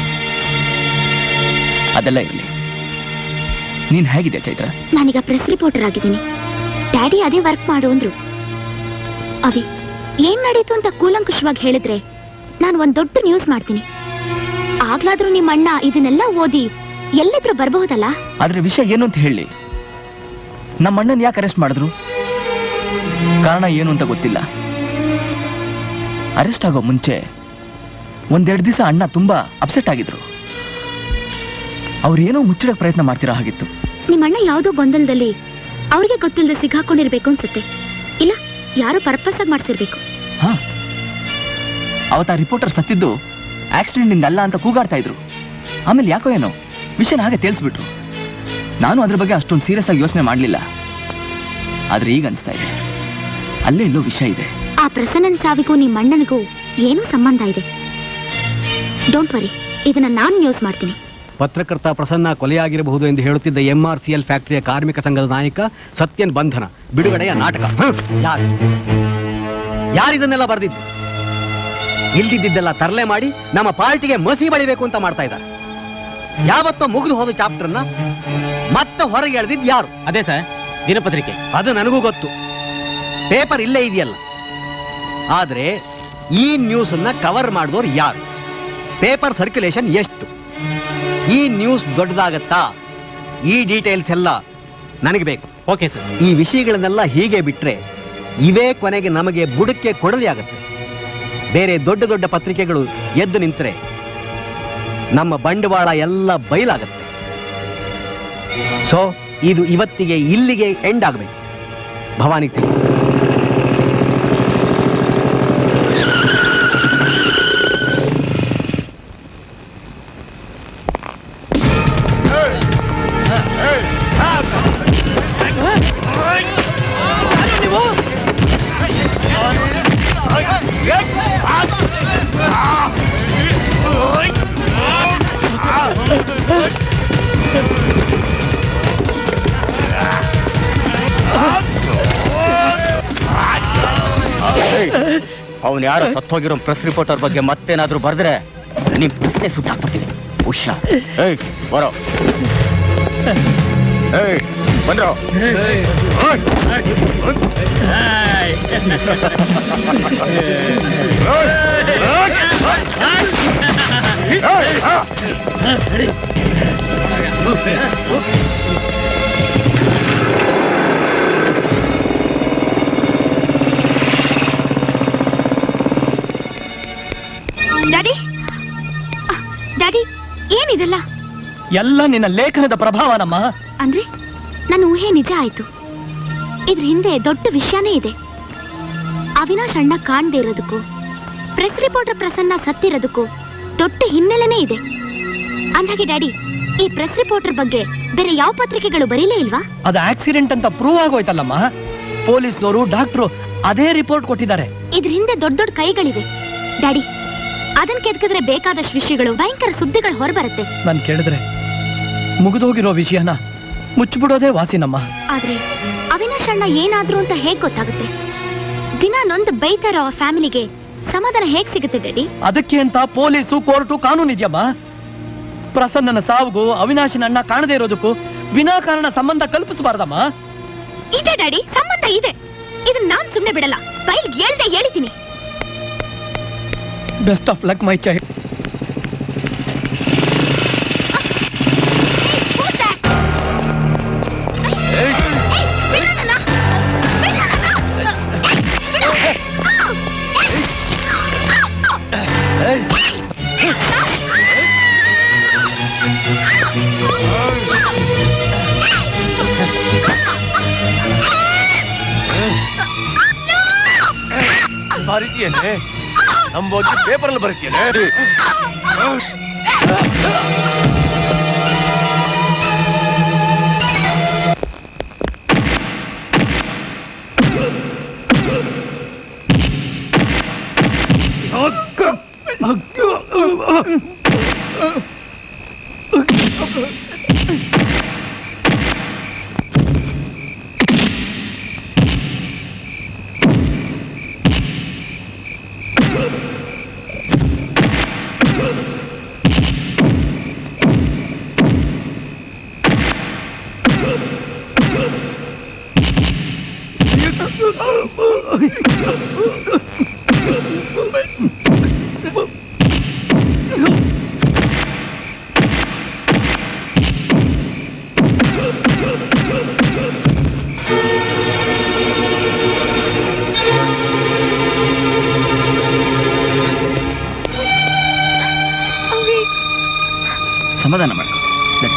ಅದೆಲ್ಲ ಇರಲಿ ನೀನ್ ಹೇಗಿದೆ ಚೈತ್ರ ನಾನೀಗ ಪ್ರೆಸ್ ರಿಪೋರ್ಟರ್ ಆಗಿದ್ದೀನಿ ಡ್ಯಾಡಿ ಅದೇ ವರ್ಕ್ ಮಾಡು ಅಂದ್ರು ಅವಿ ಏನ್ ನಡೀತು ಅಂತ ಕೂಲಂಕುಷವಾಗಿ ಹೇಳಿದ್ರೆ ನಾನು ಒಂದ್ ದೊಡ್ಡ ನ್ಯೂಸ್ ಮಾಡ್ತೀನಿ ಆಗ್ಲಾದ್ರೂ ನಿಮ್ಮ ಅಣ್ಣ ಇದನ್ನೆಲ್ಲ ಓದಿ ಎಲ್ಲಿದ್ರು ಬರಬಹುದಲ್ಲ ಆದ್ರೆ ವಿಷಯ ಏನು ಅಂತ ಹೇಳಿ ನಮ್ಮ ಅಣ್ಣನ್ ಯಾಕೆ ಅರೆಸ್ಟ್ ಮಾಡಿದ್ರು ಕಾರಣ ಏನು ಅಂತ ಗೊತ್ತಿಲ್ಲ ಅರೆಸ್ಟ್ ಆಗೋ ಮುಂಚೆ ಒಂದೆರಡು ದಿವಸ ಅಣ್ಣ ತುಂಬಾ ಅಪ್ಸೆಟ್ ಆಗಿದ್ರು ಅವ್ರೇನೋ ಮುಚ್ಚಿಡಕ್ ಪ್ರಯತ್ನ ಮಾಡ್ತಿರೋ ಹಾಗಿತ್ತು ನಿಮ್ಮ ಅಣ್ಣ ಯಾವ್ದೋ ಗೊಂದಲದಲ್ಲಿ ಅವ್ರಿಗೆ ಗೊತ್ತಿಲ್ಲದೆ ಸಿಗಾಕೊಂಡಿರ್ಬೇಕು ಅನ್ಸುತ್ತೆ ಇಲ್ಲ ಯಾರೋ ಪರ್ಪಸ್ ಆಗಿ ಮಾಡ್ಸಿರ್ಬೇಕು ಹಾ ಅವತ್ತ ರಿಪೋರ್ಟರ್ ಸತ್ತಿದ್ದು ಆಕ್ಸಿಡೆಂಟ್ ಇಂದ ಅಲ್ಲ ಅಂತ ಕೂಗಾಡ್ತಾ ಇದ್ರು ಆಮೇಲೆ ಯಾಕೋ ಏನೋ ವಿಷಯನ ಹಾಗೆ ತೇಲ್ಸ್ಬಿಟ್ರು ನಾನು ಅದ್ರ ಬಗ್ಗೆ ಅಷ್ಟೊಂದು ಸೀರಿಯಸ್ ಆಗಿ ಯೋಚನೆ ಮಾಡಲಿಲ್ಲ ಆದ್ರೆ ಈಗ ಅನಿಸ್ತಾ ಇದೆ ಅಲ್ಲೇ ಇಲ್ಲೋ ವಿಷಯ ಇದೆ ಆ ಪ್ರಸನ್ನನ್ ಸಾವಿಗೂ ನಿಮ್ಮ ಅಣ್ಣನಿಗೂ ಏನೋ ಸಂಬಂಧ ಇದೆ ಡೋಂಟ್ ವರಿ ಇದನ್ನ ನಾನ್ ನ್ಯೂಸ್ ಮಾಡ್ತೀನಿ ಪತ್ರಕರ್ತ ಪ್ರಸನ್ನ ಕೊಲೆಯಾಗಿರಬಹುದು ಎಂದು ಹೇಳುತ್ತಿದ್ದ ಎಂಆರ್ಸಿಎಲ್ ಫ್ಯಾಕ್ಟರಿಯ ಕಾರ್ಮಿಕ ಸಂಘದ ನಾಯಕ ಸತ್ಯನ್ ಬಂಧನ ಬಿಡುಗಡೆಯ ನಾಟಕ ಹ್ಮ್. ಯಾರು ಯಾರಿದನ್ನೆಲ್ಲ ಬರೆದಿದ್ದು ಇಲ್ದಿದ್ದೆಲ್ಲ ತರಲೆ ಮಾಡಿ ನಮ್ಮ ಪಾರ್ಟಿಗೆ ಮಸಿ ಬಳಿಬೇಕು ಅಂತ ಮಾಡ್ತಾ ಇದ್ದಾರೆ ಯಾವತ್ತೋ ಮುಗಿದು ಹೋದ ಚಾಪ್ಟರ್ನ ಮತ್ತೆ ಹೊರಗೆ ಎಳೆದಿದ್ದು ಯಾರು ಅದೇ ಸರ್ ದಿನಪತ್ರಿಕೆ ಅದು ನನಗೂ ಗೊತ್ತು ಪೇಪರ್ ಇಲ್ಲೇ ಇದೆಯಲ್ಲ ಆದ್ರೆ ಈ ನ್ಯೂಸ್ ಅನ್ನ ಕವರ್ ಮಾಡಿದವರು ಯಾರು ಪೇಪರ್ ಸರ್ಕ್ಯುಲೇಷನ್ ಎಷ್ಟು ಈ ನ್ಯೂಸ್ ದೊಡ್ಡದಾಗತ್ತಾ ಈ ಡೀಟೇಲ್ಸ್ ಎಲ್ಲ ನನಗೆ ಬೇಕು ಓಕೆ ಸರ್ ಈ ವಿಷಯಗಳನ್ನೆಲ್ಲ ಹೀಗೆ ಬಿಟ್ರೆ ಇವೇ ಕೊನೆಗೆ ನಮಗೆ ಬುಡಕ್ಕೆ ಕೊಡಲಿ ಆಗುತ್ತೆ ಬೇರೆ ದೊಡ್ಡ ದೊಡ್ಡ ಪತ್ರಿಕೆಗಳು ಎದ್ದು ನಿಂತರೆ ನಮ್ಮ ಬಂಡವಾಳ ಎಲ್ಲ ಬಯಲಾಗತ್ತೆ ಸೊ ಇದು ಇವತ್ತಿಗೆ ಇಲ್ಲಿಗೆ ಎಂಡ್ ಆಗಬೇಕು ಭವಾನಿ ತಿಳಿಸಿ ಅವನು ಯಾರೋ ಸತ್ತೋಗಿರೋ ಪ್ರೆಸ್ ರಿಪೋರ್ಟರ್ ಬಗ್ಗೆ ಮತ್ತೇನಾದ್ರೂ ಬರೆದ್ರೆ ನಿಮ್ ಪ್ರಶ್ನೆ ಸುಟ್ಟಾಕ್ಬಿಡ್ತೀನಿ ಹುಷಾ ಏಯ್ ಬರೋ ಏಯ್ ಬಂದ್ರೋ ಡ್ಯಾಡಿ ಡ್ಯಾಡಿ ಏನಿದೆಲ್ಲ ಎಲ್ಲ ನಿನ್ನ ಲೇಖನದ ಪ್ರಭಾವನಮ್ಮ ಅಂದ್ರೆ ನನ್ನ ಊಹೆ ನಿಜ ಆಯ್ತು ಇದ್ರ ಹಿಂದೆ ದೊಡ್ಡ ವಿಷಯನೇ ಇದೆ ಅವಿನಾಶ್ ಅಣ್ಣ ಕಾಣ್ದೇ ಇರೋದಕ್ಕೂ ಪ್ರೆಸ್ ರಿಪೋರ್ಟರ್ ಪ್ರಸನ್ನ ಸತ್ತಿರೋದಕ್ಕೂ ದೊಡ್ಡ ಹಿನ್ನೆಲೆನೇ ಇದೆ ಅಂದಾಗೆ ಡ್ಯಾಡಿ ಈ ಪ್ರೆಸ್ ರಿಪೋರ್ಟರ್ ಬಗ್ಗೆ ಬೇರೆ ಯಾವ ಪತ್ರಿಕೆಗಳು ಬರೀಲೇ ಇಲ್ವಾ ಅದು ಆಕ್ಸಿಡೆಂಟ್ ಅಂತ ಪ್ರೂವ್ ಆಗೋಯ್ತಲ್ಲಮ್ಮ ಪೊಲೀಸ್ನವರು ಡಾಕ್ಟ್ರು ಅದೇ ರಿಪೋರ್ಟ್ ಕೊಟ್ಟಿದ್ದಾರೆ ಇದ್ರ ಹಿಂದೆ ದೊಡ್ಡ ದೊಡ್ಡ ಕೈಗಳಿವೆ ಡ್ಯಾಡಿ ಅದನ್ ಕೆದಕಿದ್ರೆ ಬೇಕಾದಷ್ಟು ವಿಷಯಗಳು ಭಯಂಕರ ಸುದ್ದಿಗಳು ಹೊರಬರುತ್ತೆ ನಾನು ಕೇಳಿದ್ರೆ ಮುಗಿದೋಗಿರೋ ವಿಷಯನ ಮುಚ್ಚಿಬಿಡೋದೇ ವಾಸಿನಮ್ಮ ಆದ್ರೆ ಅವಿನಾಶ್ ಅಣ್ಣ ಏನಾದ್ರು ಅಂತ ಹೇಗ್ ಗೊತ್ತಾಗುತ್ತೆ ದಿನ ನೊಂದು ಬೈತಾ ಇರೋ ಫ್ಯಾಮಿಲಿಗೆ ಸಮಾಧಾನ ಹೇಗ್ ಸಿಗುತ್ತೆ ಡ್ಯಾಡಿ ಅದಕ್ಕೆ ಅಂತ ಪೊಲೀಸು ಕೋರ್ಟು ಕಾನೂನು ಇದೆಯಮ್ಮ ಪ್ರಸನ್ನನ ಸಾವುಗೂ ಅವಿನಾಶನ ಅಣ್ಣ ಕಾಣದೇ ಇರೋದಕ್ಕೂ ವಿನಾಕಾರಣ ಸಂಬಂಧ ಕಲ್ಪಿಸಬಾರ್ದಮ್ಮ ಇದೆ ಡ್ಯಾಡಿ ಸಂಬಂಧ ಇದೆ ಇದನ್ನ ನಾನ್ ಸುಮ್ನೆ ಬಿಡಲ್ಲ ಬೈಲ್ ಹೇಳ್ದೆ ಹೇಳಿತೀನಿ best of luck my child ಬರೀತೀಯನೆ ನಮ್ಮ ಬಗ್ಗೆ ಪೇಪರಲ್ಲಿ ಬರೀತೀಯನೆ ಸಮಾಧಾನ ಮಾಡು ನಡಿ.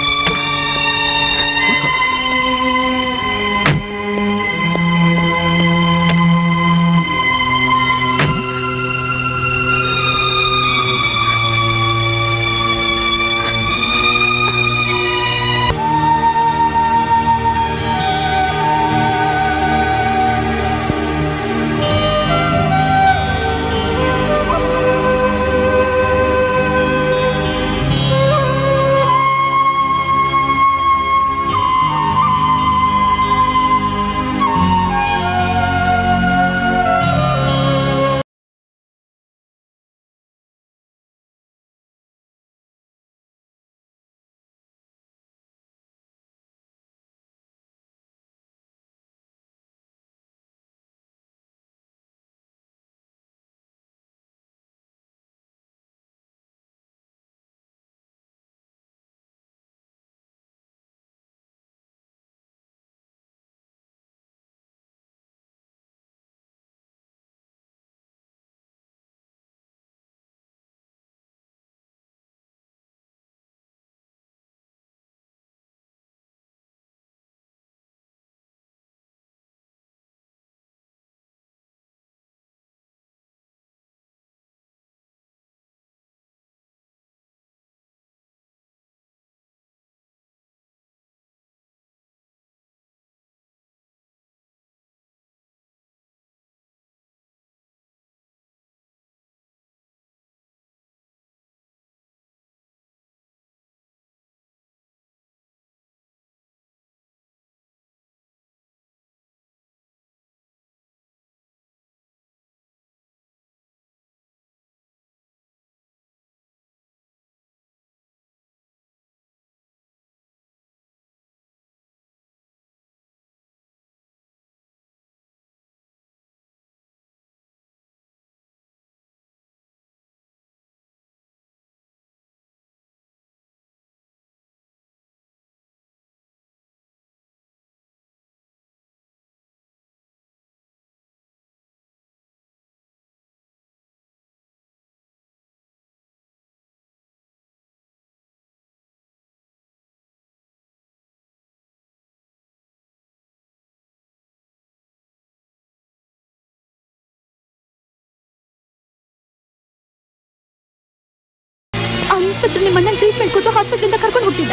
ಅಂಥದ್ದು ನಿಮ್ಮನ್ನ ಟ್ರೀಟ್ಮೆಂಟ್ ಕೊಟ್ಟು ಹಾಸ್ಪಿಟಲಿಂದ ಕರ್ಕೊಂಡು ಹೋಗ್ತಿದ್ದ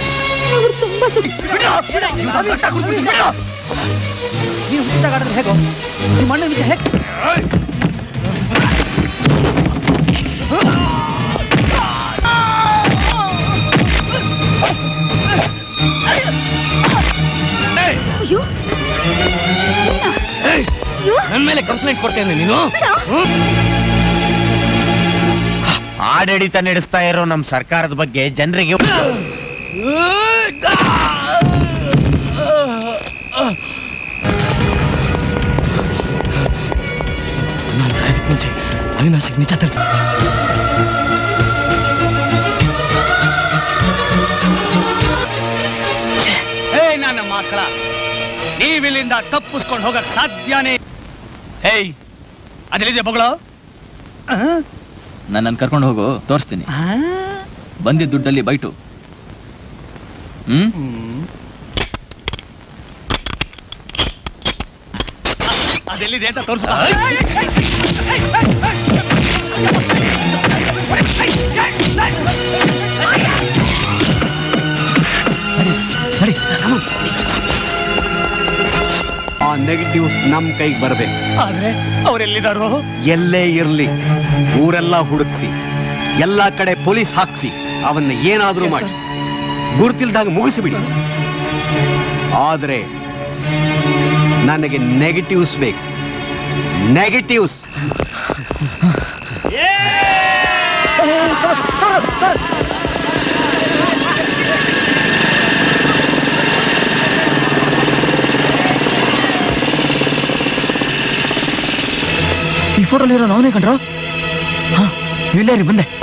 ಅವ್ರು ತುಂಬಾ ನೀನು ಹುಚ್ಚಾಗಾಡಿದ್ರೆ ಹೇಗೋ ನಿಮ್ಮ ಅಣ್ಣನ ವಿಷಯ ಹೇಗೆ ಅಯ್ಯೋ ನನ್ನ ಮೇಲೆ ಕಂಪ್ಲೇಂಟ್ ಕೊಡ್ತೇನೆ ನೀನು ಆಡಳಿತ ನಡೆಸ್ತಾ ಇರೋ ನಮ್ಮ ಸರ್ಕಾರದ ಬಗ್ಗೆ ಜನರಿಗೆ ನಾನು ಸಾಯಕ್ಕೆ ಮುಂಚೆ ಅವಿನಾಶಿಗೆ ನಿಜ ತಿಳಿಸ್ ಏ ನನ್ನ ಮಕ್ಕಳ ನೀವಿಲ್ಲಿಂದ ತಪ್ಪಿಸ್ಕೊಂಡು ಹೋಗಕ್ ಸಾಧ್ಯನೇ ಏಯ್ ಅದೆಲ್ಲಿದೆ ಬಗಳು ನನ್ನನ್ನು ಕರ್ಕೊಂಡು ಹೋಗು ತೋರಿಸ್ತೀನಿ ಬಂದಿದ್ದ ದುಡ್ಡಲ್ಲಿ ಬೈಟು ಹ್ಮ್ ಅದೆಲ್ಲಿದೆ ಅಂತ ತೋರಿಸ ಆ ನೆಗೆಟಿವ್ ನಮ್ ಕೈಗೆ ಬರಬೇಕು ಆದ್ರೆ ಅವರೆಲ್ಲಿದಾರೋ ಎಲ್ಲೇ ಇರ್ಲಿ ಊರೆಲ್ಲ ಹುಡುಕ್ಸಿ ಎಲ್ಲಾ ಕಡೆ ಪೊಲೀಸ್ ಹಾಕ್ಸಿ ಅವನ್ನ ಏನಾದ್ರೂ ಮಾಡಿ ಗುರುತಿಲ್ದಾಗ ಮುಗಿಸಿಬಿಡಿ ಆದ್ರೆ ನನಗೆ ನೆಗೆಟಿವ್ಸ್ ಬೇಕು ನೆಗೆಟಿವ್ಸ್ ಈ ಫೋಟೋಲಿರೋ ನಾವನೇ ಕಂಡ್ರು ಹಾ ಇಲ್ಲೇ ರೀ ಬಂದೆ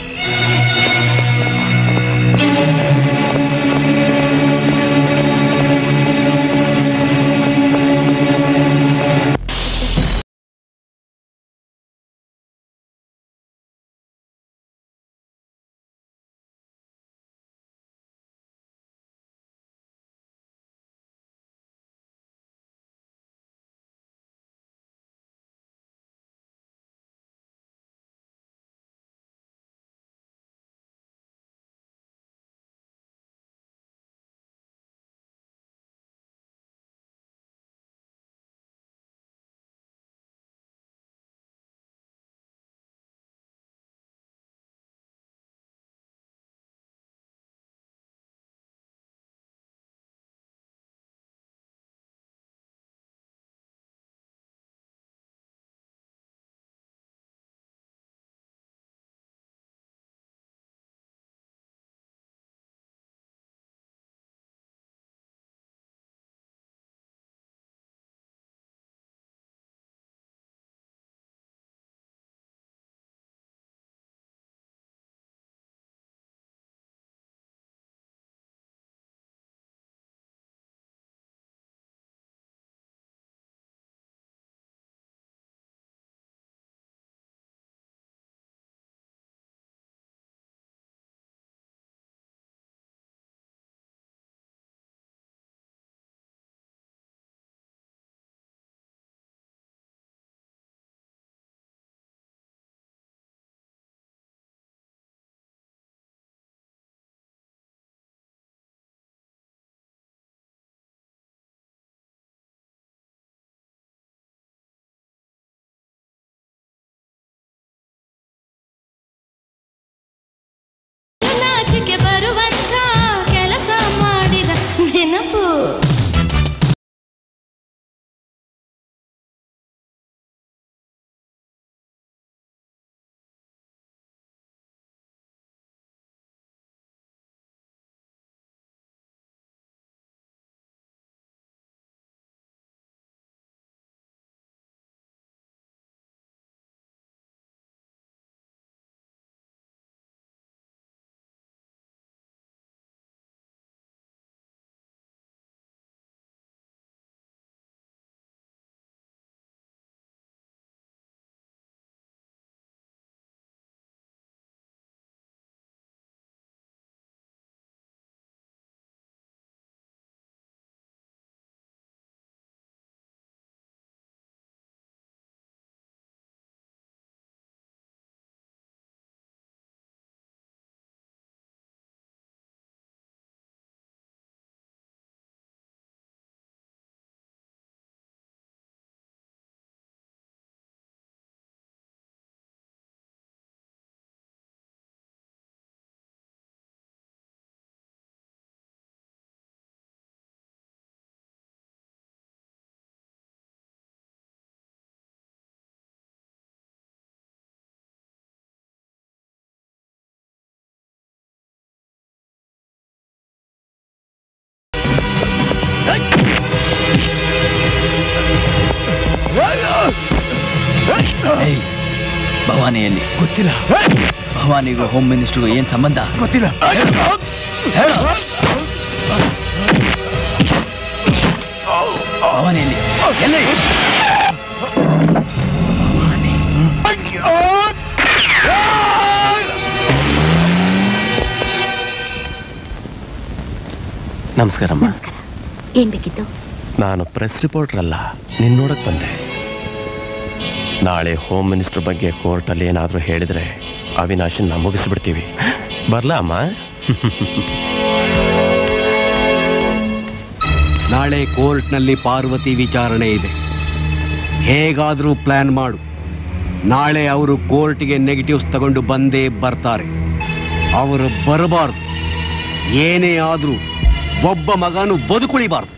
ನಾಚಿಕೆ ಬರುವಂತ ಕೆಲಸ ಮಾಡಿದ ನೆನಪು ಏಯ್, ಭವಾನಿಯಲ್ಲಿ ಗೊತ್ತಿಲ್ಲ ಭವಾನಿಗೂ ಹೋಮ್ ಮಿನಿಸ್ಟರ್ಗೂ ಏನ್ ಸಂಬಂಧ ಗೊತ್ತಿಲ್ಲ ಭವಾನಿಯಲ್ಲಿ ಎಲ್ಲಿ ನಮಸ್ಕಾರಮ್ಮ ಏನ್ ಬೇಕಿತ್ತು ನಾನು ಪ್ರೆಸ್ ರಿಪೋರ್ಟರ್ ಅಲ್ಲ ನಿನ್ನ ನೋಡಕ್ ಬಂದೆ ನಾಳೆ ಹೋಮ್ ಮಿನಿಸ್ಟರ್ ಬಗ್ಗೆ ಕೋರ್ಟಲ್ಲಿ ಏನಾದರೂ ಹೇಳಿದ್ರೆ ಅವಿನಾಶನ್ನ ಮುಗಿಸ್ಬಿಡ್ತೀವಿ ಬರ್ಲಾ ಅಮ್ಮ ನಾಳೆ ಕೋರ್ಟ್ನಲ್ಲಿ ಪಾರ್ವತಿ ವಿಚಾರಣೆ ಇದೆ ಹೇಗಾದರೂ ಪ್ಲಾನ್ ಮಾಡು ನಾಳೆ ಅವರು ಕೋರ್ಟ್ಗೆ ನೆಗೆಟಿವ್ಸ್ ತಗೊಂಡು ಬಂದೇ ಬರ್ತಾರೆ ಅವರು ಬರಬಾರ್ದು ಏನೇ ಆದರೂ ಒಬ್ಬ ಮಗನು ಬದುಕುಳಿಬಾರ್ದು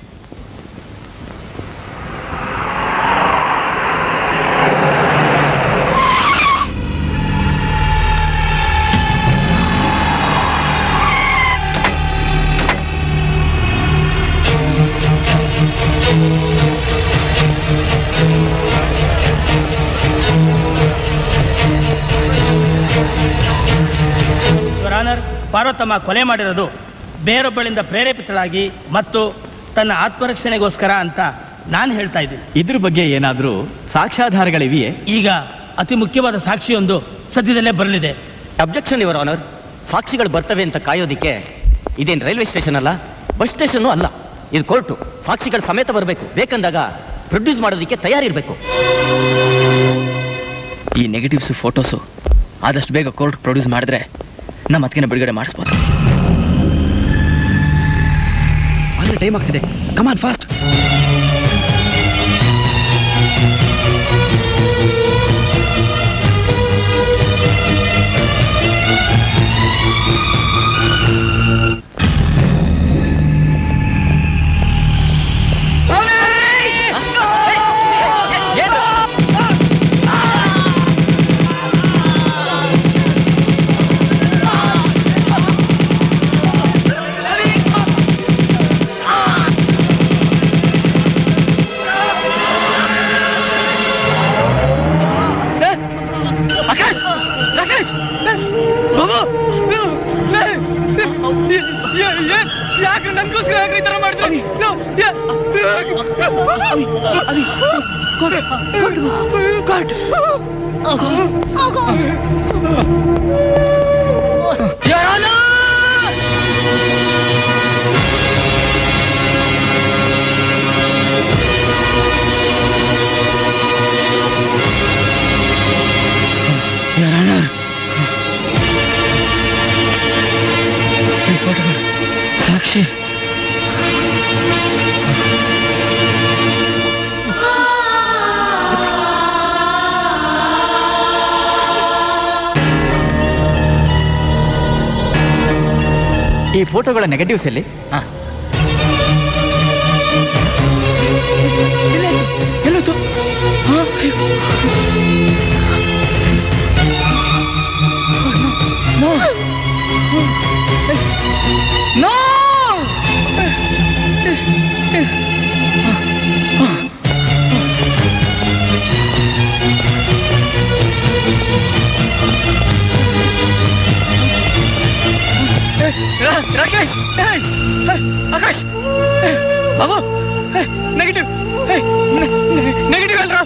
ಯುವರ್ ಆನರ್ ಪಾರ್ವತಮ್ಮ ಕೊಲೆ ಮಾಡಿರೋದು ಬೇರೊಬ್ಬಳಿಂದ ಪ್ರೇರೇಪಿತಳಾಗಿ ಮತ್ತು ತನ್ನ ಆತ್ಮರಕ್ಷಣೆಗೋಸ್ಕರ ಅಂತ ನಾನು ಹೇಳ್ತಾ ಇದ್ದೀನಿ ಇದ್ರ ಬಗ್ಗೆ ಏನಾದರೂ ಸಾಕ್ಷ್ಯಾಧಾರಗಳಿವೆಯೇ ಈಗ ಅತಿ ಮುಖ್ಯವಾದ ಸಾಕ್ಷಿಯೊಂದು ಸದ್ಯದಲ್ಲೇ ಬರಲಿದೆ ಅಬ್ಜೆಕ್ಷನ್ ಯುವರ್ ಆನರ್ ಸಾಕ್ಷಿಗಳು ಬರ್ತವೆ ಅಂತ ಕಾಯೋದಿಕ್ಕೆ ಇದೇನು ರೈಲ್ವೆ ಸ್ಟೇಷನ್ ಅಲ್ಲ ಬಸ್ ಸ್ಟೇಷನ್ ಅಲ್ಲ ಇದು ಕೋರ್ಟು ಸಾಕ್ಷಿಗಳ ಸಮೇತ ಬರಬೇಕು ಬೇಕಂದಾಗ ಪ್ರೊಡ್ಯೂಸ್ ಮಾಡೋದಕ್ಕೆ ತಯಾರಿರ್ಬೇಕು ಈ ನೆಗೆಟಿವ್ಸು ಫೋಟೋಸು ಆದಷ್ಟು ಬೇಗ ಕೋರ್ಟ್ ಪ್ರೊಡ್ಯೂಸ್ ಮಾಡಿದ್ರೆ ನಮ್ಮ ಅದಕ್ಕೆ ಬಿಡುಗಡೆ ಮಾಡಿಸ್ಬೋದು ಅಲ್ಲಿ ಟೈಮ್ ಆಗ್ತಿದೆ ಕಮಾನ್ ಫಾಸ್ಟ್ ಆಕಾಶ್ ರಾಕೇಶ್ ಬಾಬು ಯಾಕೆ ನನ್ಗೋಸ್ಕರ ಯಾಕೆ ಈ ತರ ಮಾಡ್ತೀನಿ ಸಾಕ್ಷಿ ಈ ಫೋಟೋಗಳ ನೆಗೆಟಿವ್ಸ್ ಎಲ್ಲಿ ಎಲ್ಲೋಯ್ತು no no Rakesh Akash Babu negative negative ಅಲ್ರ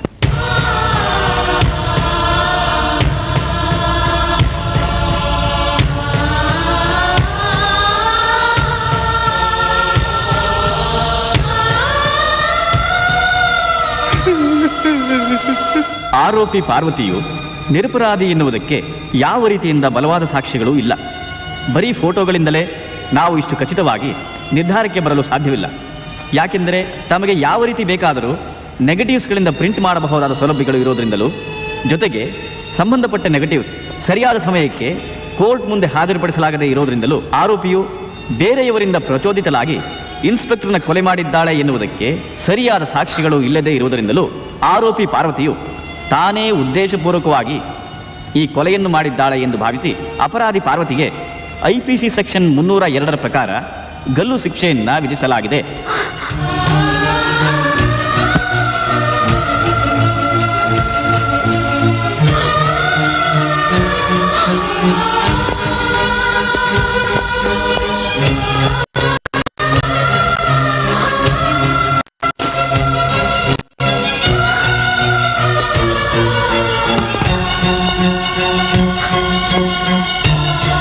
ಆರೋಪಿ ಪಾರ್ವತಿಯು ನಿರಪರಾಧಿ ಎನ್ನುವುದಕ್ಕೆ ಯಾವ ರೀತಿಯಿಂದ ಬಲವಾದ ಸಾಕ್ಷಿಗಳೂ ಇಲ್ಲ ಬರೀ ಫೋಟೋಗಳಿಂದಲೇ ನಾವು ಇಷ್ಟು ಖಚಿತವಾಗಿ ನಿರ್ಧಾರಕ್ಕೆ ಬರಲು ಸಾಧ್ಯವಿಲ್ಲ ಯಾಕೆಂದರೆ ತಮಗೆ ಯಾವ ರೀತಿ ಬೇಕಾದರೂ ನೆಗೆಟಿವ್ಸ್ಗಳಿಂದ ಪ್ರಿಂಟ್ ಮಾಡಬಹುದಾದ ಸೌಲಭ್ಯಗಳು ಇರೋದ್ರಿಂದಲೂ ಜೊತೆಗೆ ಸಂಬಂಧಪಟ್ಟ ನೆಗೆಟಿವ್ಸ್ ಸರಿಯಾದ ಸಮಯಕ್ಕೆ ಕೋರ್ಟ್ ಮುಂದೆ ಹಾಜರುಪಡಿಸಲಾಗದೇ ಇರೋದ್ರಿಂದಲೂ ಆರೋಪಿಯು ಬೇರೆಯವರಿಂದ ಪ್ರಚೋದಿತಲಾಗಿ ಇನ್ಸ್ಪೆಕ್ಟರ್ನ ಕೊಲೆ ಮಾಡಿದ್ದಾಳೆ ಎನ್ನುವುದಕ್ಕೆ ಸರಿಯಾದ ಸಾಕ್ಷಿಗಳು ಇಲ್ಲದೇ ಇರುವುದರಿಂದಲೂ ಆರೋಪಿ ಪಾರ್ವತಿಯು ತಾನೇ ಉದ್ದೇಶಪೂರ್ವಕವಾಗಿ ಈ ಕೊಲೆಯನ್ನು ಮಾಡಿದ್ದಾಳೆ ಎಂದು ಭಾವಿಸಿ ಅಪರಾಧಿ ಪಾರ್ವತಿಗೆ ಐಪಿಸಿ ಸೆಕ್ಷನ್ ಮುನ್ನೂರ ಎರಡರ ಪ್ರಕಾರ ಗಲ್ಲು ಶಿಕ್ಷೆಯನ್ನ ವಿಧಿಸಲಾಗಿದೆ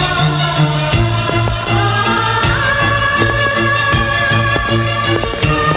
ಆ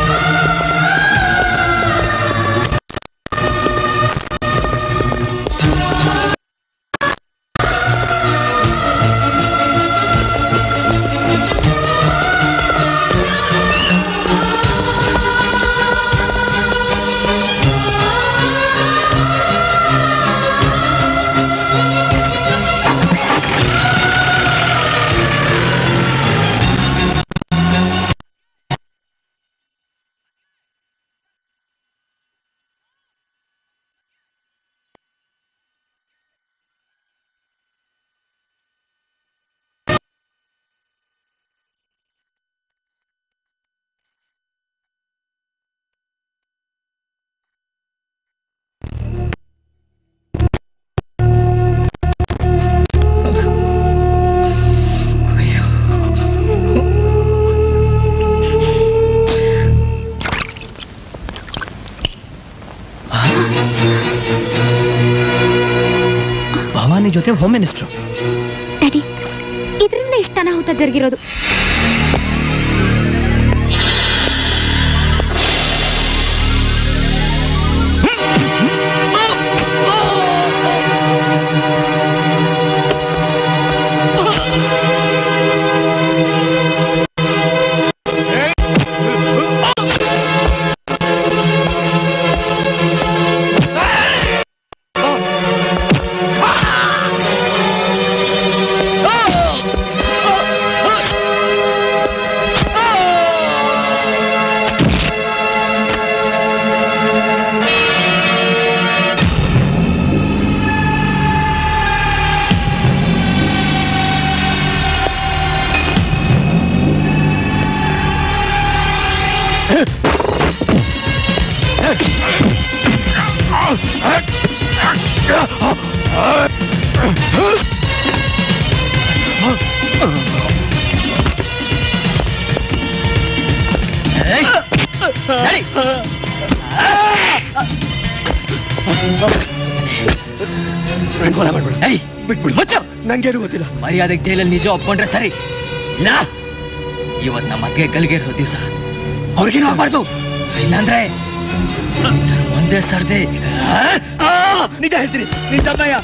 ಜೊತೆ ಹೋಮ್ ಮಿನಿಸ್ಟ್ರು ಡ್ಯಾಡಿ ಇದರಿಂದ ಇಷ್ಟ ಅನಾಹುತ ಜರುಗಿರೋದು ನಂಗೇನು ಗೊತ್ತಿಲ್ಲ ಮರ್ಯಾದೆಗೆ ಜೈಲಲ್ಲಿ ನಿಜ ಒಪ್ಕೊಂಡ್ರೆ ಸರಿ ಇಲ್ಲ ಇವತ್ ನಮ್ಮ ಅತ್ತಿಗೆ ಗಲ್ಗೇರಿಸೋ ದಿವಸ ಅವ್ರಿಗೇನು ಆಗ್ಬಾರ್ದು ಇಲ್ಲಾಂದ್ರೆ ಒಂದೇ ಸರ್ದಿ ನಿಜ ಹೇಳ್ತೀನಿ ನಿನ್ ತಮ್ಮಯ್ಯ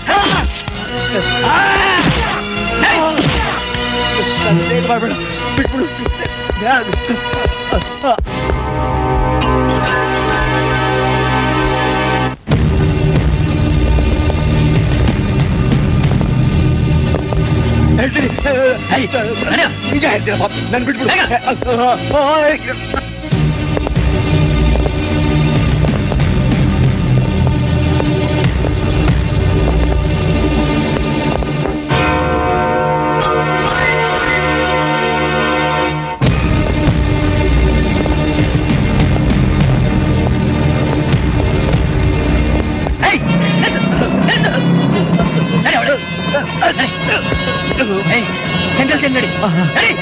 ಮಾಡ್ಬೇಡ ಬಿಟ್ಬಿಡು ಹೇಳ್ತೀನಿ ನಿಜ ಹೇಳ್ತೀರಪ್ಪ ನನ್ ಬಿಟ್ಬಿಡು ಸೆಂಟ್ರಲ್ ಜೈಲ್ ನಡಿ ನಡಿ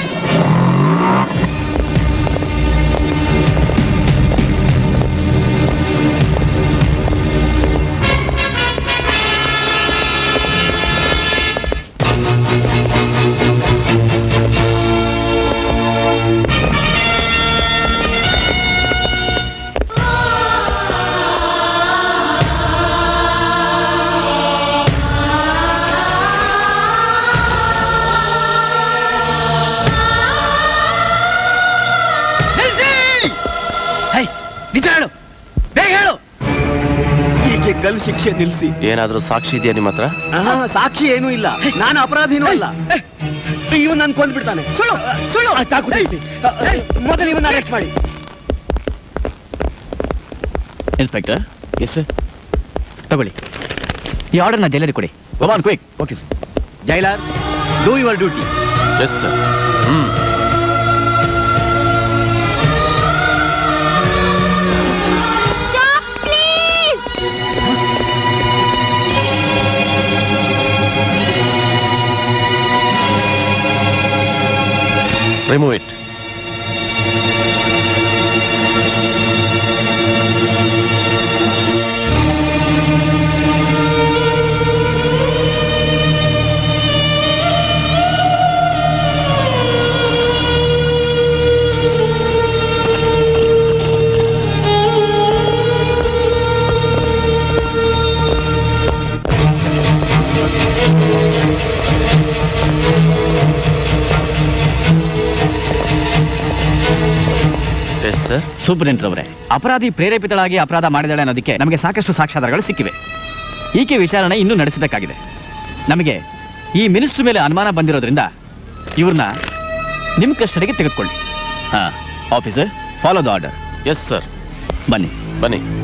ನಿಜ ಹೇಳು ಬೇಗ ಹೇಳು ಹೀಗೆ ಗಲ್ ಶಿಕ್ಷೆ ನಿಲ್ಸಿ ಏನಾದ್ರೂ ಸಾಕ್ಷಿ ಇದೆಯಾ ನಿಮ್ಮ ಹತ್ರ ಆಹಾ, ಸಾಕ್ಷಿ ಏನೂ ಇಲ್ಲ ನಾನು ಅಪರಾಧಿನೂ ಅಲ್ಲ ಇವನ್ ನನ್ ಕೊಂದ್ ಬಿಡ್ತಾನೆ ಸುಳ್ಳು ಸುಳ್ಳು ಚಾಕು ತೆಗ್ಸಿ. ಮೊದಲು ಇವನ್ನ ಅರೆಸ್ಟ್ ಮಾಡಿ ಇನ್ಸ್ಪೆಕ್ಟರ್ ಎಸ್ ಸರ್ ತಗೊಳ್ಳಿ ಈ ಆರ್ಡರ್ನ ಜೈಲರಿ ಕೊಡಿ one quick okay sir jailer do your duty yes sir hmm remove it yes sir superintendent ಅವರೇ ಅಪರಾಧಿ ಪ್ರೇರೇಪಿತಳಾಗಿ ಅಪರಾಧ ಮಾಡಿದಾಳೆ ಅನ್ನೋದಕ್ಕೆ ನಮಗೆ ಸಾಕಷ್ಟು ಸಾಕ್ಷ್ಯಾಧಾರಗಳು ಸಿಕ್ಕಿವೆ ಈಕೆ ವಿಚಾರಣೆ ಇನ್ನೂ ನಡೆಸಬೇಕಾಗಿದೆ ನಮಗೆ ಈ ಮಿನಿಸ್ಟರ್ ಮೇಲೆ ಅನುಮಾನ ಬಂದಿರೋದ್ರಿಂದ ಇವ್ರನ್ನ ನಿಮ್ಮ ಕಸ್ಟಡಿಗೆ ತೆಗೆದುಕೊಳ್ಳಿ ಹಾ officer follow the order yes sir ಬನ್ನಿ ಬನ್ನಿ